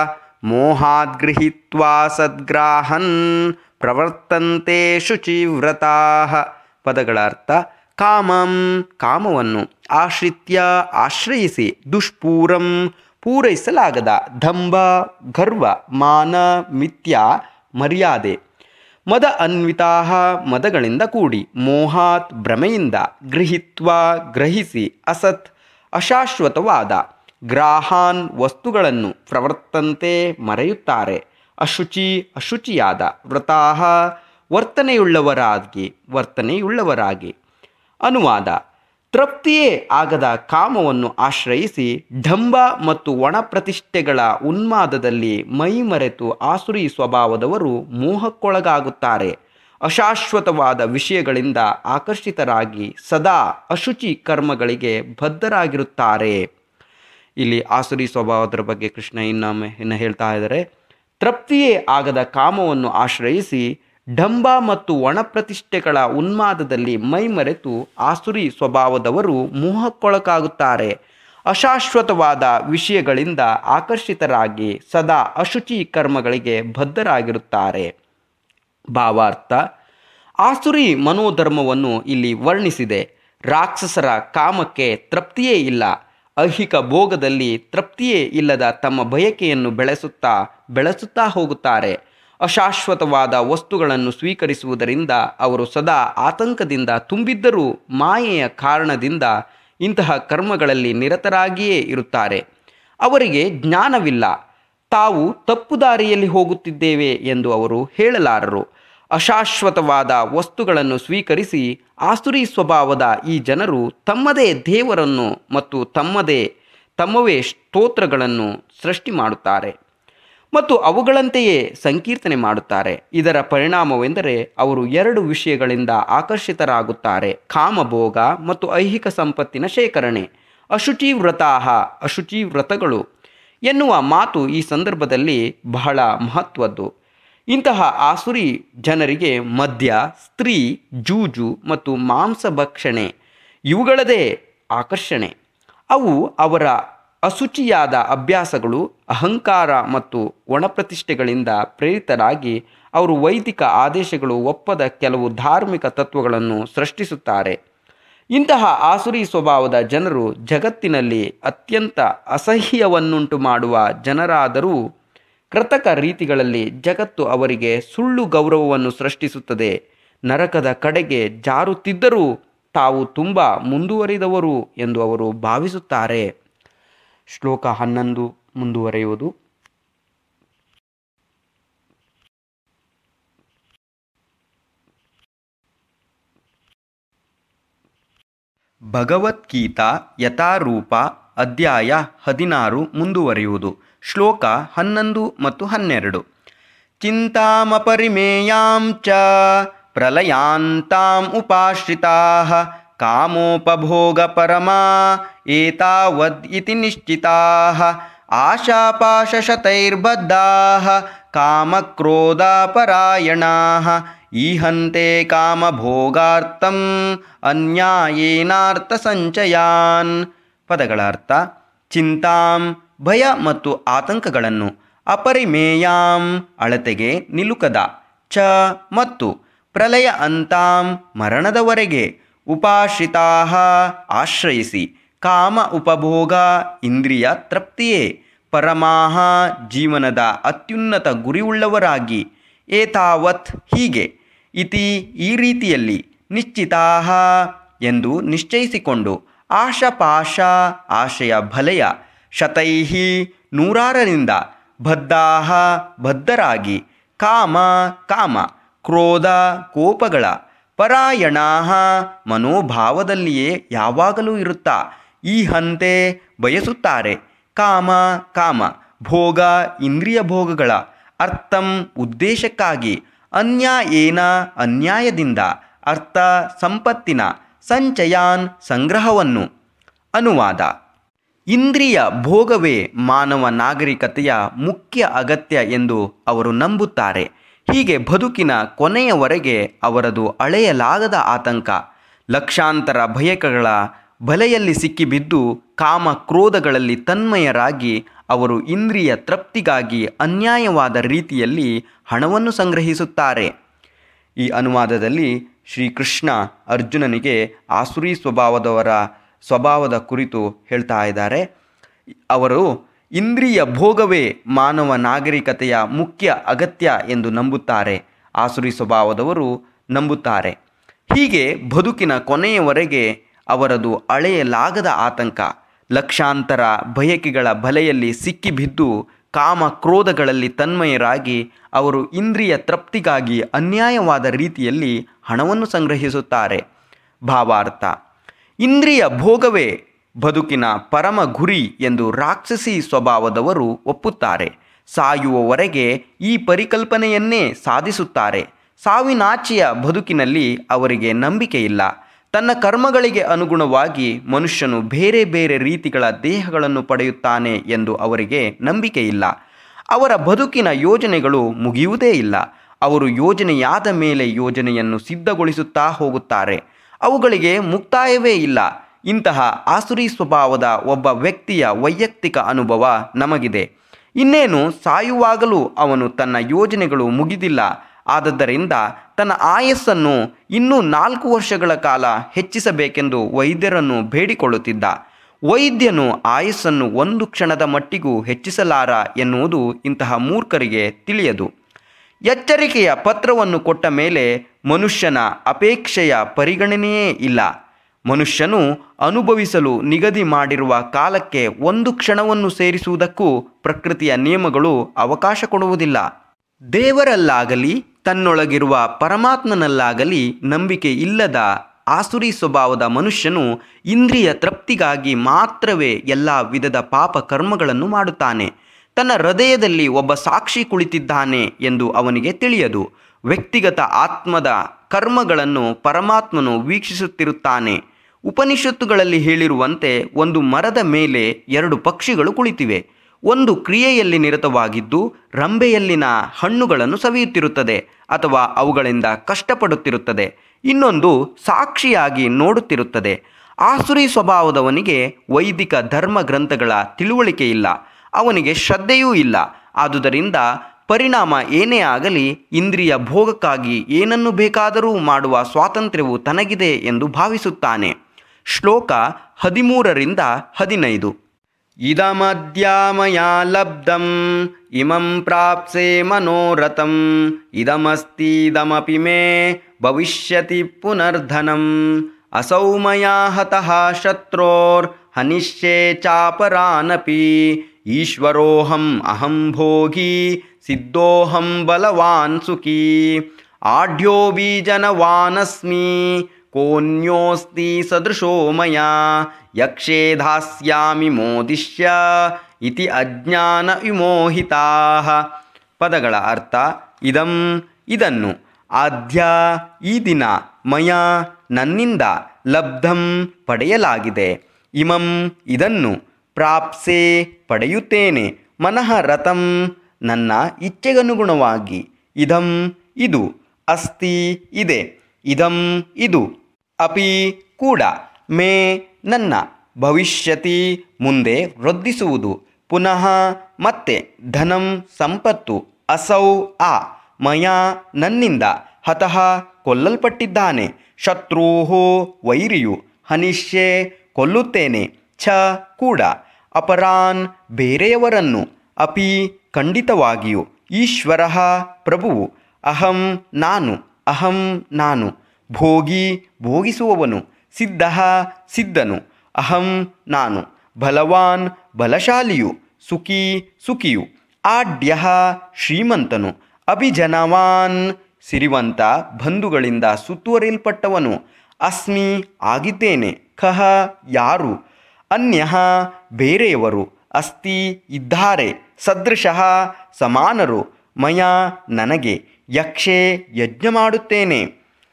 ಮೋಹಾದ್ಗೃಹೀತ್ವಾ ಸದ್ಗ್ರಾಹನ್ ಪ್ರವರ್ತಂತೆ ಶುಚಿವ್ರತಾ ಪದಗಳ ಅರ್ಥ ಕಾಮಂ ಕಾಮವನ್ನು ಆಶ್ರಿತ್ಯ ಆಶ್ರಯಿಸಿ ದುಷ್ಪೂರಂ ಪೂರೈಸಲಾಗದ ದಂಭ ಗರ್ವ ಮಾನ ಮಿಥ್ಯ ಮರ್ಯಾದೆ ಮದ ಅನ್ವಿತಾ ಮದಗಳಿಂದ ಕೂಡಿ ಮೋಹಾತ್ ಭ್ರಮೆಯಿಂದ ಗೃಹಿತ್ವ ಗ್ರಹಿಸಿ ಅಸತ್ ಅಶಾಶ್ವತವಾದ ಗ್ರಾಹಾನ್ ವಸ್ತುಗಳನ್ನು ಪ್ರವರ್ತಂತೆ ಮರೆಯುತ್ತಾರೆ ಅಶುಚಿ ಅಶುಚಿಯಾದ ವ್ರತಾಹ ವರ್ತನೆಯುಳ್ಳವರಾಗಿ ವರ್ತನೆಯುಳ್ಳವರಾಗಿ ಅನುವಾದ ತೃಪ್ತಿಯೇ ಆಗದ ಕಾಮವನ್ನು ಆಶ್ರಯಿಸಿ ಢಂಬ ಮತ್ತು ಒಣ ಪ್ರತಿಷ್ಠೆಗಳ ಉನ್ಮಾದದಲ್ಲಿ ಮೈಮರೆತು ಆಸುರಿ ಸ್ವಭಾವದವರು ಮೋಹಕ್ಕೊಳಗಾಗುತ್ತಾರೆ ಅಶಾಶ್ವತವಾದ ವಿಷಯಗಳಿಂದ ಆಕರ್ಷಿತರಾಗಿ ಸದಾ ಅಶುಚಿ ಕರ್ಮಗಳಿಗೆ ಬದ್ಧರಾಗಿರುತ್ತಾರೆ ಇಲ್ಲಿ ಆಸುರಿ ಸ್ವಭಾವದ ಬಗ್ಗೆ ಕೃಷ್ಣ ಇನ್ನೊಮ್ಮೆ ಇನ್ನು ಹೇಳ್ತಾ ಇದ್ದಾರೆ ತೃಪ್ತಿಯೇ ಆಗದ ಕಾಮವನ್ನು ಆಶ್ರಯಿಸಿ ಢಂಬ ಮತ್ತು ಒಣಪ್ರತಿಷ್ಠೆಗಳ ಉನ್ಮಾದದಲ್ಲಿ ಮೈಮರೆತು ಆಸುರಿ ಸ್ವಭಾವದವರು ಮೋಹಕ್ಕೊಳಗಾಗುತ್ತಾರೆ ಅಶಾಶ್ವತವಾದ ವಿಷಯಗಳಿಂದ ಆಕರ್ಷಿತರಾಗಿ ಸದಾ ಅಶುಚಿ ಕರ್ಮಗಳಿಗೆ ಬದ್ಧರಾಗಿರುತ್ತಾರೆ ಭಾವಾರ್ಥ ಆಸುರಿ ಮನೋಧರ್ಮವನ್ನು ಇಲ್ಲಿ ವರ್ಣಿಸಿದೆ ರಾಕ್ಷಸರ ಕಾಮಕ್ಕೆ ತೃಪ್ತಿಯೇ ಇಲ್ಲ ಐಹಿಕ ಭೋಗದಲ್ಲಿ ತೃಪ್ತಿಯೇ ಇಲ್ಲದ ತಮ್ಮ ಬಯಕೆಯನ್ನು ಬೆಳೆಸುತ್ತಾ ಬೆಳೆಸುತ್ತಾ ಹೋಗುತ್ತಾರೆ ಅಶಾಶ್ವತವಾದ ವಸ್ತುಗಳನ್ನು ಸ್ವೀಕರಿಸುವುದರಿಂದ ಅವರು ಸದಾ ಆತಂಕದಿಂದ ತುಂಬಿದ್ದರೂ ಮಾಯೆಯ ಕಾರಣದಿಂದ ಇಂತಹ ಕರ್ಮಗಳಲ್ಲಿ ನಿರತರಾಗಿಯೇ ಇರುತ್ತಾರೆ ಅವರಿಗೆ ಜ್ಞಾನವಿಲ್ಲ ತಾವು ತಪ್ಪು ದಾರಿಯಲ್ಲಿ ಹೋಗುತ್ತಿದ್ದೇವೆ ಎಂದು ಅವರು ಹೇಳಲಾರರು ಅಶಾಶ್ವತವಾದ ವಸ್ತುಗಳನ್ನು ಸ್ವೀಕರಿಸಿ ಆಸುರಿ ಸ್ವಭಾವದ ಈ ಜನರು ತಮ್ಮದೇ ದೇವರನ್ನು ಮತ್ತು ತಮ್ಮದೇ ತಮ್ಮವೇ ಸ್ತೋತ್ರಗಳನ್ನು ಸೃಷ್ಟಿ ಮಾಡುತ್ತಾರೆ ಮತ್ತು ಅವುಗಳಂತೆಯೇ ಸಂಕೀರ್ತನೆ ಮಾಡುತ್ತಾರೆ ಇದರ ಪರಿಣಾಮವೆಂದರೆ ಅವರು ಎರಡು ವಿಷಯಗಳಿಂದ ಆಕರ್ಷಿತರಾಗುತ್ತಾರೆ ಕಾಮಭೋಗ ಮತ್ತು ಐಹಿಕ ಸಂಪತ್ತಿನ ಶೇಖರಣೆ ಅಶುಚಿ ವ್ರತಾಹ ಅಶುಚಿ ವ್ರತಗಳು ಎನ್ನುವ ಮಾತು ಈ ಸಂದರ್ಭದಲ್ಲಿ ಬಹಳ ಮಹತ್ವದ್ದು ಇಂತಹ ಆಸುರಿ ಜನರಿಗೆ ಮದ್ಯ ಸ್ತ್ರೀ ಜೂಜು ಮತ್ತು ಮಾಂಸ ಭಕ್ಷಣೆ ಇವುಗಳದೇ ಆಕರ್ಷಣೆ ಅವು ಅವರ ಅಶುಚಿಯಾದ ಅಭ್ಯಾಸಗಳು ಅಹಂಕಾರ ಮತ್ತು ಒಣಪ್ರತಿಷ್ಠೆಗಳಿಂದ ಪ್ರೇರಿತರಾಗಿ ಅವರು ವೈದಿಕ ಆದೇಶಗಳು ಒಪ್ಪದ ಕೆಲವು ಧಾರ್ಮಿಕ ತತ್ವಗಳನ್ನು ಸೃಷ್ಟಿಸುತ್ತಾರೆ ಇಂತಹ ಆಸುರಿ ಸ್ವಭಾವದ ಜನರು ಜಗತ್ತಿನಲ್ಲಿ ಅತ್ಯಂತ ಅಸಹ್ಯವನ್ನುಂಟು ಮಾಡುವ ಜನರಾದರೂ ಕೃತಕ ರೀತಿಗಳಲ್ಲಿ ಜಗತ್ತು ಅವರಿಗೆ ಸುಳ್ಳು ಗೌರವವನ್ನು ಸೃಷ್ಟಿಸುತ್ತದೆ ನರಕದ ಕಡೆಗೆ ಜಾರುತ್ತಿದ್ದರೂ ತಾವು ತುಂಬ ಮುಂದುವರಿದವರು ಎಂದು ಅವರು ಭಾವಿಸುತ್ತಾರೆ ಶ್ಲೋಕ ಹನ್ನೊಂದು ಮುಂದುವರೆಯುವುದು ಭಗವದ್ಗೀತಾ ಯಥಾರೂಪ ಅಧ್ಯಾಯ ಹದಿನಾರು ಮುಂದುವರಿಯುವುದು ಶ್ಲೋಕ ಹನ್ನೊಂದು ಮತ್ತು ಹನ್ನೆರಡು ಚಿಂತಾಮಪರಿಮೇಯಾಂ ಚ ಪ್ರಲಯಾಂತಾಂ ಉಪಾಶ್ರಿತಾ ಕಾಮೋಪಭೋಗ ಪರಮಾ ಏತಾವದ್ ಇತಿ ನಿಶ್ಚಿತಾ ಆಶಾಪಾಶಶತೈರ್ಬದ್ಧಾ ಕಾಮಕ್ರೋಧಾಪರಾಯಣಾ ಈಹಂತೆ ಕಾಮಭೋಗಾರ್ಥಂ ಅನ್ಯಾಯೇನಾರ್ಥಸಂಚಯಾನ್ ಪದಗಳ ಅರ್ಥ ಚಿಂತಾಂ ಭಯ ಮತ್ತು ಆತಂಕಗಳನ್ನು ಅಪರಿಮೇಯಾಂ ಅಳತೆಗೆ ನಿಲುಕದ ಚ ಮತ್ತು ಪ್ರಲಯ ಅಂತಾಂ ಮರಣದವರೆಗೆ ಉಪಾಶ್ರಿತಾ ಆಶ್ರಯಿಸಿ ಕಾಮ ಉಪಭೋಗ ಇಂದ್ರಿಯ ತೃಪ್ತಿಯೇ ಪರಮಾಹ ಜೀವನದ ಅತ್ಯುನ್ನತ ಗುರಿಯುಳ್ಳವರಾಗಿ ಏತಾವತ್ ಹೀಗೆ ಇತಿ ಈ ರೀತಿಯಲ್ಲಿ ನಿಶ್ಚಿತಾ ಎಂದು ನಿಶ್ಚಯಿಸಿಕೊಂಡು ಆಶಪಾಶ ಆಶಯ ಭಲೆಯ ಶತೈಹಿ ನೂರಾರರಿಂದ ಬದ್ಧಾಹ ಬದ್ಧರಾಗಿ ಕಾಮ ಕಾಮ ಕ್ರೋಧ ಕೋಪಗಳ ಪರಾಯಣಾಹ ಮನೋಭಾವದಲ್ಲಿಯೇ ಯಾವಾಗಲೂ ಇರುತ್ತಾ ಈ ಹಂತೆ ಬಯಸುತ್ತಾರೆ ಕಾಮ ಕಾಮ ಭೋಗ ಇಂದ್ರಿಯ ಭೋಗಗಳ ಅರ್ಥಂ ಉದ್ದೇಶಕ್ಕಾಗಿ ಅನ್ಯಾಯೇನ ಅನ್ಯಾಯದಿಂದ ಅರ್ಥ ಸಂಪತ್ತಿನ ಸಂಚಯಾನ್ ಸಂಗ್ರಹವನ್ನು ಅನುವಾದ ಇಂದ್ರಿಯ ಭೋಗವೇ ಮಾನವ ನಾಗರಿಕತೆಯ ಮುಖ್ಯ ಅಗತ್ಯ ಎಂದು ಅವರು ನಂಬುತ್ತಾರೆ ಹೀಗೆ ಬದುಕಿನ ಕೊನೆಯವರೆಗೆ ಅವರದು ಅಳೆಯಲಾಗದ ಆತಂಕ ಲಕ್ಷಾಂತರ ಭಯಕಗಳ ಬಲೆಯಲ್ಲಿ ಸಿಕ್ಕಿಬಿದ್ದು ಕಾಮ ಕ್ರೋಧಗಳಲ್ಲಿ ತನ್ಮಯರಾಗಿ ಅವರು ಇಂದ್ರಿಯ ತೃಪ್ತಿಗಾಗಿ ಅನ್ಯಾಯವಾದ ರೀತಿಯಲ್ಲಿ ಹಣವನ್ನು ಸಂಗ್ರಹಿಸುತ್ತಾರೆ ಈ ಅನುವಾದದಲ್ಲಿ ಶ್ರೀಕೃಷ್ಣ ಅರ್ಜುನನಿಗೆ ಆಸುರಿ ಸ್ವಭಾವದವರ ಸ್ವಭಾವದ ಕುರಿತು ಹೇಳ್ತಾ ಇದ್ದಾರೆ ಅವರು ಇಂದ್ರಿಯ ಭೋಗವೇ ಮಾನವ ನಾಗರಿಕತೆಯ ಮುಖ್ಯ ಅಗತ್ಯ ಎಂದು ನಂಬುತ್ತಾರೆ ಆಸುರಿ ಸ್ವಭಾವದವರು ನಂಬುತ್ತಾರೆ ಹೀಗೆ ಬದುಕಿನ ಕೊನೆಯವರೆಗೆ ಅವರದು ಅಳೆಯಲಾಗದ ಆತಂಕ ಲಕ್ಷಾಂತರ ಬಯಕೆಗಳ ಬಲೆಯಲ್ಲಿ ಸಿಕ್ಕಿಬಿದ್ದು ಕಾಮ ಕ್ರೋಧಗಳಲ್ಲಿ ತನ್ಮಯರಾಗಿ ಅವರು ಇಂದ್ರಿಯ ತೃಪ್ತಿಗಾಗಿ ಅನ್ಯಾಯವಾದ ರೀತಿಯಲ್ಲಿ ಹಣವನ್ನು ಸಂಗ್ರಹಿಸುತ್ತಾರೆ ಭಾವಾರ್ಥ ಇಂದ್ರಿಯ ಭೋಗವೇ ಬದುಕಿನ ಪರಮ ಗುರಿ ಎಂದು ರಾಕ್ಷಸಿ ಸ್ವಭಾವದವರು ಒಪ್ಪುತ್ತಾರೆ ಸಾಯುವವರೆಗೆ ಈ ಪರಿಕಲ್ಪನೆಯನ್ನೇ ಸಾಧಿಸುತ್ತಾರೆ ಸಾವಿನಾಚಿಯ ಬದುಕಿನಲ್ಲಿ ಅವರಿಗೆ ನಂಬಿಕೆ ಇಲ್ಲ ತನ್ನ ಕರ್ಮಗಳಿಗೆ ಅನುಗುಣವಾಗಿ ಮನುಷ್ಯನು ಬೇರೆ ಬೇರೆ ರೀತಿಗಳ ದೇಹಗಳನ್ನು ಪಡೆಯುತ್ತಾನೆ ಎಂದು ಅವರಿಗೆ ನಂಬಿಕೆ ಇಲ್ಲ ಅವರ ಬದುಕಿನ ಯೋಜನೆಗಳು ಮುಗಿಯುವುದೇ ಇಲ್ಲ ಅವರು ಯೋಜನೆಯಾದ ಮೇಲೆ ಯೋಜನೆಯನ್ನು ಸಿದ್ಧಗೊಳಿಸುತ್ತಾ ಹೋಗುತ್ತಾರೆ ಅವುಗಳಿಗೆ ಮುಕ್ತಾಯವೇ ಇಲ್ಲ ಇಂತಹ ಆಸುರಿ ಸ್ವಭಾವದ ಒಬ್ಬ ವ್ಯಕ್ತಿಯ ವೈಯಕ್ತಿಕ ಅನುಭವ ನಮಗಿದೆ ಇನ್ನೇನು ಸಾಯುವಾಗಲೂ ಅವನು ತನ್ನ ಯೋಜನೆಗಳು ಮುಗಿದಿಲ್ಲ ಆದದ್ದರಿಂದ ತನ್ನ ಆಯಸ್ಸನ್ನು ಇನ್ನೂ ನಾಲ್ಕು ವರ್ಷಗಳ ಕಾಲ ಹೆಚ್ಚಿಸಬೇಕೆಂದು ವೈದ್ಯರನ್ನು ಬೇಡಿಕೊಳ್ಳುತ್ತಿದ್ದ ವೈದ್ಯನು ಆಯಸ್ಸನ್ನು ಒಂದು ಕ್ಷಣದ ಮಟ್ಟಿಗೂ ಹೆಚ್ಚಿಸಲಾರ ಎನ್ನುವುದು ಇಂತಹ ಮೂರ್ಖರಿಗೆ ತಿಳಿಯದು ಎಚ್ಚರಿಕೆಯ ಪತ್ರವನ್ನು ಕೊಟ್ಟ ಮೇಲೆ ಮನುಷ್ಯನ ಅಪೇಕ್ಷೆಯ ಪರಿಗಣನೆಯೇ ಇಲ್ಲ ಮನುಷ್ಯನು ಅನುಭವಿಸಲು ನಿಗದಿ ಮಾಡಿರುವ ಕಾಲಕ್ಕೆ ಒಂದು ಕ್ಷಣವನ್ನು ಸೇರಿಸುವುದಕ್ಕೂ ಪ್ರಕೃತಿಯ ನಿಯಮಗಳು ಅವಕಾಶ ಕೊಡುವುದಿಲ್ಲ ದೇವರಲ್ಲಾಗಲಿ ತನ್ನೊಳಗಿರುವ ಪರಮಾತ್ಮನಲ್ಲಾಗಲಿ ನಂಬಿಕೆ ಇಲ್ಲದ ಆಸುರಿ ಸ್ವಭಾವದ ಮನುಷ್ಯನು ಇಂದ್ರಿಯ ತೃಪ್ತಿಗಾಗಿ ಮಾತ್ರವೇ ಎಲ್ಲ ವಿಧದ ಪಾಪ ಕರ್ಮಗಳನ್ನು ಮಾಡುತ್ತಾನೆ ತನ್ನ ಹೃದಯದಲ್ಲಿ ಒಬ್ಬ ಸಾಕ್ಷಿ ಕುಳಿತಿದ್ದಾನೆ ಎಂದು ಅವನಿಗೆ ತಿಳಿಯದು ವ್ಯಕ್ತಿಗತ ಆತ್ಮದ ಕರ್ಮಗಳನ್ನು ಪರಮಾತ್ಮನು ವೀಕ್ಷಿಸುತ್ತಿರುತ್ತಾನೆ ಉಪನಿಷತ್ತುಗಳಲ್ಲಿ ಹೇಳಿರುವಂತೆ ಒಂದು ಮರದ ಮೇಲೆ ಎರಡು ಪಕ್ಷಿಗಳು ಕುಳಿತಿವೆ ಒಂದು ಕ್ರಿಯೆಯಲ್ಲಿ ನಿರತವಾಗಿದ್ದು ರಂಬೆಯಲ್ಲಿನ ಹಣ್ಣುಗಳನ್ನು ಸವಿಯುತ್ತಿರುತ್ತದೆ ಅಥವಾ ಅವುಗಳಿಂದ ಕಷ್ಟಪಡುತ್ತಿರುತ್ತದೆ ಇನ್ನೊಂದು ಸಾಕ್ಷಿಯಾಗಿ ನೋಡುತ್ತಿರುತ್ತದೆ ಆಸುರಿ ಸ್ವಭಾವದವನಿಗೆ ವೈದಿಕ ಧರ್ಮ ಗ್ರಂಥಗಳ ತಿಳುವಳಿಕೆ ಇಲ್ಲ ಅವನಿಗೆ ಶ್ರದ್ಧೆಯೂ ಇಲ್ಲ ಆದುದರಿಂದ ಪರಿಣಾಮ ಏನೇ ಆಗಲಿ ಇಂದ್ರಿಯ ಭೋಗಕ್ಕಾಗಿ ಏನನ್ನು ಬೇಕಾದರೂ ಮಾಡುವ ಸ್ವಾತಂತ್ರ್ಯವು ತನಗಿದೆ ಎಂದು ಭಾವಿಸುತ್ತಾನೆ ಶ್ಲೋಕ ಹದಿಮೂರರಿಂದ ಹದಿನೈದು ಇದಮದ್ಯ ಮಯಾ ಲಬ್ಧಂ ಇಮಂ ಪ್ರಾಪ್ಸೆ ಮನೋರಥಂ ಇದಮಸ್ತೀದಮಪಿ ಮೇ ಭವಿಷ್ಯತಿ ಪುನರ್ಧನಂ ಅಸೌ ಮಯಾ ಹತಃ ಶತ್ರೋರ್ ಹನಿಷ್ಯೆ ಚಾಪರಾನಪಿ ಈಶ್ವರೋಹಂ ಅಹಂ ಭೋಗಿ ಸಿದ್ಧೋಹಂ ಬಲವಾನ್ ಸುಖಿ ಆಢ್ಯೋ ಬೀಜನವಾನಸ್ಮಿ ಕೋನ್ಯೋಸ್ತಿ ಸದೃಶೋ ಮಯಾ ಯಕ್ಷೇ ಧಾಸ್ಯಾಮಿ ಮೋದಿಷ್ಯ ಇತಿ ಅಜ್ಞಾನ ವಿಮೋಹಿತಾ ಪದಗಳ ಅರ್ಥ ಇದಂ ಇದನ್ನು ಆದ್ಯ ಈ ದಿನ ಮಯ ನನ್ನಿಂದ ಲಬ್ಧಂ ಪಡೆಯಲಾಗಿದೆ ಇಮಂ ಇದನ್ನು ಪ್ರಾಪ್ಸೆ ಪಡೆಯುತ್ತೇನೆ ಮನಃ ರಥಂ ನನ್ನ ಇಚ್ಛೆಗನುಗುಣವಾಗಿ ಇದಂ ಇದು ಅಸ್ತಿ ಇದೆ ಇದಂ ಇದು ಅಪಿ ಕೂಡ ಮೇ ನನ್ನ ಭವಿಷ್ಯತಿ ಮುಂದೆ ವೃದ್ಧಿಸುವುದು ಪುನಃ ಮತ್ತೆ ಧನಂ ಸಂಪತ್ತು ಅಸೌ ಆ ಮಯ ನನ್ನಿಂದ ಹತಃ ಕೊಲ್ಲಲ್ಪಟ್ಟಿದ್ದಾನೆ ಶತ್ರುಹೋ ವೈರಿಯು ಹನಿಷ್ಯೆ ಕೊಲ್ಲುತ್ತೇನೆ ಛ ಕೂಡ ಅಪರಾನ್ ಬೇರೆಯವರನ್ನು ಅಪಿ ಖಂಡಿತವಾಗಿಯೂ ಈಶ್ವರ ಪ್ರಭುವು ಅಹಂ ನಾನು ಅಹಂ ನಾನು ಭೋಗಿ ಭೋಗಿಸುವವನು ಸಿದ್ಧ ಸಿದ್ಧನು ಅಹಂ ನಾನು ಬಲವಾನ್ ಬಲಶಾಲಿಯು ಸುಖಿ ಸುಖಿಯು ಆಡ್ಯ ಶ್ರೀಮಂತನು ಅಭಿಜನವಾನ್ ಸಿರಿವಂತ ಬಂಧುಗಳಿಂದ ಸುತ್ತುವರಿಯಲ್ಪಟ್ಟವನು ಅಸ್ಮಿ ಆಗಿದ್ದೇನೆ ಕಹ ಯಾರು ಅನ್ಯ ಬೇರೆಯವರು ಅಸ್ತಿ ಇದ್ದಾರೆ ಸದೃಶಃ ಸಮಾನರು ಮಯ ನನಗೆ ಯಕ್ಷೆ ಯಜ್ಞ ಮಾಡುತ್ತೇನೆ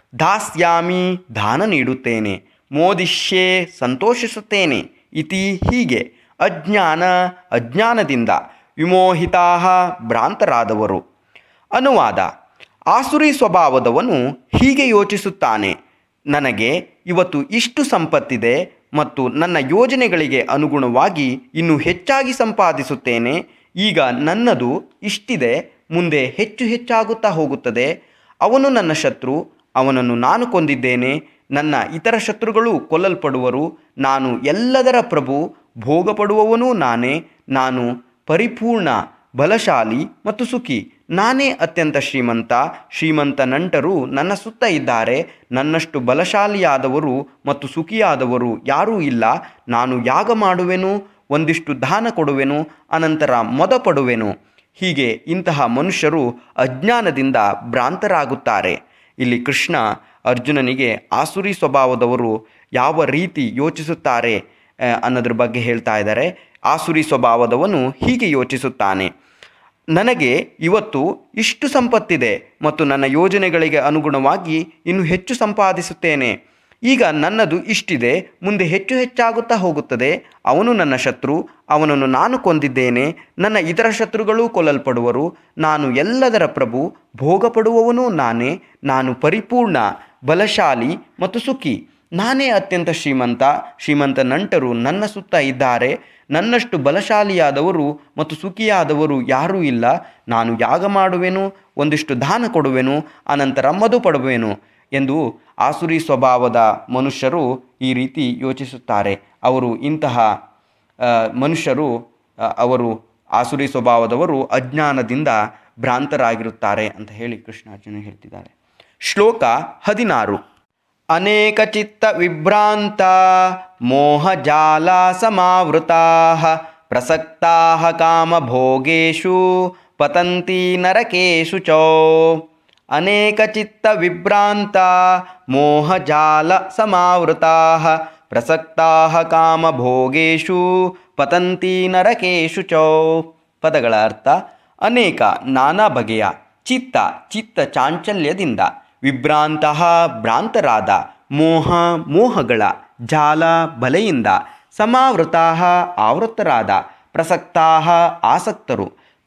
ದಾಸ್ಯಾಮಿ ದಾನ ನೀಡುತ್ತೇನೆ ಮೋದಿಷ್ಯೆ ಸಂತೋಷಿಸುತ್ತೇನೆ ಇತಿ ಹೀಗೆ ಅಜ್ಞಾನ ಅಜ್ಞಾನದಿಂದ ವಿಮೋಹಿತಾ ಭ್ರಾಂತರಾದವರು ಅನುವಾದ ಆಸುರಿ ಸ್ವಭಾವದವನು ಹೀಗೆ ಯೋಚಿಸುತ್ತಾನೆ ನನಗೆ ಇವತ್ತು ಇಷ್ಟು ಸಂಪತ್ತಿದೆ ಮತ್ತು ನನ್ನ ಯೋಜನೆಗಳಿಗೆ ಅನುಗುಣವಾಗಿ ಇನ್ನು ಹೆಚ್ಚಾಗಿ ಸಂಪಾದಿಸುತ್ತೇನೆ ಈಗ ನನ್ನದು ಇಷ್ಟಿದೆ ಮುಂದೆ ಹೆಚ್ಚು ಹೆಚ್ಚಾಗುತ್ತಾ ಹೋಗುತ್ತದೆ ಅವನು ನನ್ನ ಶತ್ರು ಅವನನ್ನು ನಾನು ಕೊಂದಿದ್ದೇನೆ ನನ್ನ ಇತರ ಶತ್ರುಗಳು ಕೊಲ್ಲಲ್ಪಡುವರು ನಾನು ಎಲ್ಲದರ ಪ್ರಭು ಭೋಗಪಡುವವನೂ ನಾನೇ ನಾನು ಪರಿಪೂರ್ಣ ಬಲಶಾಲಿ ಮತ್ತು ಸುಖಿ ನಾನೇ ಅತ್ಯಂತ ಶ್ರೀಮಂತ ಶ್ರೀಮಂತ ನಂಟರು ನನ್ನ ಸುತ್ತ ಇದ್ದಾರೆ ನನ್ನಷ್ಟು ಬಲಶಾಲಿಯಾದವರು ಮತ್ತು ಸುಖಿಯಾದವರು ಯಾರೂ ಇಲ್ಲ ನಾನು ಯಾಗ ಮಾಡುವೆನು ಒಂದಿಷ್ಟು ದಾನ ಕೊಡುವೆನು ಅನಂತರ ಮೊದ ಪಡುವೆನು ಹೀಗೆ ಇಂತಹ ಮನುಷ್ಯರು ಅಜ್ಞಾನದಿಂದ ಭ್ರಾಂತರಾಗುತ್ತಾರೆ ಇಲ್ಲಿ ಕೃಷ್ಣ ಅರ್ಜುನನಿಗೆ ಆಸುರಿ ಸ್ವಭಾವದವರು ಯಾವ ರೀತಿ ಯೋಚಿಸುತ್ತಾರೆ ಆ, ಅನ್ನೋದ್ರ ಬಗ್ಗೆ ಹೇಳ್ತಾ ಇದ್ದಾರೆ ಆಸುರಿ ಸ್ವಭಾವದವನು ಹೀಗೆ ಯೋಚಿಸುತ್ತಾನೆ ನನಗೆ ಇವತ್ತು ಇಷ್ಟು ಸಂಪತ್ತಿದೆ ಮತ್ತು ನನ್ನ ಯೋಜನೆಗಳಿಗೆ ಅನುಗುಣವಾಗಿ ಇನ್ನು ಹೆಚ್ಚು ಸಂಪಾದಿಸುತ್ತೇನೆ ಈಗ ನನ್ನದು ಇಷ್ಟಿದೆ ಮುಂದೆ ಹೆಚ್ಚು ಹೆಚ್ಚಾಗುತ್ತಾ ಹೋಗುತ್ತದೆ ಅವನು ನನ್ನ ಶತ್ರು ಅವನನ್ನು ನಾನು ಕೊಂದಿದ್ದೇನೆ ನನ್ನ ಇತರ ಶತ್ರುಗಳೂ ಕೊಲ್ಲಲ್ಪಡುವರು ನಾನು ಎಲ್ಲದರ ಪ್ರಭು ಭೋಗಪಡುವವನೂ ನಾನೇ ನಾನು ಪರಿಪೂರ್ಣ ಬಲಶಾಲಿ ಮತ್ತು ಸುಖಿ ನಾನೇ ಅತ್ಯಂತ ಶ್ರೀಮಂತ ಶ್ರೀಮಂತ ನಂಟರು ನನ್ನ ಸುತ್ತ ಇದ್ದಾರೆ ನನ್ನಷ್ಟು ಬಲಶಾಲಿಯಾದವರು ಮತ್ತು ಸುಖಿಯಾದವರು ಯಾರೂ ಇಲ್ಲ ನಾನು ಯಾಗ ಮಾಡುವೆನು ಒಂದಿಷ್ಟು ದಾನ ಕೊಡುವೆನು ಅನಂತರ ಮಧು ಪಡುವೆನು ಎಂದು ಆಸುರಿ ಸ್ವಭಾವದ ಮನುಷ್ಯರು ಈ ರೀತಿ ಯೋಚಿಸುತ್ತಾರೆ ಅವರು ಇಂತಹ ಆ, ಮನುಷ್ಯರು ಆ, ಅವರು ಆಸುರಿ ಸ್ವಭಾವದವರು ಅಜ್ಞಾನದಿಂದ ಭ್ರಾಂತರಾಗಿರುತ್ತಾರೆ ಅಂತ ಹೇಳಿ ಕೃಷ್ಣಾರ್ಜುನ ಹೇಳ್ತಿದ್ದಾರೆ ಶ್ಲೋಕ ಹದಿನಾರು ಅನೇಕ ಚಿತ್ತ ವಿಭ್ರಾಂತ ಮೋಹಜಾಲ ಸಮಾವೃತಾ ಪ್ರಸಕ್ತಾ ಕಾಮಭೋಗೇಶು ಪತಂತಿ ನರಕೇಶು ಚೋ ಅನೇಕ ಚಿತ್ತ ವಿಭ್ರಾಂತ ಮೋಹಜಾಲ ಸಮಾವೃತಾ ಪ್ರಸಕ್ತಾ ಕಾಮಭೋಗೇಶು ಪತಂತಿ ನರಕೇಶು ಚೋ ಪದಗಳ ಅರ್ಥ ಅನೇಕ ನಾನಾ ಬಗೆಯ ಚಿತ್ತ ಚಿತ್ತ ಚಾಂಚಲ್ಯದಿಂದ ವಿಭ್ರಾಂತಹ ಭ್ರಾಂತರಾದ ಮೋಹ ಮೋಹಗಳ ಜಾಲ ಬಲೆಯಿಂದ ಸಮಾವೃತಾ ಆವೃತ್ತರಾದ ಪ್ರಸಕ್ತಾ ಆಸಕ್ತರು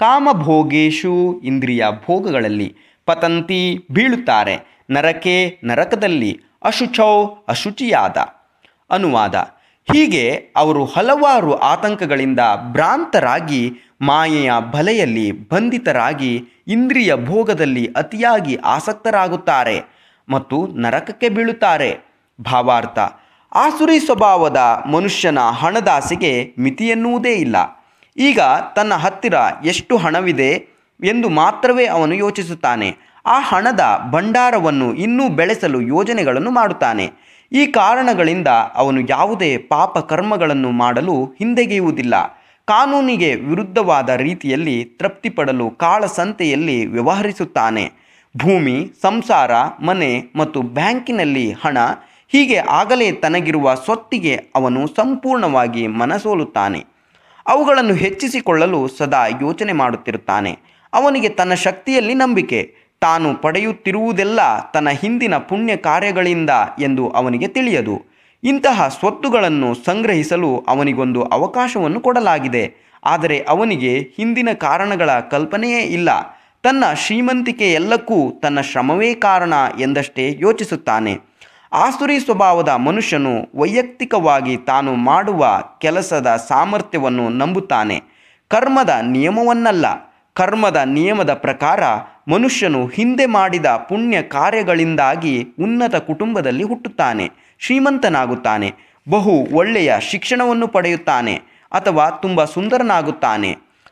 ಕಾಮಭೋಗೇಶು ಇಂದ್ರಿಯ ಭೋಗಗಳಲ್ಲಿ ಪತಂತಿ ಬೀಳುತ್ತಾರೆ ನರಕೆ ನರಕದಲ್ಲಿ ಅಶುಚೌ ಅಶುಚಿಯಾದ ಅನುವಾದ ಹೀಗೆ ಅವರು ಹಲವಾರು ಆತಂಕಗಳಿಂದ ಭ್ರಾಂತರಾಗಿ ಮಾಯೆಯ ಬಲೆಯಲ್ಲಿ ಬಂಧಿತರಾಗಿ ಇಂದ್ರಿಯ ಭೋಗದಲ್ಲಿ ಅತಿಯಾಗಿ ಆಸಕ್ತರಾಗುತ್ತಾರೆ ಮತ್ತು ನರಕಕ್ಕೆ ಬೀಳುತ್ತಾರೆ ಭಾವಾರ್ಥ ಆಸುರಿ ಸ್ವಭಾವದ ಮನುಷ್ಯನ ಹಣದಾಸೆಗೆ ಮಿತಿಯೆನ್ನುವುದೇ ಇಲ್ಲ ಈಗ ತನ್ನ ಹತ್ತಿರ ಎಷ್ಟು ಹಣವಿದೆ ಎಂದು ಮಾತ್ರವೇ ಅವನು ಯೋಚಿಸುತ್ತಾನೆ ಆ ಹಣದ ಭಂಡಾರವನ್ನು ಇನ್ನೂ ಬೆಳೆಸಲು ಯೋಜನೆಗಳನ್ನು ಮಾಡುತ್ತಾನೆ ಈ ಕಾರಣಗಳಿಂದ ಅವನು ಯಾವುದೇ ಪಾಪ ಕರ್ಮಗಳನ್ನು ಮಾಡಲು ಹಿಂದೆಗೆಯುವುದಿಲ್ಲ ಕಾನೂನಿಗೆ ವಿರುದ್ಧವಾದ ರೀತಿಯಲ್ಲಿ ತೃಪ್ತಿಪಡಲು ಕಾಳಸಂತೆಯಲ್ಲಿ ವ್ಯವಹರಿಸುತ್ತಾನೆ ಭೂಮಿ ಸಂಸಾರ ಮನೆ ಮತ್ತು ಬ್ಯಾಂಕಿನಲ್ಲಿ ಹಣ ಹೀಗೆ ಆಗಲೇ ತನಗಿರುವ ಸ್ವತ್ತಿಗೆ ಅವನು ಸಂಪೂರ್ಣವಾಗಿ ಮನಸೋಲುತ್ತಾನೆ ಅವುಗಳನ್ನು ಹೆಚ್ಚಿಸಿಕೊಳ್ಳಲು ಸದಾ ಯೋಚನೆ ಮಾಡುತ್ತಿರುತ್ತಾನೆ ಅವನಿಗೆ ತನ್ನ ಶಕ್ತಿಯಲ್ಲಿ ನಂಬಿಕೆ ತಾನು ಪಡೆಯುತ್ತಿರುವುದೆಲ್ಲ ತನ್ನ ಹಿಂದಿನ ಪುಣ್ಯ ಕಾರ್ಯಗಳಿಂದ ಎಂದು ಅವನಿಗೆ ತಿಳಿಯದು ಇಂತಹ ಸ್ವತ್ತುಗಳನ್ನು ಸಂಗ್ರಹಿಸಲು ಅವನಿಗೊಂದು ಅವಕಾಶವನ್ನು ಕೊಡಲಾಗಿದೆ ಆದರೆ ಅವನಿಗೆ ಹಿಂದಿನ ಕಾರಣಗಳ ಕಲ್ಪನೆಯೇ ಇಲ್ಲ ತನ್ನ ಶ್ರೀಮಂತಿಕೆ ಎಲ್ಲಕ್ಕೂ ತನ್ನ ಶ್ರಮವೇ ಕಾರಣ ಎಂದಷ್ಟೇ ಯೋಚಿಸುತ್ತಾನೆ ಆಸುರಿ ಸ್ವಭಾವದ ಮನುಷ್ಯನು ವೈಯಕ್ತಿಕವಾಗಿ ತಾನು ಮಾಡುವ ಕೆಲಸದ ಸಾಮರ್ಥ್ಯವನ್ನು ನಂಬುತ್ತಾನೆ ಕರ್ಮದ ನಿಯಮವನ್ನಲ್ಲ ಕರ್ಮದ ನಿಯಮದ ಪ್ರಕಾರ ಮನುಷ್ಯನು ಹಿಂದೆ ಮಾಡಿದ ಪುಣ್ಯ ಕಾರ್ಯಗಳಿಂದಾಗಿ ಉನ್ನತ ಕುಟುಂಬದಲ್ಲಿ ಹುಟ್ಟುತ್ತಾನೆ ಶ್ರೀಮಂತನಾಗುತ್ತಾನೆ ಬಹು ಒಳ್ಳೆಯ ಶಿಕ್ಷಣವನ್ನು ಪಡೆಯುತ್ತಾನೆ ಅಥವಾ ತುಂಬ ಸುಂದರನಾಗುತ್ತಾನೆ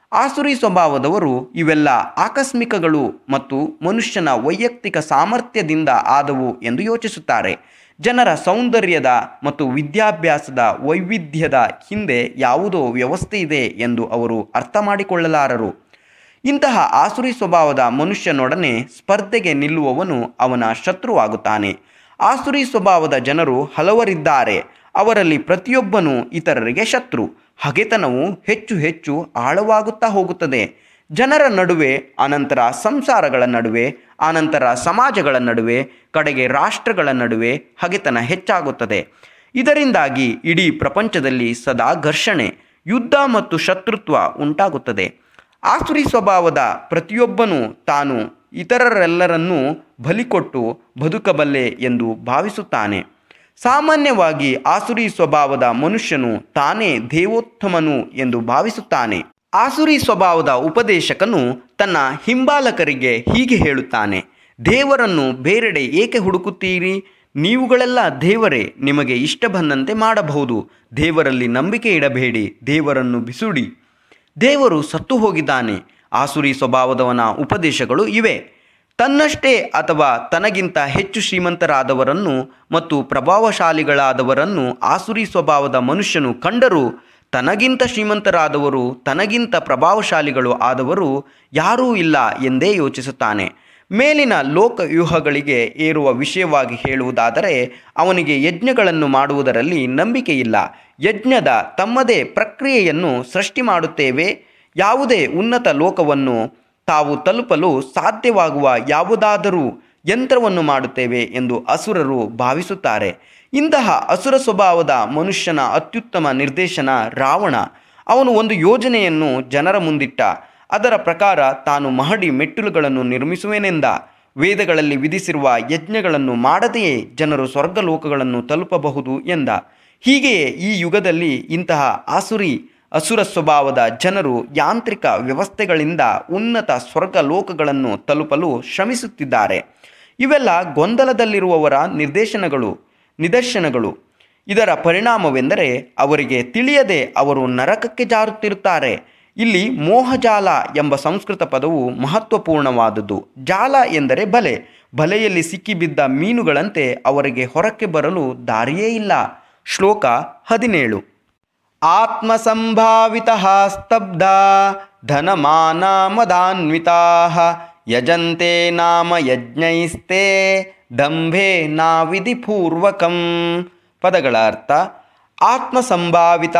ಆಸುರಿ ಸ್ವಭಾವದವರು ಇವೆಲ್ಲ ಆಕಸ್ಮಿಕಗಳು ಮತ್ತು ಮನುಷ್ಯನ ವೈಯಕ್ತಿಕ ಸಾಮರ್ಥ್ಯದಿಂದ ಆದವು ಎಂದು ಯೋಚಿಸುತ್ತಾರೆ ಜನರ ಸೌಂದರ್ಯದ ಮತ್ತು ವಿದ್ಯಾಭ್ಯಾಸದ ವೈವಿಧ್ಯದ ಹಿಂದೆ ಯಾವುದೋ ವ್ಯವಸ್ಥೆ ಇದೆ ಎಂದು ಅವರು ಅರ್ಥ ಮಾಡಿಕೊಳ್ಳಲಾರರು ಇಂತಹ ಆಸುರಿ ಸ್ವಭಾವದ ಮನುಷ್ಯನೊಡನೆ ಸ್ಪರ್ಧೆಗೆ ನಿಲ್ಲುವವನು ಅವನ ಶತ್ರುವಾಗುತ್ತಾನೆ ಆಸುರಿ ಸ್ವಭಾವದ ಜನರು ಹಲವರಿದ್ದಾರೆ ಅವರಲ್ಲಿ ಪ್ರತಿಯೊಬ್ಬನೂ ಇತರರಿಗೆ ಶತ್ರು ಹಗೆತನವು ಹೆಚ್ಚು ಹೆಚ್ಚು ಆಳವಾಗುತ್ತಾ ಹೋಗುತ್ತದೆ ಜನರ ನಡುವೆ ಅನಂತರ ಸಂಸಾರಗಳ ನಡುವೆ ಆನಂತರ ಸಮಾಜಗಳ ನಡುವೆ ಕಡೆಗೆ ರಾಷ್ಟ್ರಗಳ ನಡುವೆ ಹಗೆತನ ಹೆಚ್ಚಾಗುತ್ತದೆ ಇದರಿಂದಾಗಿ ಇಡೀ ಪ್ರಪಂಚದಲ್ಲಿ ಸದಾ ಘರ್ಷಣೆ ಯುದ್ಧ ಮತ್ತು ಶತ್ರುತ್ವ ಉಂಟಾಗುತ್ತದೆ ಆಸುರಿ ಸ್ವಭಾವದ ಪ್ರತಿಯೊಬ್ಬನೂ ತಾನು ಇತರರೆಲ್ಲರನ್ನೂ ಬಲಿಕೊಟ್ಟು ಬದುಕಬಲ್ಲೆ ಎಂದು ಭಾವಿಸುತ್ತಾನೆ ಸಾಮಾನ್ಯವಾಗಿ ಆಸುರಿ ಸ್ವಭಾವದ ಮನುಷ್ಯನು ತಾನೇ ದೇವೋತ್ತಮನು ಎಂದು ಭಾವಿಸುತ್ತಾನೆ ಆಸುರಿ ಸ್ವಭಾವದ ಉಪದೇಶಕನು ತನ್ನ ಹಿಂಬಾಲಕರಿಗೆ ಹೀಗೆ ಹೇಳುತ್ತಾನೆ ದೇವರನ್ನು ಬೇರೆಡೆ ಏಕೆ ಹುಡುಕುತ್ತೀರಿ ನೀವುಗಳೆಲ್ಲ ದೇವರೇ ನಿಮಗೆ ಇಷ್ಟ ಬಂದಂತೆ ಮಾಡಬಹುದು ದೇವರಲ್ಲಿ ನಂಬಿಕೆ ಇಡಬೇಡಿ ದೇವರನ್ನು ಬಿಸುಡಿ ದೇವರು ಸತ್ತು ಹೋಗಿದ್ದಾನೆ ಆಸುರಿ ಸ್ವಭಾವದವನ ಉಪದೇಶಗಳು ಇವೆ ತನ್ನಷ್ಟೇ ಅಥವಾ ತನಗಿಂತ ಹೆಚ್ಚು ಶ್ರೀಮಂತರಾದವರನ್ನು ಮತ್ತು ಪ್ರಭಾವಶಾಲಿಗಳಾದವರನ್ನು ಆಸುರಿ ಸ್ವಭಾವದ ಮನುಷ್ಯನು ಕಂಡರೂ ತನಗಿಂತ ಶ್ರೀಮಂತರಾದವರು ತನಗಿಂತ ಪ್ರಭಾವಶಾಲಿಗಳು ಆದವರು ಯಾರೂ ಇಲ್ಲ ಎಂದೇ ಯೋಚಿಸುತ್ತಾನೆ ಮೇಲಿನ ಲೋಕವ್ಯೂಹಗಳಿಗೆ ಏರುವ ವಿಷಯವಾಗಿ ಹೇಳುವುದಾದರೆ ಅವನಿಗೆ ಯಜ್ಞಗಳನ್ನು ಮಾಡುವುದರಲ್ಲಿ ನಂಬಿಕೆ ಇಲ್ಲ ಯಜ್ಞದ ತಮ್ಮದೇ ಪ್ರಕ್ರಿಯೆಯನ್ನು ಸೃಷ್ಟಿ ಮಾಡುತ್ತೇವೆ ಯಾವುದೇ ಉನ್ನತ ಲೋಕವನ್ನು ತಾವು ತಲುಪಲು ಸಾಧ್ಯವಾಗುವ ಯಾವುದಾದರೂ ಯಂತ್ರವನ್ನು ಮಾಡುತ್ತೇವೆ ಎಂದು ಅಸುರರು ಭಾವಿಸುತ್ತಾರೆ ಇಂತಹ ಅಸುರ ಸ್ವಭಾವದ ಮನುಷ್ಯನ ಅತ್ಯುತ್ತಮ ನಿರ್ದೇಶನ ರಾವಣ ಅವನು ಒಂದು ಯೋಜನೆಯನ್ನು ಜನರ ಮುಂದಿಟ್ಟ ಅದರ ಪ್ರಕಾರ ತಾನು ಮಹಡಿ ಮೆಟ್ಟಿಲುಗಳನ್ನು ನಿರ್ಮಿಸುವೆನೆಂದ ವೇದಗಳಲ್ಲಿ ವಿಧಿಸಿರುವ ಯಜ್ಞಗಳನ್ನು ಮಾಡದೆಯೇ ಜನರು ಸ್ವರ್ಗಲೋಕಗಳನ್ನು ತಲುಪಬಹುದು ಎಂದ ಹೀಗೆಯೇ ಈ ಯುಗದಲ್ಲಿ ಇಂತಹ ಆಸುರಿ ಅಸುರ ಸ್ವಭಾವದ ಜನರು ಯಾಂತ್ರಿಕ ವ್ಯವಸ್ಥೆಗಳಿಂದ ಉನ್ನತ ಸ್ವರ್ಗ ಲೋಕಗಳನ್ನು ತಲುಪಲು ಶ್ರಮಿಸುತ್ತಿದ್ದಾರೆ ಇವೆಲ್ಲ ಗೊಂದಲದಲ್ಲಿರುವವರ ನಿರ್ದೇಶನಗಳು ನಿದರ್ಶನಗಳು ಇದರ ಪರಿಣಾಮವೆಂದರೆ ಅವರಿಗೆ ತಿಳಿಯದೆ ಅವರು ನರಕಕ್ಕೆ ಜಾರುತ್ತಿರುತ್ತಾರೆ ಇಲ್ಲಿ ಮೋಹಜಾಲ ಎಂಬ ಸಂಸ್ಕೃತ ಪದವು ಮಹತ್ವಪೂರ್ಣವಾದುದು ಜಾಲ ಎಂದರೆ ಬಲೆ ಬಲೆಯಲ್ಲಿ ಸಿಕ್ಕಿಬಿದ್ದ ಮೀನುಗಳಂತೆ ಅವರಿಗೆ ಹೊರಕ್ಕೆ ಬರಲು ದಾರಿಯೇ ಇಲ್ಲ ಶ್ಲೋಕ ಹದಿನೇಳು ಆತ್ಮಸಂಭಾವಿತ ಸ್ತಬ್ಧ ಧನಮಾನಾಮದಾನ್ವಿತಾ ಯಜಂತೆ ನಾಮ ಯಜ್ಞೈಸ್ತೆ ದಂಭೆ ನಾವಿಧಿಪೂರ್ವಕಂ ಪದಗಳ ಅರ್ಥ ಆತ್ಮಸಂಭಾವಿತ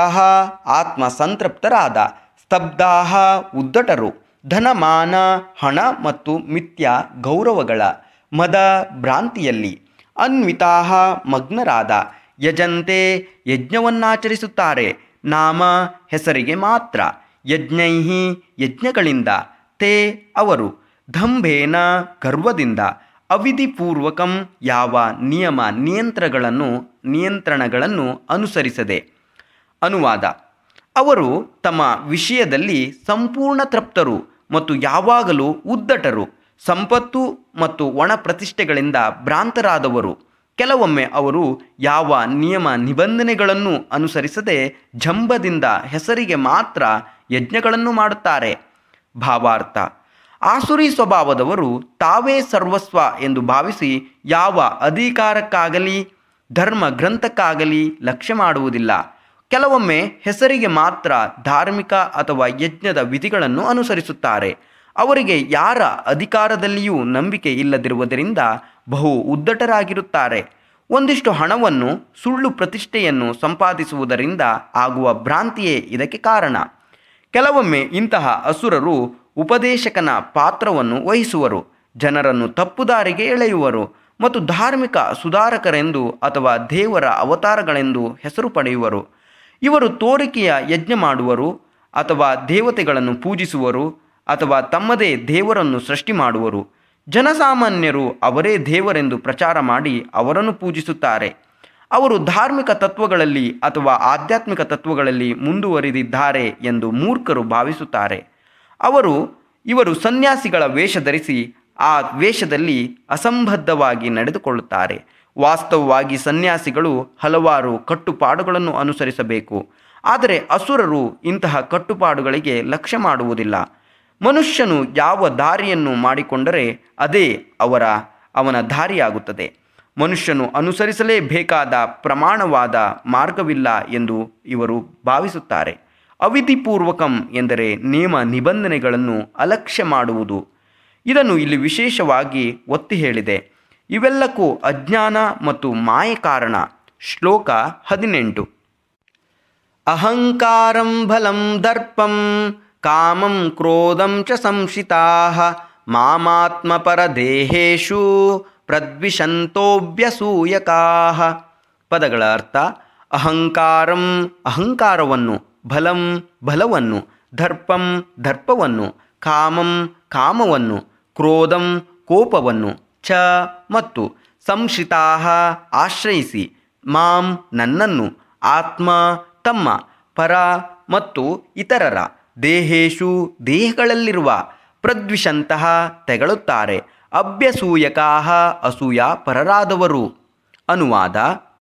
ಆತ್ಮಸಂತೃಪ್ತರಾದ ಸ್ತಬ್ಧಾ ಉದ್ದಟರು ಧನಮಾನ ಹಣ ಮತ್ತು ಮಿಥ್ಯ ಗೌರವಗಳ ಮದ ಭ್ರಾಂತಿಯಲ್ಲಿ ಅನ್ವಿತಾ ಮಗ್ನರಾದ ಯಜಂತೆ ಯಜ್ಞವನ್ನಾಚರಿಸುತ್ತಾರೆ ನಾಮ ಹೆಸರಿಗೆ ಮಾತ್ರ ಯಜ್ಞೈಹಿ ಯಜ್ಞಗಳಿಂದ ತೇ ಅವರು ದಂಭೇನ ಗರ್ವದಿಂದ ಅವಿಧಿಪೂರ್ವಕಂ ಯಾವ ನಿಯಮ ನಿಯಂತ್ರಗಳನ್ನು ನಿಯಂತ್ರಣಗಳನ್ನು ಅನುಸರಿಸದೆ ಅನುವಾದ ಅವರು ತಮ್ಮ ವಿಷಯದಲ್ಲಿ ಸಂಪೂರ್ಣ ತೃಪ್ತರು ಮತ್ತು ಯಾವಾಗಲೂ ಉದ್ದಟರು ಸಂಪತ್ತು ಮತ್ತು ಒಣ ಪ್ರತಿಷ್ಠೆಗಳಿಂದ ಭ್ರಾಂತರಾದವರು ಕೆಲವೊಮ್ಮೆ ಅವರು ಯಾವ ನಿಯಮ ನಿಬಂಧನೆಗಳನ್ನು ಅನುಸರಿಸದೆ ಜಂಬದಿಂದ ಹೆಸರಿಗೆ ಮಾತ್ರ ಯಜ್ಞಗಳನ್ನು ಮಾಡುತ್ತಾರೆ ಭಾವಾರ್ಥ ಆಸುರಿ ಸ್ವಭಾವದವರು ತಾವೇ ಸರ್ವಸ್ವ ಎಂದು ಭಾವಿಸಿ ಯಾವ ಅಧಿಕಾರಕ್ಕಾಗಲಿ ಧರ್ಮ ಗ್ರಂಥಕ್ಕಾಗಲಿ ಲಕ್ಷ್ಯ ಮಾಡುವುದಿಲ್ಲ ಕೆಲವೊಮ್ಮೆ ಹೆಸರಿಗೆ ಮಾತ್ರ ಧಾರ್ಮಿಕ ಅಥವಾ ಯಜ್ಞದ ವಿಧಿಗಳನ್ನು ಅನುಸರಿಸುತ್ತಾರೆ ಅವರಿಗೆ ಯಾರ ಅಧಿಕಾರದಲ್ಲಿಯೂ ನಂಬಿಕೆ ಇಲ್ಲದಿರುವುದರಿಂದ ಬಹು ಉದ್ದಟರಾಗಿರುತ್ತಾರೆ ಒಂದಿಷ್ಟು ಹಣವನ್ನು ಸುಳ್ಳು ಪ್ರತಿಷ್ಠೆಯನ್ನು ಸಂಪಾದಿಸುವುದರಿಂದ ಆಗುವ ಭ್ರಾಂತಿಯೇ ಇದಕ್ಕೆ ಕಾರಣ ಕೆಲವೊಮ್ಮೆ ಇಂತಹ ಅಸುರರು ಉಪದೇಶಕನ ಪಾತ್ರವನ್ನು ವಹಿಸುವರು ಜನರನ್ನು ತಪ್ಪುದಾರಿಗೆ ಎಳೆಯುವರು ಮತ್ತು ಧಾರ್ಮಿಕ ಸುಧಾರಕರೆಂದು ಅಥವಾ ದೇವರ ಅವತಾರಗಳೆಂದು ಹೆಸರು ಪಡೆಯುವರು ಇವರು ತೋರಿಕೆಯ ಯಜ್ಞ ಮಾಡುವರು ಅಥವಾ ದೇವತೆಗಳನ್ನು ಪೂಜಿಸುವರು ಅಥವಾ ತಮ್ಮದೇ ದೇವರನ್ನು ಸೃಷ್ಟಿ ಮಾಡುವರು ಜನಸಾಮಾನ್ಯರು ಅವರೇ ದೇವರೆಂದು ಪ್ರಚಾರ ಮಾಡಿ ಅವರನ್ನು ಪೂಜಿಸುತ್ತಾರೆ ಅವರು ಧಾರ್ಮಿಕ ತತ್ವಗಳಲ್ಲಿ ಅಥವಾ ಆಧ್ಯಾತ್ಮಿಕ ತತ್ವಗಳಲ್ಲಿ ಮುಂದುವರಿದಿದ್ದಾರೆ ಎಂದು ಮೂರ್ಖರು ಭಾವಿಸುತ್ತಾರೆ ಅವರು ಇವರು ಸನ್ಯಾಸಿಗಳ ವೇಷ ಧರಿಸಿ ಆ ವೇಷದಲ್ಲಿ ಅಸಂಬದ್ಧವಾಗಿ ನಡೆದುಕೊಳ್ಳುತ್ತಾರೆ ವಾಸ್ತವವಾಗಿ ಸನ್ಯಾಸಿಗಳು ಹಲವಾರು ಕಟ್ಟುಪಾಡುಗಳನ್ನು ಅನುಸರಿಸಬೇಕು ಆದರೆ ಅಸುರರು ಇಂತಹ ಕಟ್ಟುಪಾಡುಗಳಿಗೆ ಲಕ್ಷ್ಯ ಮಾಡುವುದಿಲ್ಲ ಮನುಷ್ಯನು ಯಾವ ದಾರಿಯನ್ನು ಮಾಡಿಕೊಂಡರೆ ಅದೇ ಅವರ ಅವನ ದಾರಿಯಾಗುತ್ತದೆ ಮನುಷ್ಯನು ಅನುಸರಿಸಲೇಬೇಕಾದ ಪ್ರಮಾಣವಾದ ಮಾರ್ಗವಿಲ್ಲ ಎಂದು ಇವರು ಭಾವಿಸುತ್ತಾರೆ ಅವಿಧಿಪೂರ್ವಕಂ ಎಂದರೆ ನಿಯಮ ನಿಬಂಧನೆಗಳನ್ನು ಅಲಕ್ಷ್ಯ ಮಾಡುವುದು ಇದನ್ನು ಇಲ್ಲಿ ವಿಶೇಷವಾಗಿ ಒತ್ತಿ ಹೇಳಿದೆ ಇವೆಲ್ಲಕ್ಕೂ ಅಜ್ಞಾನ ಮತ್ತು ಮಾಯೆ ಕಾರಣ ಶ್ಲೋಕ ಹದಿನೆಂಟು ಅಹಂಕಾರಂ ಬಲಂ ದರ್ಪಂ ಕಾಮಂ ಕ್ರೋಧಂ ಚ ಸಂಶಿತಾ ಮಾಮಾತ್ಮಪರದೇಹೇಶು ಪ್ರದ್ವಿಷಂತೋಭ್ಯಸೂಯಕಾ ಪದಗಳ ಅರ್ಥ ಅಹಂಕಾರಂ ಅಹಂಕಾರವನ್ನು ಬಲಂ ಬಲವನ್ನು ದರ್ಪಂ ದರ್ಪವನ್ನು ಕಾಮಂ ಕಾಮವನ್ನು ಕ್ರೋಧಂ ಕೋಪವನ್ನು ಚ ಮತ್ತು ಸಂಶಿತಾ ಆಶ್ರಯಿಸಿ ಮಾಂ ನನ್ನನ್ನು ಆತ್ಮ ತಮ್ಮ ಪರ ಮತ್ತು ಇತರರ ದೇಹೇಶು ದೇಹಗಳಲ್ಲಿರುವ ಪ್ರದ್ವಿಷಂತಹ ತೆಗಳುತ್ತಾರೆ ಅಭ್ಯಸೂಯಕಾ ಅಸೂಯ ಪರರಾದವರು ಅನುವಾದ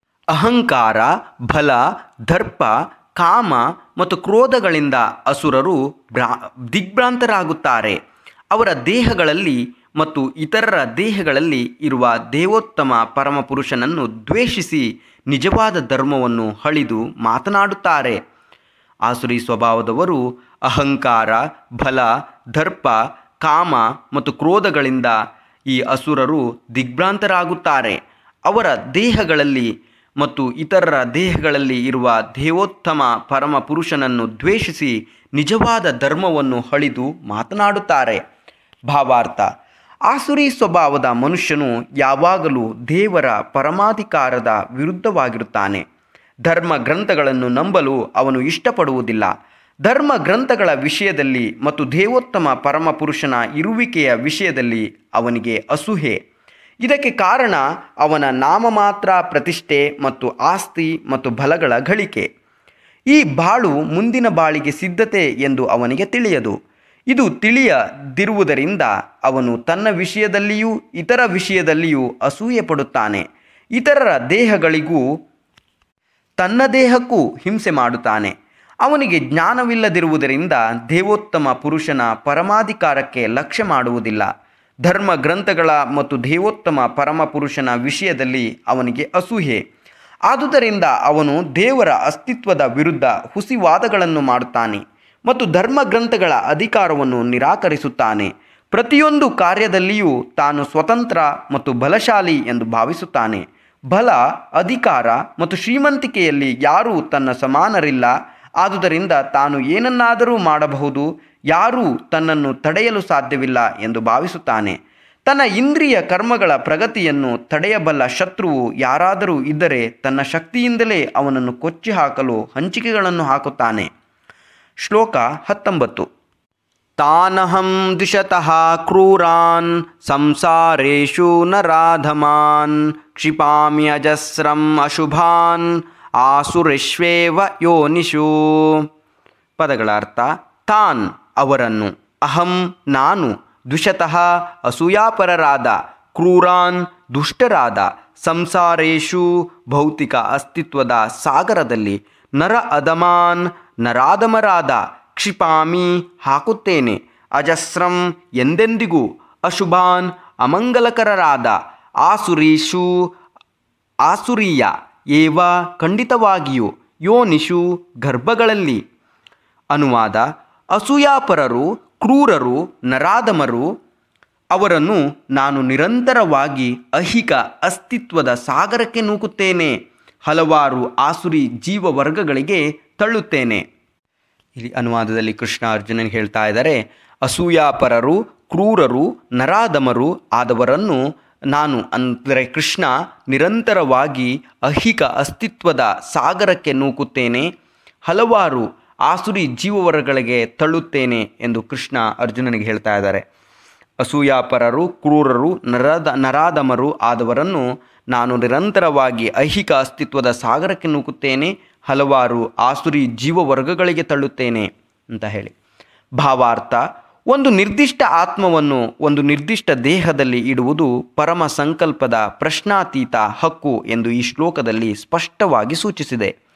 ಅಹಂಕಾರ ಬಲ ದರ್ಪ ಕಾಮ ಮತ್ತು ಕ್ರೋಧಗಳಿಂದ ಅಸುರರು ಭ್ರಾ ದಿಗ್ಭ್ರಾಂತರಾಗುತ್ತಾರೆ ಅವರ ದೇಹಗಳಲ್ಲಿ ಮತ್ತು ಇತರರ ದೇಹಗಳಲ್ಲಿ ಇರುವ ದೇವೋತ್ತಮ ಪರಮಪುರುಷನನ್ನು ದ್ವೇಷಿಸಿ ನಿಜವಾದ ಧರ್ಮವನ್ನು ಹಳಿದು ಮಾತನಾಡುತ್ತಾರೆ ಆಸುರಿ ಸ್ವಭಾವದವರು ಅಹಂಕಾರ ಬಲ ದರ್ಪ ಕಾಮ ಮತ್ತು ಕ್ರೋಧಗಳಿಂದ ಈ ಅಸುರರು ದಿಗ್ಭ್ರಾಂತರಾಗುತ್ತಾರೆ ಅವರ ದೇಹಗಳಲ್ಲಿ ಮತ್ತು ಇತರರ ದೇಹಗಳಲ್ಲಿ ಇರುವ ದೇವೋತ್ತಮ ಪರಮ ಪುರುಷನನ್ನು ದ್ವೇಷಿಸಿ ನಿಜವಾದ ಧರ್ಮವನ್ನು ಹಳಿದು ಮಾತನಾಡುತ್ತಾರೆ ಭಾವಾರ್ಥ ಆಸುರಿ ಸ್ವಭಾವದ ಮನುಷ್ಯನು ಯಾವಾಗಲೂ ದೇವರ ಪರಮಾಧಿಕಾರದ ವಿರುದ್ಧವಾಗಿರುತ್ತಾನೆ ಧರ್ಮ ಗ್ರಂಥಗಳನ್ನು ನಂಬಲು ಅವನು ಇಷ್ಟಪಡುವುದಿಲ್ಲ ಧರ್ಮ ಗ್ರಂಥಗಳ ವಿಷಯದಲ್ಲಿ ಮತ್ತು ದೇವೋತ್ತಮ ಪರಮಪುರುಷನ ಇರುವಿಕೆಯ ವಿಷಯದಲ್ಲಿ ಅವನಿಗೆ ಅಸೂಹೆ ಇದಕ್ಕೆ ಕಾರಣ ಅವನ ನಾಮಮಾತ್ರ ಪ್ರತಿಷ್ಠೆ ಮತ್ತು ಆಸ್ತಿ ಮತ್ತು ಬಲಗಳ ಗಳಿಕೆ ಈ ಬಾಳು ಮುಂದಿನ ಬಾಳಿಗೆ ಸಿದ್ಧತೆ ಎಂದು ಅವನಿಗೆ ತಿಳಿಯದು ಇದು ತಿಳಿಯದಿರುವುದರಿಂದ ಅವನು ತನ್ನ ವಿಷಯದಲ್ಲಿಯೂ ಇತರ ವಿಷಯದಲ್ಲಿಯೂ ಅಸೂಯೆ ಪಡುತ್ತಾನೆ ಇತರರ ದೇಹಗಳಿಗೂ ತನ್ನ ದೇಹಕ್ಕೂ ಹಿಂಸೆ ಮಾಡುತ್ತಾನೆ ಅವನಿಗೆ ಜ್ಞಾನವಿಲ್ಲದಿರುವುದರಿಂದ ದೇವೋತ್ತಮ ಪುರುಷನ ಪರಮಾಧಿಕಾರಕ್ಕೆ ಲಕ್ಷ್ಯ ಮಾಡುವುದಿಲ್ಲ ಧರ್ಮ ಗ್ರಂಥಗಳ ಮತ್ತು ದೇವೋತ್ತಮ ಪರಮಪುರುಷನ ವಿಷಯದಲ್ಲಿ ಅವನಿಗೆ ಅಸೂಹೆ ಆದುದರಿಂದ ಅವನು ದೇವರ ಅಸ್ತಿತ್ವದ ವಿರುದ್ಧ ಹುಸಿವಾದಗಳನ್ನು ಮಾಡುತ್ತಾನೆ ಮತ್ತು ಧರ್ಮ ಗ್ರಂಥಗಳ ಅಧಿಕಾರವನ್ನು ನಿರಾಕರಿಸುತ್ತಾನೆ ಪ್ರತಿಯೊಂದು ಕಾರ್ಯದಲ್ಲಿಯೂ ತಾನು ಸ್ವತಂತ್ರ ಮತ್ತು ಬಲಶಾಲಿ ಎಂದು ಭಾವಿಸುತ್ತಾನೆ ಬಲ ಅಧಿಕಾರ ಮತ್ತು ಶ್ರೀಮಂತಿಕೆಯಲ್ಲಿ ಯಾರೂ ತನ್ನ ಸಮಾನರಿಲ್ಲ ಆದುದರಿಂದ ತಾನು ಏನನ್ನಾದರೂ ಮಾಡಬಹುದು ಯಾರೂ ತನ್ನನ್ನು ತಡೆಯಲು ಸಾಧ್ಯವಿಲ್ಲ ಎಂದು ಭಾವಿಸುತ್ತಾನೆ ತನ್ನ ಇಂದ್ರಿಯ ಕರ್ಮಗಳ ಪ್ರಗತಿಯನ್ನು ತಡೆಯಬಲ್ಲ ಶತ್ರುವು ಯಾರಾದರೂ ಇದ್ದರೆ ತನ್ನ ಶಕ್ತಿಯಿಂದಲೇ ಅವನನ್ನು ಕೊಚ್ಚಿ ಹಾಕಲು ಹಂಚಿಕೆಗಳನ್ನು ಹಾಕುತ್ತಾನೆ ಶ್ಲೋಕ ಹತ್ತೊಂಬತ್ತು ತಾನಹಂ ದಿಶತಃ ಕ್ರೂರಾನ್ ಸಂಸಾರೇಷು ನರಾಧಮಾನ್ ಕ್ಷಿಪಾಮಿ ಅಜಸ್ರಂ ಅಶುಭಾನ್ ಆಸುರೇಶ್ವೇವ ಯೋನಿಷು ಪದಗಳ ಅರ್ಥ ತಾನ್ ಅವರನ್ನು ಅಹಂ ನಾನು ದ್ವಿಷತಃ ಅಸೂಯಾಪರರಾದ ಕ್ರೂರಾನ್ ದುಷ್ಟರಾದ ಸಂಸಾರೇಶು ಭೌತಿಕ ಅಸ್ತಿತ್ವದ ಸಾಗರದಲ್ಲಿ ನರ ಅಧಮಾನ್ ನರಾಧಮರಾದ ಕ್ಷಿಪಾಮಿ ಹಾಕುತ್ತೇನೆ ಅಜಸ್ರಂ ಎಂದೆಂದಿಗೂ ಅಶುಭಾನ್ ಅಮಂಗಲಕರರಾದ ಆಸುರೀಷು ಆಸುರೀಯ ಏವ ಖಂಡಿತವಾಗಿಯೂ ಯೋನಿಷು ಗರ್ಭಗಳಲ್ಲಿ ಅನುವಾದ ಅಸೂಯಾಪರರು ಕ್ರೂರರು ನರಾಧಮರು ಅವರನ್ನು ನಾನು ನಿರಂತರವಾಗಿ ಅಹಿಕ ಅಸ್ತಿತ್ವದ ಸಾಗರಕ್ಕೆ ನೂಕುತ್ತೇನೆ ಹಲವಾರು ಆಸುರಿ ಜೀವವರ್ಗಗಳಿಗೆ ತಳ್ಳುತ್ತೇನೆ ಇಲ್ಲಿ ಅನುವಾದದಲ್ಲಿ ಕೃಷ್ಣ ಅರ್ಜುನನ್ ಹೇಳ್ತಾ ಇದ್ದಾರೆ ಅಸೂಯಾಪರರು ಕ್ರೂರರು ನರಾಧಮರು ಆದವರನ್ನು ನಾನು ಅಂದರೆ ಕೃಷ್ಣ ನಿರಂತರವಾಗಿ ಅಹಿಕ ಅಸ್ತಿತ್ವದ ಸಾಗರಕ್ಕೆ ನೂಕುತ್ತೇನೆ ಹಲವಾರು ಆಸುರಿ ಜೀವವರ್ಗಗಳಿಗೆ ತಳ್ಳುತ್ತೇನೆ ಎಂದು ಕೃಷ್ಣ ಅರ್ಜುನನಿಗೆ ಹೇಳ್ತಾ ಇದ್ದಾರೆ ಅಸೂಯಾಪರರು ಕ್ರೂರರು ನರಾದ ನರಾಧಮರು ಆದವರನ್ನು ನಾನು ನಿರಂತರವಾಗಿ ಐಹಿಕ ಅಸ್ತಿತ್ವದ ಸಾಗರಕ್ಕೆ ನೂಕುತ್ತೇನೆ ಹಲವಾರು ಆಸುರಿ ಜೀವವರ್ಗಗಳಿಗೆ ತಳ್ಳುತ್ತೇನೆ ಅಂತ ಹೇಳಿ ಭಾವಾರ್ಥ ಒಂದು ನಿರ್ದಿಷ್ಟ ಆತ್ಮವನ್ನು ಒಂದು ನಿರ್ದಿಷ್ಟ ದೇಹದಲ್ಲಿ ಇಡುವುದು ಪರಮ ಸಂಕಲ್ಪದ ಪ್ರಶ್ನಾತೀತ ಹಕ್ಕು ಎಂದು ಈ ಶ್ಲೋಕದಲ್ಲಿ ಸ್ಪಷ್ಟವಾಗಿ ಸೂಚಿಸಿದೆ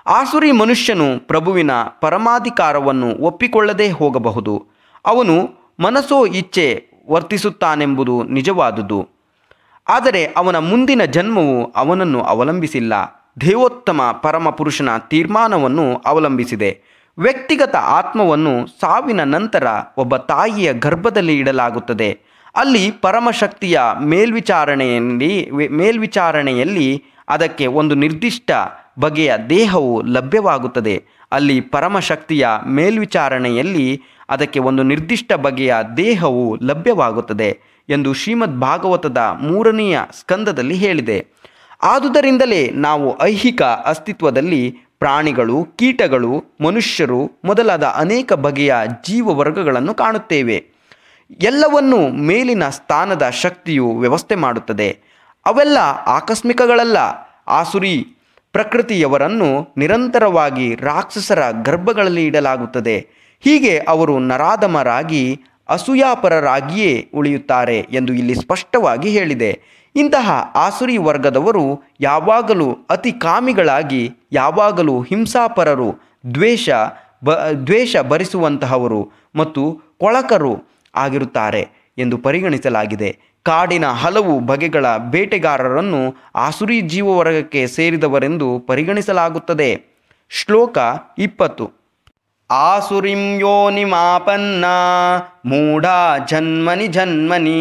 ಆಸುರಿ ಮನುಷ್ಯನು ಪ್ರಭುವಿನ ಪರಮಾಧಿಕಾರವನ್ನು ಒಪ್ಪಿಕೊಳ್ಳದೇ ಹೋಗಬಹುದು ಅವನು ಮನಸ್ಸೋ ಇಚ್ಛೆ ವರ್ತಿಸುತ್ತಾನೆಂಬುದು ನಿಜವಾದುದು ಆದರೆ ಅವನ ಮುಂದಿನ ಜನ್ಮವು ಅವನನ್ನು ಅವಲಂಬಿಸಿಲ್ಲ ದೇವೋತ್ತಮ ಪರಮ ಪುರುಷನ ತೀರ್ಮಾನವನ್ನು ಅವಲಂಬಿಸಿದೆ ವ್ಯಕ್ತಿಗತ ಆತ್ಮವನ್ನು ಸಾವಿನ ನಂತರ ಒಬ್ಬ ತಾಯಿಯ ಗರ್ಭದಲ್ಲಿ ಇಡಲಾಗುತ್ತದೆ ಅಲ್ಲಿ ಪರಮಶಕ್ತಿಯ ಮೇಲ್ವಿಚಾರಣೆಯಲ್ಲಿ ಮೇಲ್ವಿಚಾರಣೆಯಲ್ಲಿ ಅದಕ್ಕೆ ಒಂದು ನಿರ್ದಿಷ್ಟ ಬಗೆಯ ದೇಹವು ಲಭ್ಯವಾಗುತ್ತದೆ ಅಲ್ಲಿ ಪರಮಶಕ್ತಿಯ ಮೇಲ್ವಿಚಾರಣೆಯಲ್ಲಿ ಅದಕ್ಕೆ ಒಂದು ನಿರ್ದಿಷ್ಟ ಬಗೆಯ ದೇಹವು ಲಭ್ಯವಾಗುತ್ತದೆ ಎಂದು ಶ್ರೀಮದ್ ಭಾಗವತದ ಮೂರನೆಯ ಸ್ಕಂದದಲ್ಲಿ ಹೇಳಿದೆ ಆದುದರಿಂದಲೇ ನಾವು ಐಹಿಕ ಅಸ್ತಿತ್ವದಲ್ಲಿ ಪ್ರಾಣಿಗಳು ಕೀಟಗಳು ಮನುಷ್ಯರು ಮೊದಲಾದ ಅನೇಕ ಬಗೆಯ ಜೀವವರ್ಗಗಳನ್ನು ಕಾಣುತ್ತೇವೆ ಎಲ್ಲವನ್ನೂ ಮೇಲಿನ ಸ್ಥಾನದ ಶಕ್ತಿಯು ವ್ಯವಸ್ಥೆ ಮಾಡುತ್ತದೆ ಅವೆಲ್ಲ ಆಕಸ್ಮಿಕಗಳಲ್ಲ ಆಸುರಿ ಪ್ರಕೃತಿಯವರನ್ನು ನಿರಂತರವಾಗಿ ರಾಕ್ಷಸರ ಗರ್ಭಗಳಲ್ಲಿ ಇಡಲಾಗುತ್ತದೆ ಹೀಗೆ ಅವರು ನರಾಧಮರಾಗಿ ಅಸೂಯಾಪರರಾಗಿಯೇ ಉಳಿಯುತ್ತಾರೆ ಎಂದು ಇಲ್ಲಿ ಸ್ಪಷ್ಟವಾಗಿ ಹೇಳಿದೆ ಇಂತಹ ಆಸುರಿ ವರ್ಗದವರು ಯಾವಾಗಲೂ ಅತಿ ಕಾಮಿಗಳಾಗಿ ಯಾವಾಗಲೂ ಹಿಂಸಾಪರರು ದ್ವೇಷ ಬ ದ್ವೇಷ ಭರಿಸುವಂತಹವರು ಮತ್ತು ಕೊಳಕರು ಆಗಿರುತ್ತಾರೆ ಎಂದು ಪರಿಗಣಿಸಲಾಗಿದೆ ಕಾಡಿನ ಹಲವು ಬಗೆಗಳ ಬೇಟೆಗಾರರನ್ನು ಆಸುರಿ ಜೀವವರ್ಗಕ್ಕೆ ಸೇರಿದವರೆಂದು ಪರಿಗಣಿಸಲಾಗುತ್ತದೆ ಶ್ಲೋಕ ಇಪ್ಪತ್ತು ಆಸುರಿಂ ಯೋನಿಮಾಪನ್ನ ಮೂಢಾ ಜನ್ಮನಿ ಜನ್ಮನಿ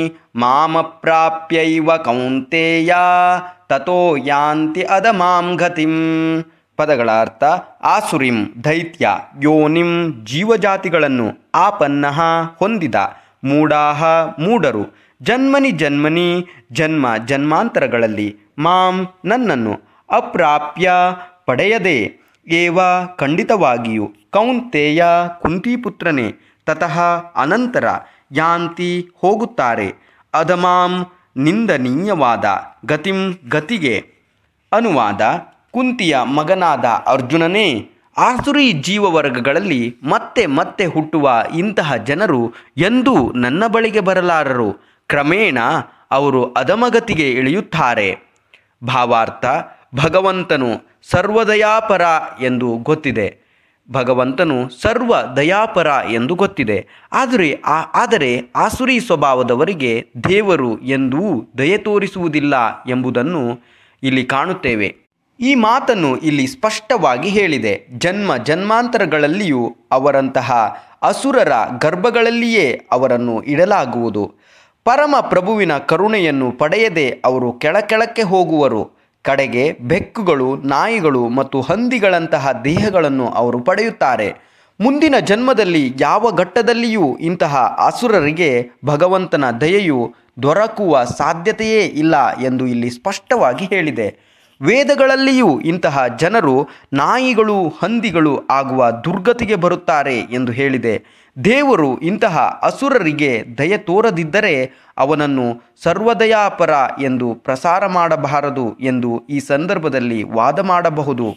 ಮಾಮಪ್ರಾಪ್ಯೈವ ಕೌಂತೆಯ ತಥೋ ಯಾಂತಿ ಅಧಮಾಂ ಗತಿಂ ಪದಗಳ ಅರ್ಥ ಆಸುರಿಂ ದೈತ್ಯ ಯೋನಿಂ ಜೀವಜಾತಿಗಳನ್ನು ಆಪನ್ನ ಹೊಂದಿದ ಮೂಢಾಹ ಮೂಢರು ಜನ್ಮನಿ ಜನ್ಮನಿ ಜನ್ಮ ಜನ್ಮಾಂತರಗಳಲ್ಲಿ ಮಾಂ ನನ್ನನ್ನು ಅಪ್ರಾಪ್ಯ ಪಡೆಯದೆ ಏವ ಖಂಡಿತವಾಗಿಯೂ ಕೌಂತೆಯ ಕುಂತಿಪುತ್ರನೇ ತತಃ ಅನಂತರ ಯಾಂತಿ ಹೋಗುತ್ತಾರೆ ಅಧಮಾಂ ನಿಂದನೀಯವಾದ ಗತಿಂ ಗತಿಗೆ ಅನುವಾದ ಕುಂತಿಯ ಮಗನಾದ ಅರ್ಜುನನೇ ಆಸುರಿ ಜೀವವರ್ಗಗಳಲ್ಲಿ ಮತ್ತೆ ಮತ್ತೆ ಹುಟ್ಟುವ ಇಂತಹ ಜನರು ಎಂದೂ ನನ್ನ ಬಳಿಗೆ ಬರಲಾರರು ಕ್ರಮೇಣ ಅವರು ಅಧಮಗತಿಗೆ ಇಳಿಯುತ್ತಾರೆ ಭಾವಾರ್ಥ ಭಗವಂತನು ಸರ್ವದಯಾಪರ ಎಂದು ಗೊತ್ತಿದೆ ಭಗವಂತನು ಸರ್ವ ದಯಾಪರ ಎಂದು ಗೊತ್ತಿದೆ ಆದರೆ ಆ ಆದರೆ ಆಸುರಿ ಸ್ವಭಾವದವರಿಗೆ ದೇವರು ಎಂದೂ ದಯೆ ತೋರಿಸುವುದಿಲ್ಲ ಎಂಬುದನ್ನು ಇಲ್ಲಿ ಕಾಣುತ್ತೇವೆ ಈ ಮಾತನ್ನು ಇಲ್ಲಿ ಸ್ಪಷ್ಟವಾಗಿ ಹೇಳಿದೆ ಜನ್ಮ ಜನ್ಮಾಂತರಗಳಲ್ಲಿಯೂ ಅವರಂತಹ ಅಸುರರ ಗರ್ಭಗಳಲ್ಲಿಯೇ ಅವರನ್ನು ಇಡಲಾಗುವುದು ಪರಮ ಪ್ರಭುವಿನ ಕರುಣೆಯನ್ನು ಪಡೆಯದೆ ಅವರು ಕೆಳಕೆಳಕ್ಕೆ ಹೋಗುವರು ಕಡೆಗೆ ಬೆಕ್ಕುಗಳು ನಾಯಿಗಳು ಮತ್ತು ಹಂದಿಗಳಂತಹ ದೇಹಗಳನ್ನು ಅವರು ಪಡೆಯುತ್ತಾರೆ ಮುಂದಿನ ಜನ್ಮದಲ್ಲಿ ಯಾವ ಘಟ್ಟದಲ್ಲಿಯೂ ಇಂತಹ ಅಸುರರಿಗೆ ಭಗವಂತನ ದಯೆಯು ದೊರಕುವ ಸಾಧ್ಯತೆಯೇ ಇಲ್ಲ ಎಂದು ಇಲ್ಲಿ ಸ್ಪಷ್ಟವಾಗಿ ಹೇಳಿದೆ ವೇದಗಳಲ್ಲಿಯೂ ಇಂತಹ ಜನರು ನಾಯಿಗಳು ಹಂದಿಗಳು ಆಗುವ ದುರ್ಗತಿಗೆ ಬರುತ್ತಾರೆ ಎಂದು ಹೇಳಿದೆ ದೇವರು ಇಂತಹ ಅಸುರರಿಗೆ ದಯೆ ತೋರದಿದ್ದರೆ ಅವನನ್ನು ಸರ್ವದಯಾಪರ ಎಂದು ಪ್ರಸಾರ ಮಾಡಬಾರದು ಎಂದು ಈ ಸಂದರ್ಭದಲ್ಲಿ ವಾದ ಮಾಡಬಹುದು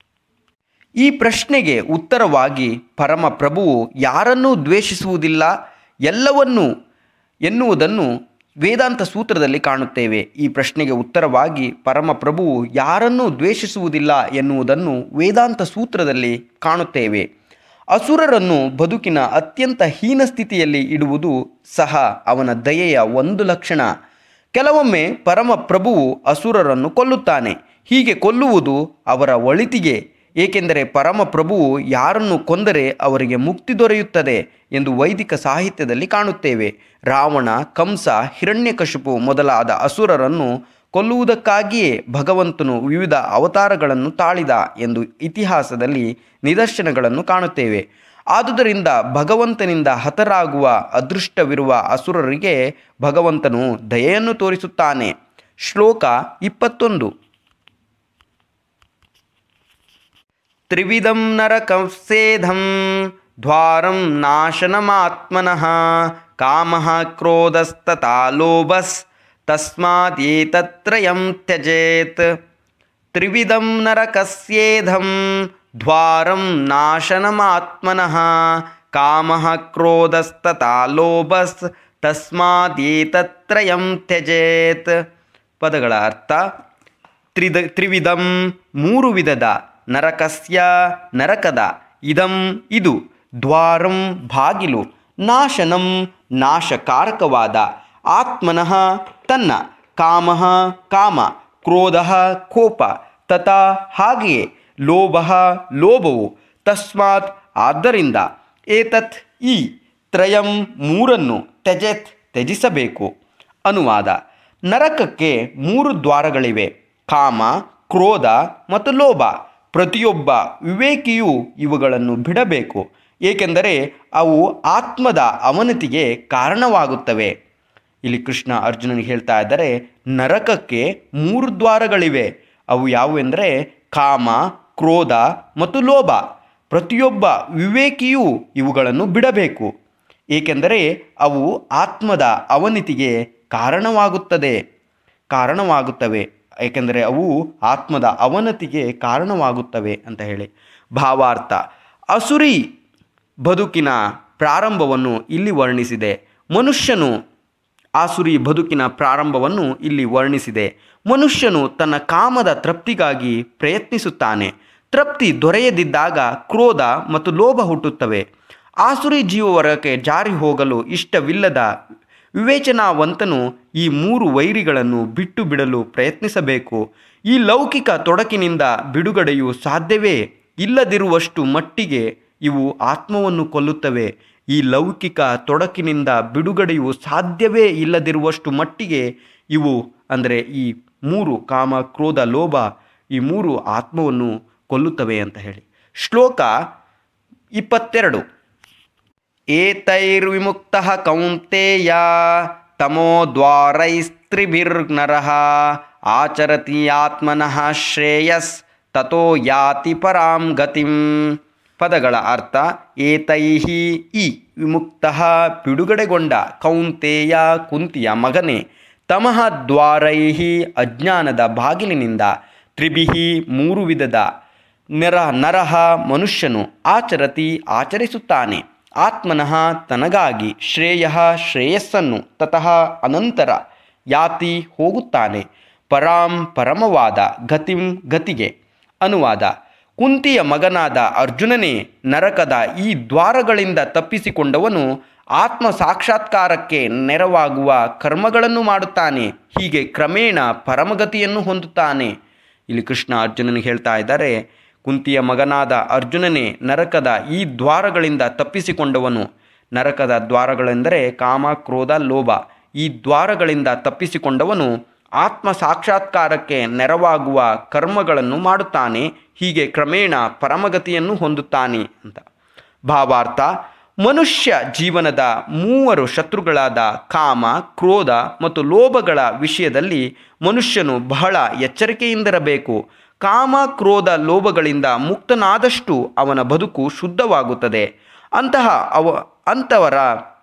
ಈ ಪ್ರಶ್ನೆಗೆ ಉತ್ತರವಾಗಿ ಪರಮ ಪ್ರಭುವು ಯಾರನ್ನೂ ದ್ವೇಷಿಸುವುದಿಲ್ಲ ಎಲ್ಲವನ್ನೂ ಎನ್ನುವುದನ್ನು ವೇದಾಂತ ಸೂತ್ರದಲ್ಲಿ ಕಾಣುತ್ತೇವೆ ಈ ಪ್ರಶ್ನೆಗೆ ಉತ್ತರವಾಗಿ ಪರಮ ಪ್ರಭುವು ಯಾರನ್ನೂ ದ್ವೇಷಿಸುವುದಿಲ್ಲ ಎನ್ನುವುದನ್ನು ವೇದಾಂತ ಸೂತ್ರದಲ್ಲಿ ಕಾಣುತ್ತೇವೆ ಅಸುರರನ್ನು ಬದುಕಿನ ಅತ್ಯಂತ ಹೀನ ಸ್ಥಿತಿಯಲ್ಲಿ ಇಡುವುದು ಸಹ ಅವನ ದಯೆಯ ಒಂದು ಲಕ್ಷಣ ಕೆಲವೊಮ್ಮೆ ಪರಮ ಪ್ರಭುವು ಅಸುರರನ್ನು ಕೊಲ್ಲುತ್ತಾನೆ ಹೀಗೆ ಕೊಲ್ಲುವುದು ಅವರ ಒಳಿತಿಗೆ ಏಕೆಂದರೆ ಪರಮ ಪ್ರಭುವು ಯಾರನ್ನು ಕೊಂದರೆ ಅವರಿಗೆ ಮುಕ್ತಿ ದೊರೆಯುತ್ತದೆ ಎಂದು ವೈದಿಕ ಸಾಹಿತ್ಯದಲ್ಲಿ ಕಾಣುತ್ತೇವೆ ರಾವಣ ಕಂಸ ಹಿರಣ್ಯಕಶಿಪು ಮೊದಲಾದ ಅಸುರರನ್ನು ಕೊಲ್ಲುವುದಕ್ಕಾಗಿಯೇ ಭಗವಂತನು ವಿವಿಧ ಅವತಾರಗಳನ್ನು ತಾಳಿದ ಎಂದು ಇತಿಹಾಸದಲ್ಲಿ ನಿದರ್ಶನಗಳನ್ನು ಕಾಣುತ್ತೇವೆ ಆದುದರಿಂದ ಭಗವಂತನಿಂದ ಹತರಾಗುವ ಅದೃಷ್ಟವಿರುವ ಅಸುರರಿಗೆ ಭಗವಂತನು ದಯೆಯನ್ನು ತೋರಿಸುತ್ತಾನೆ ಶ್ಲೋಕ ಇಪ್ಪತ್ತೊಂದು ತ್ರಿವಿಧಂ ನರಕಂಸೇಧಂ ದ್ವಾರಂ ನಾಶನಮಾತ್ಮನಃ ಕಾಮಃ ಕ್ರೋಧಸ್ತಥಾ ಲೋಭಸ್ ತಸ್ಮಾದೇತತ್ರಯಂ ತ್ಯಜೇತ್ ತ್ರಿವಿಧಂ ನರಕಸ್ಯೇಧಂ ದ್ವಾರಂ ನಾಶನಮಾತ್ಮನಃ ಕಾಮಃ ಕ್ರೋಧಸ್ತಥಾ ಲೋಭಸ್ ತಸ್ಮಾದೇತತ್ರಯಂ ತ್ಯಜೇತ್ ಪದಗಳ ಅರ್ಥ ತ್ರಿದ ತ್ರಿವಿಧಂ ಮೂರು ವಿಧದ ನರಕಸ್ಯ ನರಕದ ಇದಂ ಇದು ದ್ವಾರಂ ಬಾಗಿಲು ನಾಶನಂ ನಾಶಕಾರಕವಾದ ಆತ್ಮನಃ ತನ್ನ ಕಾಮ ಕಾಮ ಕ್ರೋಧ ಕೋಪ ತಥಾ ಹಾಗೆಯೇ ಲೋಭ ಲೋಭವು ತಸ್ಮಾತ್ ಆದ್ದರಿಂದ ಏತತ್ ಈ ತ್ರಯಂ ಮೂರನ್ನು ತ್ಯಜೆತ್ ತ್ಯಜಿಸಬೇಕು ಅನುವಾದ ನರಕಕ್ಕೆ ಮೂರು ದ್ವಾರಗಳಿವೆ ಕಾಮ ಕ್ರೋಧ ಮತ್ತು ಲೋಭ ಪ್ರತಿಯೊಬ್ಬ ವಿವೇಕಿಯೂ ಇವುಗಳನ್ನು ಬಿಡಬೇಕು ಏಕೆಂದರೆ ಅವು ಆತ್ಮದ ಅವನತಿಗೆ ಕಾರಣವಾಗುತ್ತವೆ ಇಲ್ಲಿ ಕೃಷ್ಣ ಅರ್ಜುನನಿಗೆ ಹೇಳ್ತಾ ಇದ್ದಾರೆ ನರಕಕ್ಕೆ ಮೂರು ದ್ವಾರಗಳಿವೆ ಅವು ಯಾವುವೆಂದರೆ ಕಾಮ ಕ್ರೋಧ ಮತ್ತು ಲೋಭ ಪ್ರತಿಯೊಬ್ಬ ವಿವೇಕಿಯೂ ಇವುಗಳನ್ನು ಬಿಡಬೇಕು ಏಕೆಂದರೆ ಅವು ಆತ್ಮದ ಅವನತಿಗೆ ಕಾರಣವಾಗುತ್ತದೆ ಕಾರಣವಾಗುತ್ತವೆ ಏಕೆಂದರೆ ಅವು ಆತ್ಮದ ಅವನತಿಗೆ ಕಾರಣವಾಗುತ್ತವೆ ಅಂತ ಹೇಳಿ ಭಾವಾರ್ಥ ಅಸುರಿ ಬದುಕಿನ ಪ್ರಾರಂಭವನ್ನು ಇಲ್ಲಿ ವರ್ಣಿಸಿದೆ ಮನುಷ್ಯನು ಆಸುರಿ ಬದುಕಿನ ಪ್ರಾರಂಭವನ್ನು ಇಲ್ಲಿ ವರ್ಣಿಸಿದೆ ಮನುಷ್ಯನು ತನ್ನ ಕಾಮದ ತೃಪ್ತಿಗಾಗಿ ಪ್ರಯತ್ನಿಸುತ್ತಾನೆ ತೃಪ್ತಿ ದೊರೆಯದಿದ್ದಾಗ ಕ್ರೋಧ ಮತ್ತು ಲೋಭ ಹುಟ್ಟುತ್ತವೆ ಆಸುರಿ ಜೀವವರ್ಗಕ್ಕೆ ಜಾರಿ ಹೋಗಲು ಇಷ್ಟವಿಲ್ಲದ ವಿವೇಚನಾವಂತನು ಈ ಮೂರು ವೈರಿಗಳನ್ನು ಬಿಟ್ಟು ಬಿಡಲು ಪ್ರಯತ್ನಿಸಬೇಕು ಈ ಲೌಕಿಕ ತೊಡಕಿನಿಂದ ಬಿಡುಗಡೆಯು ಸಾಧ್ಯವೇ ಇಲ್ಲದಿರುವಷ್ಟು ಮಟ್ಟಿಗೆ ಇವು ಆತ್ಮವನ್ನು ಕೊಲ್ಲುತ್ತವೆ ಈ ಲೌಕಿಕ ತೊಡಕಿನಿಂದ ಬಿಡುಗಡೆಯು ಸಾಧ್ಯವೇ ಇಲ್ಲದಿರುವಷ್ಟು ಮಟ್ಟಿಗೆ ಇವು ಅಂದರೆ ಈ ಮೂರು ಕಾಮ ಕ್ರೋಧ ಲೋಭ ಈ ಮೂರು ಆತ್ಮವನ್ನು ಕೊಲ್ಲುತ್ತವೆ ಅಂತ ಹೇಳಿ ಶ್ಲೋಕ ಇಪ್ಪತ್ತೆರಡು ಏತೈರ್ವಿಮುಕ್ತ ಕೌಂತೆಯ ತಮೋದ್ವಾರೈಸ್ತ್ರಿಭಿರ್ನರಃ ಆಚರತಿ ಆತ್ಮನಃ ಶ್ರೇಯಸ್ ತಥೋ ಯಾತಿ ಪರಾಂ ಗತಿಂ ಪದಗಳ ಅರ್ಥ ಏತೈಹಿ ಈ ವಿಮುಕ್ತ ಬಿಡುಗಡೆಗೊಂಡ ಕೌಂತೆಯ ಕುಂತಿಯ ಮಗನೇ ತಮಃ ದ್ವಾರೈಹಿ ಅಜ್ಞಾನದ ಬಾಗಿಲಿನಿಂದ ತ್ರಿಭಿಹಿ ಮೂರು ವಿಧದ ನರ ನರಹ ಮನುಷ್ಯನು ಆಚರತಿ ಆಚರಿಸುತ್ತಾನೆ ಆತ್ಮನಃ ತನಗಾಗಿ ಶ್ರೇಯ ಶ್ರೇಯಸ್ಸನ್ನು ತತಃ ಅನಂತರ ಯಾತಿ ಹೋಗುತ್ತಾನೆ ಪರಾಂ ಪರಮವಾದ ಗತಿಂ ಗತಿಗೆ ಅನುವಾದ ಕುಂತಿಯ ಮಗನಾದ ಅರ್ಜುನನೇ ನರಕದ ಈ ದ್ವಾರಗಳಿಂದ ತಪ್ಪಿಸಿಕೊಂಡವನು ಆತ್ಮ ಸಾಕ್ಷಾತ್ಕಾರಕ್ಕೆ ನೆರವಾಗುವ ಕರ್ಮಗಳನ್ನು ಮಾಡುತ್ತಾನೆ ಹೀಗೆ ಕ್ರಮೇಣ ಪರಮಗತಿಯನ್ನು ಹೊಂದುತ್ತಾನೆ ಇಲ್ಲಿ ಕೃಷ್ಣ ಅರ್ಜುನನಿಗೆ ಹೇಳ್ತಾ ಇದ್ದಾರೆ ಕುಂತಿಯ ಮಗನಾದ ಅರ್ಜುನನೇ ನರಕದ ಈ ದ್ವಾರಗಳಿಂದ ತಪ್ಪಿಸಿಕೊಂಡವನು ನರಕದ ದ್ವಾರಗಳೆಂದರೆ ಕಾಮ ಕ್ರೋಧ ಲೋಭ ಈ ದ್ವಾರಗಳಿಂದ ತಪ್ಪಿಸಿಕೊಂಡವನು ಆತ್ಮ ಸಾಕ್ಷಾತ್ಕಾರಕ್ಕೆ ನೆರವಾಗುವ ಕರ್ಮಗಳನ್ನು ಮಾಡುತ್ತಾನೆ ಹೀಗೆ ಕ್ರಮೇಣ ಪರಮಗತಿಯನ್ನು ಹೊಂದುತ್ತಾನೆ ಅಂತ ಭಾವಾರ್ಥ ಮನುಷ್ಯ ಜೀವನದ ಮೂವರು ಶತ್ರುಗಳಾದ ಕಾಮ ಕ್ರೋಧ ಮತ್ತು ಲೋಭಗಳ ವಿಷಯದಲ್ಲಿ ಮನುಷ್ಯನು ಬಹಳ ಎಚ್ಚರಿಕೆಯಿಂದಿರಬೇಕು ಕಾಮ ಕ್ರೋಧ ಲೋಭಗಳಿಂದ ಮುಕ್ತನಾದಷ್ಟು ಅವನ ಬದುಕು ಶುದ್ಧವಾಗುತ್ತದೆ ಅಂತಹ ಅವ ಅಂಥವರ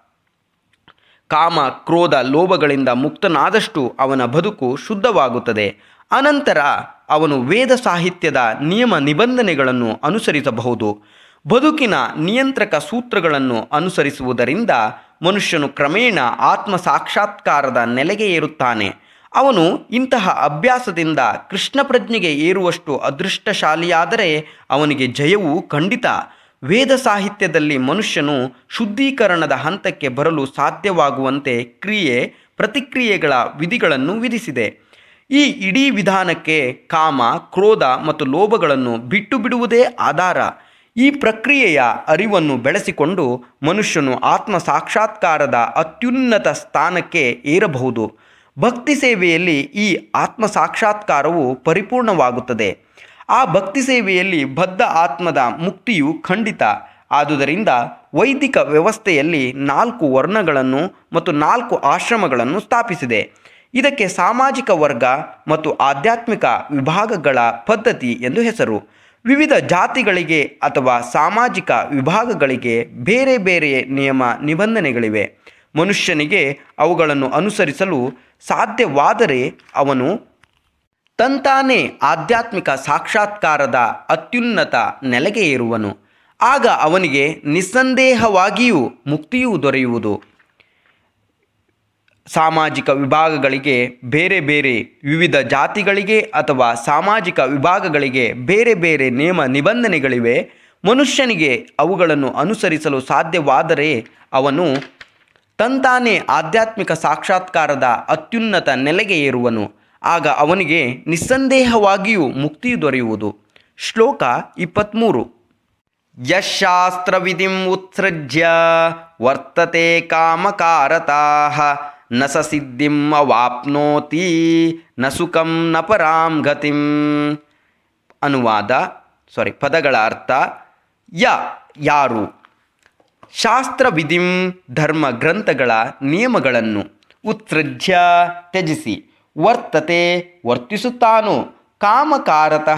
ಕಾಮ ಕ್ರೋಧ ಲೋಭಗಳಿಂದ ಮುಕ್ತನಾದಷ್ಟು ಅವನ ಬದುಕು ಶುದ್ಧವಾಗುತ್ತದೆ ಅನಂತರ ಅವನು ವೇದ ಸಾಹಿತ್ಯದ ನಿಯಮ ನಿಬಂಧನೆಗಳನ್ನು ಅನುಸರಿಸಬಹುದು ಬದುಕಿನ ನಿಯಂತ್ರಕ ಸೂತ್ರಗಳನ್ನು ಅನುಸರಿಸುವುದರಿಂದ ಮನುಷ್ಯನು ಕ್ರಮೇಣ ಆತ್ಮ ಸಾಕ್ಷಾತ್ಕಾರದ ನೆಲೆಗೆ ಏರುತ್ತಾನೆ ಅವನು ಇಂತಹ ಅಭ್ಯಾಸದಿಂದ ಕೃಷ್ಣ ಪ್ರಜ್ಞೆಗೆ ಏರುವಷ್ಟು ಅದೃಷ್ಟಶಾಲಿಯಾದರೆ ಅವನಿಗೆ ಜಯವು ಖಂಡಿತ ವೇದ ಸಾಹಿತ್ಯದಲ್ಲಿ ಮನುಷ್ಯನು ಶುದ್ಧೀಕರಣದ ಹಂತಕ್ಕೆ ಬರಲು ಸಾಧ್ಯವಾಗುವಂತೆ ಕ್ರಿಯೆ ಪ್ರತಿಕ್ರಿಯೆಗಳ ವಿಧಿಗಳನ್ನು ವಿಧಿಸಿದೆ ಈ ಇಡೀ ವಿಧಾನಕ್ಕೆ ಕಾಮ ಕ್ರೋಧ ಮತ್ತು ಲೋಭಗಳನ್ನು ಬಿಟ್ಟು ಬಿಡುವುದೇ ಆಧಾರ ಈ ಪ್ರಕ್ರಿಯೆಯ ಅರಿವನ್ನು ಬೆಳೆಸಿಕೊಂಡು ಮನುಷ್ಯನು ಆತ್ಮ ಸಾಕ್ಷಾತ್ಕಾರದ ಅತ್ಯುನ್ನತ ಸ್ಥಾನಕ್ಕೆ ಏರಬಹುದು ಭಕ್ತಿ ಸೇವೆಯಲ್ಲಿ ಈ ಆತ್ಮ ಸಾಕ್ಷಾತ್ಕಾರವು ಪರಿಪೂರ್ಣವಾಗುತ್ತದೆ ಆ ಭಕ್ತಿ ಸೇವೆಯಲ್ಲಿ ಬದ್ಧ ಆತ್ಮದ ಮುಕ್ತಿಯು ಖಂಡಿತ ಆದುದರಿಂದ ವೈದಿಕ ವ್ಯವಸ್ಥೆಯಲ್ಲಿ ನಾಲ್ಕು ವರ್ಣಗಳನ್ನು ಮತ್ತು ನಾಲ್ಕು ಆಶ್ರಮಗಳನ್ನು ಸ್ಥಾಪಿಸಿದೆ ಇದಕ್ಕೆ ಸಾಮಾಜಿಕ ವರ್ಗ ಮತ್ತು ಆಧ್ಯಾತ್ಮಿಕ ವಿಭಾಗಗಳ ಪದ್ಧತಿ ಎಂದು ಹೆಸರು ವಿವಿಧ ಜಾತಿಗಳಿಗೆ ಅಥವಾ ಸಾಮಾಜಿಕ ವಿಭಾಗಗಳಿಗೆ ಬೇರೆ ಬೇರೆ ನಿಯಮ ನಿಬಂಧನೆಗಳಿವೆ ಮನುಷ್ಯನಿಗೆ ಅವುಗಳನ್ನು ಅನುಸರಿಸಲು ಸಾಧ್ಯವಾದರೆ ಅವನು ತಂತಾನೇ ಆಧ್ಯಾತ್ಮಿಕ ಸಾಕ್ಷಾತ್ಕಾರದ ಅತ್ಯುನ್ನತ ನೆಲೆಗೆ ಏರುವನು ಆಗ ಅವನಿಗೆ ನಿಸ್ಸಂದೇಹವಾಗಿಯೂ ಮುಕ್ತಿಯೂ ದೊರೆಯುವುದು ಸಾಮಾಜಿಕ ವಿಭಾಗಗಳಿಗೆ ಬೇರೆ ಬೇರೆ ವಿವಿಧ ಜಾತಿಗಳಿಗೆ ಅಥವಾ ಸಾಮಾಜಿಕ ವಿಭಾಗಗಳಿಗೆ ಬೇರೆ ಬೇರೆ ನಿಯಮ ನಿಬಂಧನೆಗಳಿವೆ ಮನುಷ್ಯನಿಗೆ ಅವುಗಳನ್ನು ಅನುಸರಿಸಲು ಸಾಧ್ಯವಾದರೆ ಅವನು ತಂತಾನೇ ಆಧ್ಯಾತ್ಮಿಕ ಸಾಕ್ಷಾತ್ಕಾರದ ಅತ್ಯುನ್ನತ ನೆಲೆಗೆ ಏರುವನು ಆಗ ಅವನಿಗೆ ನಿಸ್ಸಂದೇಹವಾಗಿಯೂ ಮುಕ್ತಿಯು ದೊರೆಯುವುದು ಶ್ಲೋಕ ಇಪ್ಪತ್ತ್ಮೂರು ಯಶಾಸ್ತ್ರವಿಧಿಂ ಉತ್ಸೃಜ್ಯ ವರ್ತತೆ ಕಾಮಕಾರತಾಃ ನ ಸ ಸಿದ್ಧಿಂ ಅವಾಪ್ನೋತಿ ನ ಸುಖಂ ನ ಪರಾಂ ಗತಿಂ ಅನುವಾದ ಸಾರಿ ಪದಗಳ ಅರ್ಥ ಯ ಯಾರು ಶಾಸ್ತ್ರವಿಧಿಂ ಧರ್ಮ ಗ್ರಂಥಗಳ ನಿಯಮಗಳನ್ನು ಉತ್ಸೃಜ್ಯ ತ್ಯಜಿಸಿ ವರ್ತತೆ ವರ್ತಿಸುತ್ತಾನೋ ಕಾಮಕಾರತಃ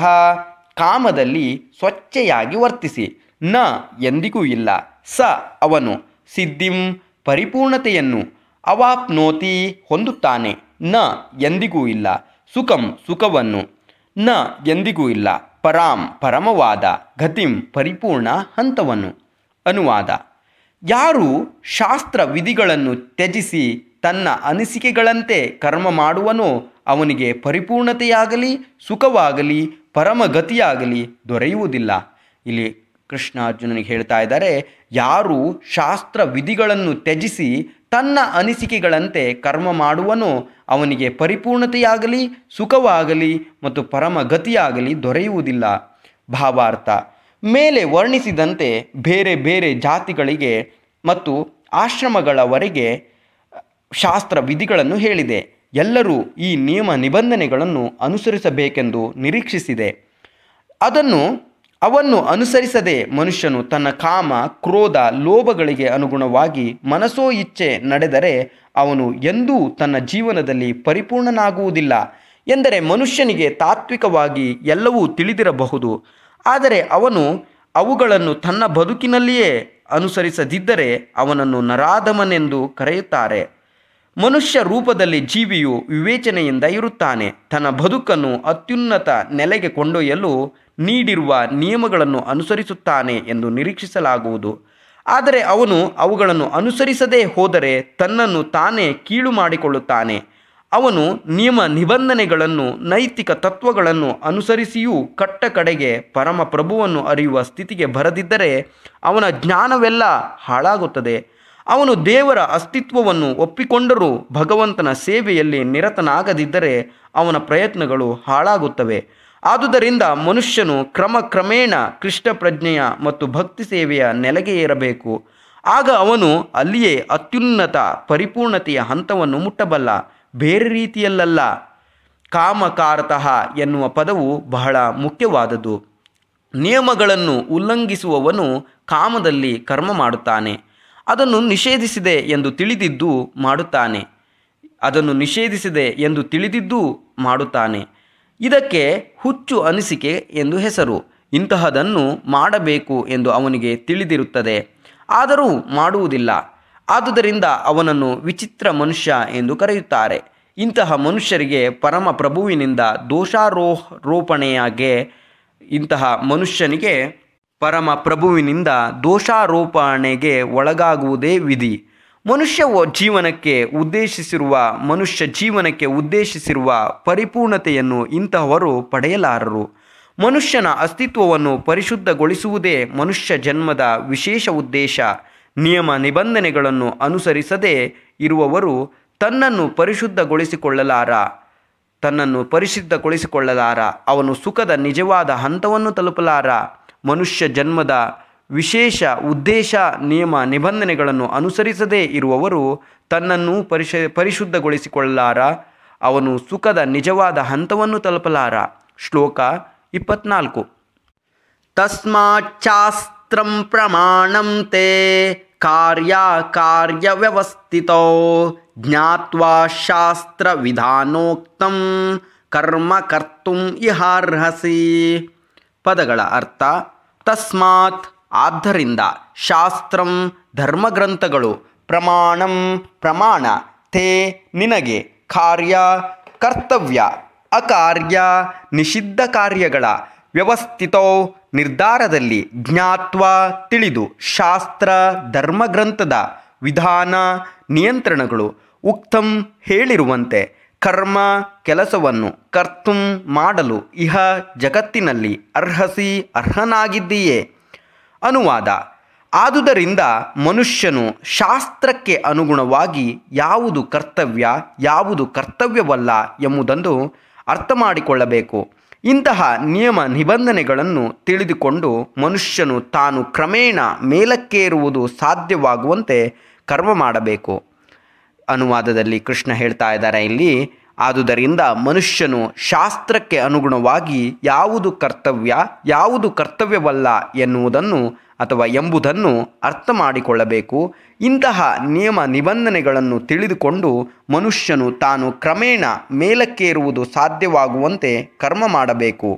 ಕಾಮದಲ್ಲಿ ಸ್ವಚ್ಛೆಯಾಗಿ ವರ್ತಿಸಿ ನ ಎಂದಿಗೂ ಇಲ್ಲ ಸ ಅವನು ಸಿದ್ಧಿಂ ಪರಿಪೂರ್ಣತೆಯನ್ನು ಅವಾಪ್ನೋತಿ ಹೊಂದುತ್ತಾನೆ ನ ಎಂದಿಗೂ ಇಲ್ಲ ಸುಖಂ ಸುಖವನ್ನು ನ ಎಂದಿಗೂ ಇಲ್ಲ ಪರಾಂ ಪರಮವಾದ ಗತಿಂ ಪರಿಪೂರ್ಣ ಹಂತವನ್ನು ಅನುವಾದ ಯಾರು ಶಾಸ್ತ್ರ ವಿಧಿಗಳನ್ನು ತ್ಯಜಿಸಿ ತನ್ನ ಅನಿಸಿಕೆಗಳಂತೆ ಕರ್ಮ ಮಾಡುವನೋ ಅವನಿಗೆ ಪರಿಪೂರ್ಣತೆಯಾಗಲಿ ಸುಖವಾಗಲಿ ಪರಮಗತಿಯಾಗಲಿ ದೊರೆಯುವುದಿಲ್ಲ ಇಲ್ಲಿ ಕೃಷ್ಣ ಅರ್ಜುನನಿಗೆ ಹೇಳ್ತಾ ಇದ್ದಾರೆ ಯಾರು ಶಾಸ್ತ್ರ ವಿಧಿಗಳನ್ನು ತ್ಯಜಿಸಿ ತನ್ನ ಅನಿಸಿಕೆಗಳಂತೆ ಕರ್ಮ ಮಾಡುವನೋ ಅವನಿಗೆ ಪರಿಪೂರ್ಣತೆಯಾಗಲಿ ಸುಖವಾಗಲಿ ಮತ್ತು ಪರಮಗತಿಯಾಗಲಿ ದೊರೆಯುವುದಿಲ್ಲ ಭಾವಾರ್ಥ ಮೇಲೆ ವರ್ಣಿಸಿದಂತೆ ಬೇರೆ ಬೇರೆ ಜಾತಿಗಳಿಗೆ ಮತ್ತು ಆಶ್ರಮಗಳವರೆಗೆ ಶಾಸ್ತ್ರ ವಿಧಿಗಳನ್ನು ಹೇಳಿದೆ ಎಲ್ಲರೂ ಈ ನಿಯಮ ನಿಬಂಧನೆಗಳನ್ನು ಅನುಸರಿಸಬೇಕೆಂದು ನಿರೀಕ್ಷಿಸಿದೆ ಅದನ್ನು ಅವನ್ನು ಅನುಸರಿಸದೆ ಮನುಷ್ಯನು ತನ್ನ ಕಾಮ ಕ್ರೋಧ ಲೋಭಗಳಿಗೆ ಅನುಗುಣವಾಗಿ ಮನಸೋ ಇಚ್ಛೆ ನಡೆದರೆ ಅವನು ಎಂದೂ ತನ್ನ ಜೀವನದಲ್ಲಿ ಪರಿಪೂರ್ಣನಾಗುವುದಿಲ್ಲ ಎಂದರೆ ಮನುಷ್ಯನಿಗೆ ತಾತ್ವಿಕವಾಗಿ ಎಲ್ಲವೂ ತಿಳಿದಿರಬಹುದು ಆದರೆ ಅವನು ಅವುಗಳನ್ನು ತನ್ನ ಬದುಕಿನಲ್ಲಿಯೇ ಅನುಸರಿಸದಿದ್ದರೆ ಅವನನ್ನು ನರಾಧಮನೆಂದು ಕರೆಯುತ್ತಾರೆ ಮನುಷ್ಯ ರೂಪದಲ್ಲಿ ಜೀವಿಯು ವಿವೇಚನೆಯಿಂದ ಇರುತ್ತಾನೆ ತನ್ನ ಬದುಕನ್ನು ಅತ್ಯುನ್ನತ ನೆಲೆಗೆ ಕೊಂಡೊಯ್ಯಲು ನೀಡಿರುವ ನಿಯಮಗಳನ್ನು ಅನುಸರಿಸುತ್ತಾನೆ ಎಂದು ನಿರೀಕ್ಷಿಸಲಾಗುವುದು ಆದರೆ ಅವನು ಅವುಗಳನ್ನು ಅನುಸರಿಸದೇ ಹೋದರೆ ತನ್ನನ್ನು ತಾನೇ ಕೀಳು ಮಾಡಿಕೊಳ್ಳುತ್ತಾನೆ ಅವನು ನಿಯಮ ನಿಬಂಧನೆಗಳನ್ನು ನೈತಿಕ ತತ್ವಗಳನ್ನು ಅನುಸರಿಸಿಯೂ ಕಟ್ಟ ಕಡೆಗೆ ಪರಮ ಪ್ರಭುವನ್ನು ಅರಿಯುವ ಸ್ಥಿತಿಗೆ ಬರದಿದ್ದರೆ ಅವನ ಜ್ಞಾನವೆಲ್ಲ ಹಾಳಾಗುತ್ತದೆ ಅವನು ದೇವರ ಅಸ್ತಿತ್ವವನ್ನು ಒಪ್ಪಿಕೊಂಡರೂ ಭಗವಂತನ ಸೇವೆಯಲ್ಲಿ ನಿರತನಾಗದಿದ್ದರೆ ಅವನ ಪ್ರಯತ್ನಗಳು ಹಾಳಾಗುತ್ತವೆ ಆದುದರಿಂದ ಮನುಷ್ಯನು ಕ್ರಮ ಕ್ರಮೇಣ ಕೃಷ್ಣ ಪ್ರಜ್ಞೆಯ ಮತ್ತು ಭಕ್ತಿ ಸೇವೆಯ ನೆಲೆಗೆ ಏರಬೇಕು ಆಗ ಅವನು ಅಲ್ಲಿಯೇ ಅತ್ಯುನ್ನತ ಪರಿಪೂರ್ಣತೆಯ ಹಂತವನ್ನು ಮುಟ್ಟಬಲ್ಲ ಬೇರೆ ರೀತಿಯಲ್ಲಲ್ಲ ಕಾಮಕಾರತಃ ಎನ್ನುವ ಪದವು ಬಹಳ ಮುಖ್ಯವಾದದ್ದು ನಿಯಮಗಳನ್ನು ಉಲ್ಲಂಘಿಸುವವನು ಕಾಮದಲ್ಲಿ ಕರ್ಮ ಮಾಡುತ್ತಾನೆ ಅದನ್ನು ನಿಷೇಧಿಸಿದೆ ಎಂದು ತಿಳಿದಿದ್ದು ಮಾಡುತ್ತಾನೆ ಅದನ್ನು ನಿಷೇಧಿಸಿದೆ ಎಂದು ತಿಳಿದಿದ್ದು ಮಾಡುತ್ತಾನೆ ಇದಕ್ಕೆ ಹುಚ್ಚು ಅನಿಸಿಕೆ ಎಂದು ಹೆಸರು ಇಂತಹದನ್ನು ಮಾಡಬೇಕು ಎಂದು ಅವನಿಗೆ ತಿಳಿದಿರುತ್ತದೆ ಆದರೂ ಮಾಡುವುದಿಲ್ಲ ಆದುದರಿಂದ ಅವನನ್ನು ವಿಚಿತ್ರ ಮನುಷ್ಯ ಎಂದು ಕರೆಯುತ್ತಾರೆ ಇಂತಹ ಮನುಷ್ಯರಿಗೆ ಪರಮ ಪ್ರಭುವಿನಿಂದ ದೋಷಾರೋಪಣೆಯಾಗೆ ಇಂತಹ ಮನುಷ್ಯನಿಗೆ ಪರಮ ಪ್ರಭುವಿನಿಂದ ದೋಷಾರೋಪಣೆಗೆ ಒಳಗಾಗುವುದೇ ವಿಧಿ ಮನುಷ್ಯ ವ- ಜೀವನಕ್ಕೆ ಉದ್ದೇಶಿಸಿರುವ ಮನುಷ್ಯ ಜೀವನಕ್ಕೆ ಉದ್ದೇಶಿಸಿರುವ ಪರಿಪೂರ್ಣತೆಯನ್ನು ಇಂತಹವರು ಪಡೆಯಲಾರರು ಮನುಷ್ಯನ ಅಸ್ತಿತ್ವವನ್ನು ಪರಿಶುದ್ಧಗೊಳಿಸುವುದೇ ಮನುಷ್ಯ ಜನ್ಮದ ವಿಶೇಷ ಉದ್ದೇಶ ನಿಯಮ ನಿಬಂಧನೆಗಳನ್ನು ಅನುಸರಿಸದೆ ಇರುವವರು ತನ್ನನ್ನು ಪರಿಶುದ್ಧಗೊಳಿಸಿಕೊಳ್ಳಲಾರ ತನ್ನನ್ನು ಪರಿಶುದ್ಧಗೊಳಿಸಿಕೊಳ್ಳಲಾರ ಅವನು ಸುಖದ ನಿಜವಾದ ಹಂತವನ್ನು ತಲುಪಲಾರ ಮನುಷ್ಯ ಜನ್ಮದ ವಿಶೇಷ ಉದ್ದೇಶ ನಿಯಮ ನಿಬಂಧನೆಗಳನ್ನು ಅನುಸರಿಸದೇ ಇರುವವರು ತನ್ನನ್ನು ಪರಿಶ ಪರಿಶುದ್ಧಗೊಳಿಸಿಕೊಳ್ಳಲಾರ ಅವನು ಸುಖದ ನಿಜವಾದ ಹಂತವನ್ನು ತಲುಪಲಾರ ಶ್ಲೋಕ ಇಪ್ಪತ್ನಾಲ್ಕು ತಸ್ಮಾಚ್ಚಾಸ್ತ್ರಂ ಪ್ರಮಾಣಂ ತೇ ಕಾರ್ಯ ಕಾರ್ಯ ವ್ಯವಸ್ಥಿತೋ ಜ್ಞಾತ್ವಾ ಶಾಸ್ತ್ರ ವಿಧಾನೋಕ್ತಂ ಕರ್ಮ ಕರ್ತುಂ ಇಹಾರ್ಹಸಿ ಪದಗಳ ಅರ್ಥ ತಸ್ಮಾತ್ ಆದ್ದರಿಂದ ಶಾಸ್ತ್ರಂ ಧರ್ಮಗ್ರಂಥಗಳು ಪ್ರಮಾಣಂ ಪ್ರಮಾಣ ತೇ ನಿನಗೆ ಕಾರ್ಯ ಕರ್ತವ್ಯ ಅಕಾರ್ಯ ನಿಷಿದ್ಧ ಕಾರ್ಯಗಳ ವ್ಯವಸ್ಥಿತೋ ನಿರ್ಧಾರದಲ್ಲಿ ಜ್ಞಾತ್ವ ತಿಳಿದು ಶಾಸ್ತ್ರ ಧರ್ಮಗ್ರಂಥದ ವಿಧಾನ ನಿಯಂತ್ರಣಗಳು ಉಕ್ತಂ ಹೇಳಿರುವಂತೆ ಕರ್ಮ ಕೆಲಸವನ್ನು ಕರ್ತುಂ ಮಾಡಲು ಇಹ ಜಗತ್ತಿನಲ್ಲಿ ಅರ್ಹಸಿ ಅರ್ಹನಾಗಿದ್ದೀಯೇ ಅನುವಾದ ಆದುದರಿಂದ ಮನುಷ್ಯನು ಶಾಸ್ತ್ರಕ್ಕೆ ಅನುಗುಣವಾಗಿ ಯಾವುದು ಕರ್ತವ್ಯ ಯಾವುದು ಕರ್ತವ್ಯವಲ್ಲ ಎಂಬುದನ್ನು ಅರ್ಥ ಮಾಡಿಕೊಳ್ಳಬೇಕು ಇಂತಹ ನಿಯಮ ನಿಬಂಧನೆಗಳನ್ನು ತಿಳಿದುಕೊಂಡು ಮನುಷ್ಯನು ತಾನು ಕ್ರಮೇಣ ಮೇಲಕ್ಕೇರುವುದು ಸಾಧ್ಯವಾಗುವಂತೆ ಕರ್ಮ ಮಾಡಬೇಕು ಅನುವಾದದಲ್ಲಿ ಕೃಷ್ಣ ಹೇಳ್ತಾ ಇದ್ದಾರೆ ಇಲ್ಲಿ ಆದುದರಿಂದ ಮನುಷ್ಯನು ಶಾಸ್ತ್ರಕ್ಕೆ ಅನುಗುಣವಾಗಿ ಯಾವುದು ಕರ್ತವ್ಯ ಯಾವುದು ಕರ್ತವ್ಯವಲ್ಲ ಎನ್ನುವುದನ್ನು ಅಥವಾ ಎಂಬುದನ್ನು ಅರ್ಥ ಮಾಡಿಕೊಳ್ಳಬೇಕು ಇಂತಹ ನಿಯಮ ನಿಬಂಧನೆಗಳನ್ನು ತಿಳಿದುಕೊಂಡು ಮನುಷ್ಯನು ತಾನು ಕ್ರಮೇಣ ಮೇಲಕ್ಕೇರುವುದು ಸಾಧ್ಯವಾಗುವಂತೆ ಕರ್ಮ ಮಾಡಬೇಕು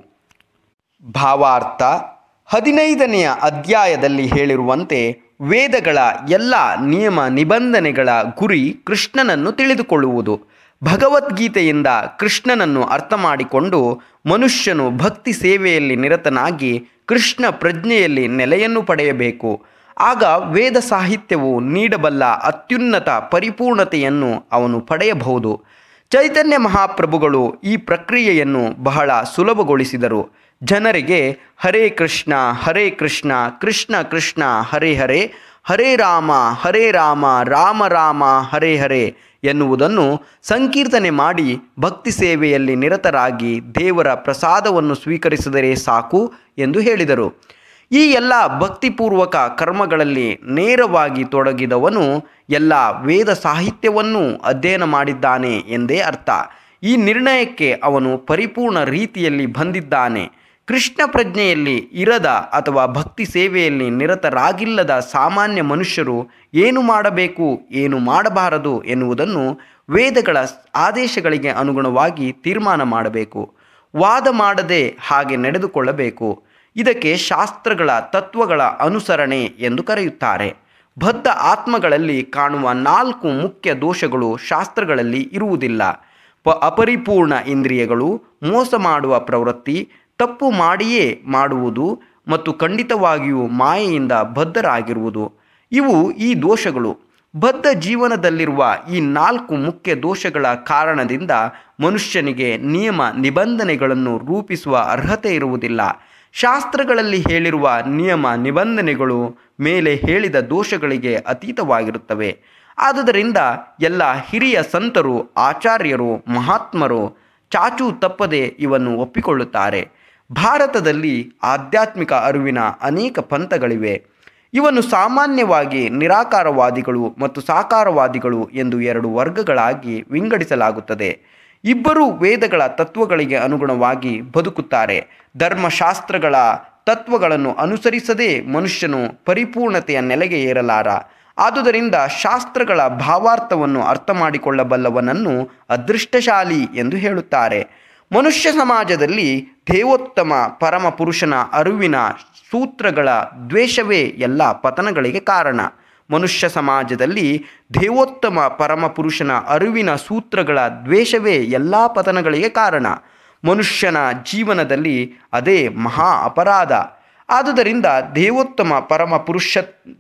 ಭಾವಾರ್ಥ ಹದಿನೈದನೆಯ ಅಧ್ಯಾಯದಲ್ಲಿ ಹೇಳಿರುವಂತೆ ವೇದಗಳ ಎಲ್ಲ ನಿಯಮ ನಿಬಂಧನೆಗಳ ಗುರಿ ಕೃಷ್ಣನನ್ನು ತಿಳಿದುಕೊಳ್ಳುವುದು ಭಗವದ್ಗೀತೆಯಿಂದ ಕೃಷ್ಣನನ್ನು ಅರ್ಥ ಮಾಡಿಕೊಂಡು ಮನುಷ್ಯನು ಭಕ್ತಿ ಸೇವೆಯಲ್ಲಿ ನಿರತನಾಗಿ ಕೃಷ್ಣ ಪ್ರಜ್ಞೆಯಲ್ಲಿ ನೆಲೆಯನ್ನು ಪಡೆಯಬೇಕು ಆಗ ವೇದ ಸಾಹಿತ್ಯವು ನೀಡಬಲ್ಲ ಅತ್ಯುನ್ನತ ಪರಿಪೂರ್ಣತೆಯನ್ನು ಅವನು ಪಡೆಯಬಹುದು ಚೈತನ್ಯ ಮಹಾಪ್ರಭುಗಳು ಈ ಪ್ರಕ್ರಿಯೆಯನ್ನು ಬಹಳ ಸುಲಭಗೊಳಿಸಿದರು ಜನರಿಗೆ ಹರೇ ಕೃಷ್ಣ ಹರೇ ಕೃಷ್ಣ ಕೃಷ್ಣ ಕೃಷ್ಣ ಹರೇ ಹರೇ ಹರೇ ರಾಮ ಹರೇ ರಾಮ ರಾಮ ರಾಮ ಹರೇ ಹರೇ ಎನ್ನುವುದನ್ನು ಸಂಕೀರ್ತನೆ ಮಾಡಿ ಭಕ್ತಿ ಸೇವೆಯಲ್ಲಿ ನಿರತರಾಗಿ ದೇವರ ಪ್ರಸಾದವನ್ನು ಸ್ವೀಕರಿಸಿದರೆ ಸಾಕು ಎಂದು ಹೇಳಿದರು ಈ ಎಲ್ಲ ಭಕ್ತಿಪೂರ್ವಕ ಕರ್ಮಗಳಲ್ಲಿ ನೇರವಾಗಿ ತೊಡಗಿದವನು ಎಲ್ಲ ವೇದ ಸಾಹಿತ್ಯವನ್ನೂ ಅಧ್ಯಯನ ಮಾಡಿದ್ದಾನೆ ಎಂದೇ ಅರ್ಥ ಈ ನಿರ್ಣಯಕ್ಕೆ ಅವನು ಪರಿಪೂರ್ಣ ರೀತಿಯಲ್ಲಿ ಬಂದಿದ್ದಾನೆ ಕೃಷ್ಣ ಪ್ರಜ್ಞೆಯಲ್ಲಿ ಇರದ ಅಥವಾ ಭಕ್ತಿ ಸೇವೆಯಲ್ಲಿ ನಿರತರಾಗಿಲ್ಲದ ಸಾಮಾನ್ಯ ಮನುಷ್ಯರು ಏನು ಮಾಡಬೇಕು ಏನು ಮಾಡಬಾರದು ಎನ್ನುವುದನ್ನು ವೇದಗಳ ಆದೇಶಗಳಿಗೆ ಅನುಗುಣವಾಗಿ ತೀರ್ಮಾನ ಮಾಡಬೇಕು ವಾದ ಮಾಡದೆ ಹಾಗೆ ನಡೆದುಕೊಳ್ಳಬೇಕು ಇದಕ್ಕೆ ಶಾಸ್ತ್ರಗಳ ತತ್ವಗಳ ಅನುಸರಣೆ ಎಂದು ಕರೆಯುತ್ತಾರೆ ಬದ್ಧ ಆತ್ಮಗಳಲ್ಲಿ ಕಾಣುವ ನಾಲ್ಕು ಮುಖ್ಯ ದೋಷಗಳು ಶಾಸ್ತ್ರಗಳಲ್ಲಿ ಇರುವುದಿಲ್ಲ ಪ ಅಪರಿಪೂರ್ಣ ಇಂದ್ರಿಯಗಳು ಮೋಸ ಮಾಡುವ ಪ್ರವೃತ್ತಿ ತಪ್ಪು ಮಾಡಿಯೇ ಮಾಡುವುದು ಮತ್ತು ಖಂಡಿತವಾಗಿಯೂ ಮಾಯೆಯಿಂದ ಬದ್ಧರಾಗಿರುವುದು ಇವು ಈ ದೋಷಗಳು ಬದ್ಧ ಜೀವನದಲ್ಲಿರುವ ಈ ನಾಲ್ಕು ಮುಖ್ಯ ದೋಷಗಳ ಕಾರಣದಿಂದ ಮನುಷ್ಯನಿಗೆ ನಿಯಮ ನಿಬಂಧನೆಗಳನ್ನು ರೂಪಿಸುವ ಅರ್ಹತೆ ಇರುವುದಿಲ್ಲ ಶಾಸ್ತ್ರಗಳಲ್ಲಿ ಹೇಳಿರುವ ನಿಯಮ ನಿಬಂಧನೆಗಳು ಮೇಲೆ ಹೇಳಿದ ದೋಷಗಳಿಗೆ ಅತೀತವಾಗಿರುತ್ತವೆ ಆದುದರಿಂದ ಎಲ್ಲ ಹಿರಿಯ ಸಂತರು ಆಚಾರ್ಯರು ಮಹಾತ್ಮರು ಚಾಚೂ ತಪ್ಪದೆ ಇವನ್ನು ಒಪ್ಪಿಕೊಳ್ಳುತ್ತಾರೆ ಭಾರತದಲ್ಲಿ ಆಧ್ಯಾತ್ಮಿಕ ಅರಿವಿನ ಅನೇಕ ಪಂಥಗಳಿವೆ ಇವನ್ನು ಸಾಮಾನ್ಯವಾಗಿ ನಿರಾಕಾರವಾದಿಗಳು ಮತ್ತು ಸಾಕಾರವಾದಿಗಳು ಎಂದು ಎರಡು ವರ್ಗಗಳಾಗಿ ವಿಂಗಡಿಸಲಾಗುತ್ತದೆ ಇಬ್ಬರೂ ವೇದಗಳ ತತ್ವಗಳಿಗೆ ಅನುಗುಣವಾಗಿ ಬದುಕುತ್ತಾರೆ ಧರ್ಮಶಾಸ್ತ್ರಗಳ ತತ್ವಗಳನ್ನು ಅನುಸರಿಸದೆ ಮನುಷ್ಯನು ಪರಿಪೂರ್ಣತೆಯ ನೆಲೆಗೆ ಏರಲಾರ ಆದುದರಿಂದ ಶಾಸ್ತ್ರಗಳ ಭಾವಾರ್ಥವನ್ನು ಅರ್ಥ ಮಾಡಿಕೊಳ್ಳಬಲ್ಲವನನ್ನು ಅದೃಷ್ಟಶಾಲಿ ಎಂದು ಹೇಳುತ್ತಾರೆ ಮನುಷ್ಯ ಸಮಾಜದಲ್ಲಿ ದೇವೋತ್ತಮ ಪರಮ ಪುರುಷನ ಅರಿವಿನ ಸೂತ್ರಗಳ ದ್ವೇಷವೇ ಎಲ್ಲ ಪತನಗಳಿಗೆ ಕಾರಣ ಮನುಷ್ಯ ಸಮಾಜದಲ್ಲಿ ದೇವೋತ್ತಮ ಪರಮ ಪುರುಷನ ಅರಿವಿನ ಸೂತ್ರಗಳ ದ್ವೇಷವೇ ಎಲ್ಲ ಪತನಗಳಿಗೆ ಕಾರಣ ಮನುಷ್ಯನ ಜೀವನದಲ್ಲಿ ಅದೇ ಮಹಾ ಅಪರಾಧ ಆದುದರಿಂದ ದೇವೋತ್ತಮ ಪರಮ ಪುರುಷ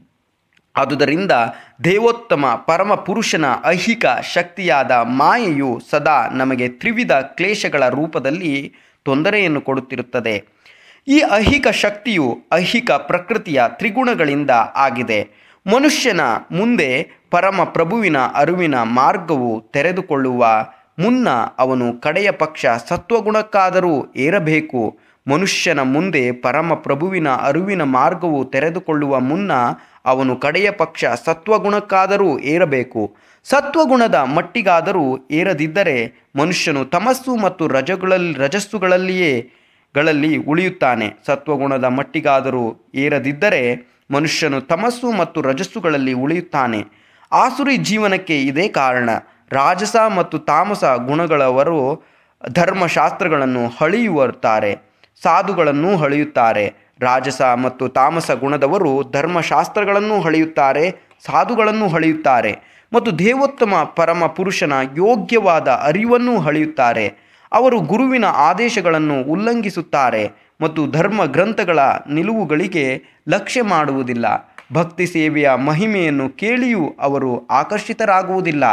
ಆದುದರಿಂದ ದೇವೋತ್ತಮ ಪರಮ ಪುರುಷನ ಐಹಿಕ ಶಕ್ತಿಯಾದ ಮಾಯೆಯು ಸದಾ ನಮಗೆ ತ್ರಿವಿಧ ಕ್ಲೇಶಗಳ ರೂಪದಲ್ಲಿ ತೊಂದರೆಯನ್ನು ಕೊಡುತ್ತಿರುತ್ತದೆ ಈ ಐಹಿಕ ಶಕ್ತಿಯು ಐಹಿಕ ಪ್ರಕೃತಿಯ ತ್ರಿಗುಣಗಳಿಂದ ಆಗಿದೆ ಮನುಷ್ಯನ ಮುಂದೆ ಪರಮ ಪ್ರಭುವಿನ ಅರಿವಿನ ಮಾರ್ಗವು ತೆರೆದುಕೊಳ್ಳುವ ಮುನ್ನ ಅವನು ಕಡೆಯ ಪಕ್ಷ ಸತ್ವಗುಣಕ್ಕಾದರೂ ಏರಬೇಕು ಮನುಷ್ಯನ ಮುಂದೆ ಪರಮ ಪ್ರಭುವಿನ ಅರಿವಿನ ಮಾರ್ಗವು ತೆರೆದುಕೊಳ್ಳುವ ಮುನ್ನ ಅವನು ಕಡೆಯ ಪಕ್ಷ ಸತ್ವಗುಣಕ್ಕಾದರೂ ಏರಬೇಕು ಸತ್ವಗುಣದ ಮಟ್ಟಿಗಾದರೂ ಏರದಿದ್ದರೆ ಮನುಷ್ಯನು ತಮಸ್ಸು ಮತ್ತು ರಜಗಳಲ್ಲಿ ರಜಸ್ಸುಗಳಲ್ಲಿಯೇ ಗಳಲ್ಲಿ ಉಳಿಯುತ್ತಾನೆ ಸತ್ವಗುಣದ ಮಟ್ಟಿಗಾದರೂ ಏರದಿದ್ದರೆ ಮನುಷ್ಯನು ತಮಸ್ಸು ಮತ್ತು ರಜಸ್ಸುಗಳಲ್ಲಿ ಉಳಿಯುತ್ತಾನೆ ಆಸುರಿ ಜೀವನಕ್ಕೆ ಇದೇ ಕಾರಣ ರಾಜಸ ಮತ್ತು ತಾಮಸ ಗುಣಗಳವರು ಧರ್ಮಶಾಸ್ತ್ರಗಳನ್ನು ಹಳಿಯುತ್ತಾರೆ ಸಾಧುಗಳನ್ನು ಹಳೆಯುತ್ತಾರೆ ರಾಜಸ ಮತ್ತು ತಾಮಸ ಗುಣದವರು ಧರ್ಮಶಾಸ್ತ್ರಗಳನ್ನು ಹಳೆಯುತ್ತಾರೆ ಸಾಧುಗಳನ್ನು ಹಳೆಯುತ್ತಾರೆ ಮತ್ತು ದೇವೋತ್ತಮ ಪರಮ ಪುರುಷನ ಯೋಗ್ಯವಾದ ಅರಿವನ್ನು ಹಳೆಯುತ್ತಾರೆ ಅವರು ಗುರುವಿನ ಆದೇಶಗಳನ್ನು ಉಲ್ಲಂಘಿಸುತ್ತಾರೆ ಮತ್ತು ಧರ್ಮ ಗ್ರಂಥಗಳ ನಿಲುವುಗಳಿಗೆ ಲಕ್ಷ್ಯ ಮಾಡುವುದಿಲ್ಲ ಭಕ್ತಿ ಸೇವೆಯ ಮಹಿಮೆಯನ್ನು ಕೇಳಿಯೂ ಅವರು ಆಕರ್ಷಿತರಾಗುವುದಿಲ್ಲ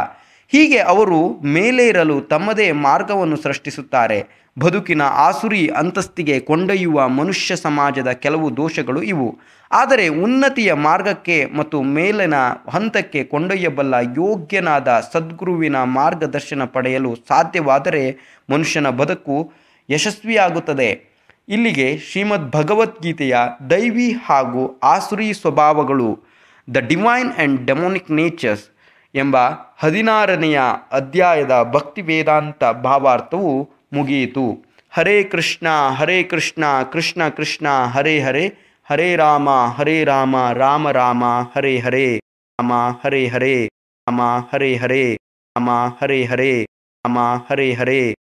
ಹೀಗೆ ಅವರು ಮೇಲೇರಲು ತಮ್ಮದೇ ಮಾರ್ಗವನ್ನು ಸೃಷ್ಟಿಸುತ್ತಾರೆ ಬದುಕಿನ ಆಸುರಿ ಅಂತಸ್ತಿಗೆ ಕೊಂಡೊಯ್ಯುವ ಮನುಷ್ಯ ಸಮಾಜದ ಕೆಲವು ದೋಷಗಳು ಇವು ಆದರೆ ಉನ್ನತಿಯ ಮಾರ್ಗಕ್ಕೆ ಮತ್ತು ಮೇಲಿನ ಹಂತಕ್ಕೆ ಕೊಂಡೊಯ್ಯಬಲ್ಲ ಯೋಗ್ಯನಾದ ಸದ್ಗುರುವಿನ ಮಾರ್ಗದರ್ಶನ ಪಡೆಯಲು ಸಾಧ್ಯವಾದರೆ ಮನುಷ್ಯನ ಬದುಕು ಯಶಸ್ವಿಯಾಗುತ್ತದೆ ಇಲ್ಲಿಗೆ ಶ್ರೀಮದ್ ಭಗವದ್ಗೀತೆಯ ದೈವಿ ಹಾಗೂ ಆಸುರಿ ಸ್ವಭಾವಗಳು the divine and demonic natures ಎಂಬ ಹದಿನಾರನೆಯ ಅಧ್ಯಾಯದ ಭಕ್ತಿ ವೇದಾಂತ ಭಾವಾರ್ಥವು ಮುಗಿಯಿತು ಹರೇ ಕೃಷ್ಣ ಹರೇ ಕೃಷ್ಣ ಕೃಷ್ಣ ಕೃಷ್ಣ ಹರೇ ಹರೇ ಹರೇ ರಾಮ ಹರೇ ರಾಮ ರಾಮ ರಾಮ ಹರೇ ಹರೇ ರಾಮ ಹರೇ ಹರೇ ರಾಮ ಹರೇ ಹರೇ ರಾಮ ಹರೇ ಹರೇ ರಾಮ ಹರೇ ಹರೇ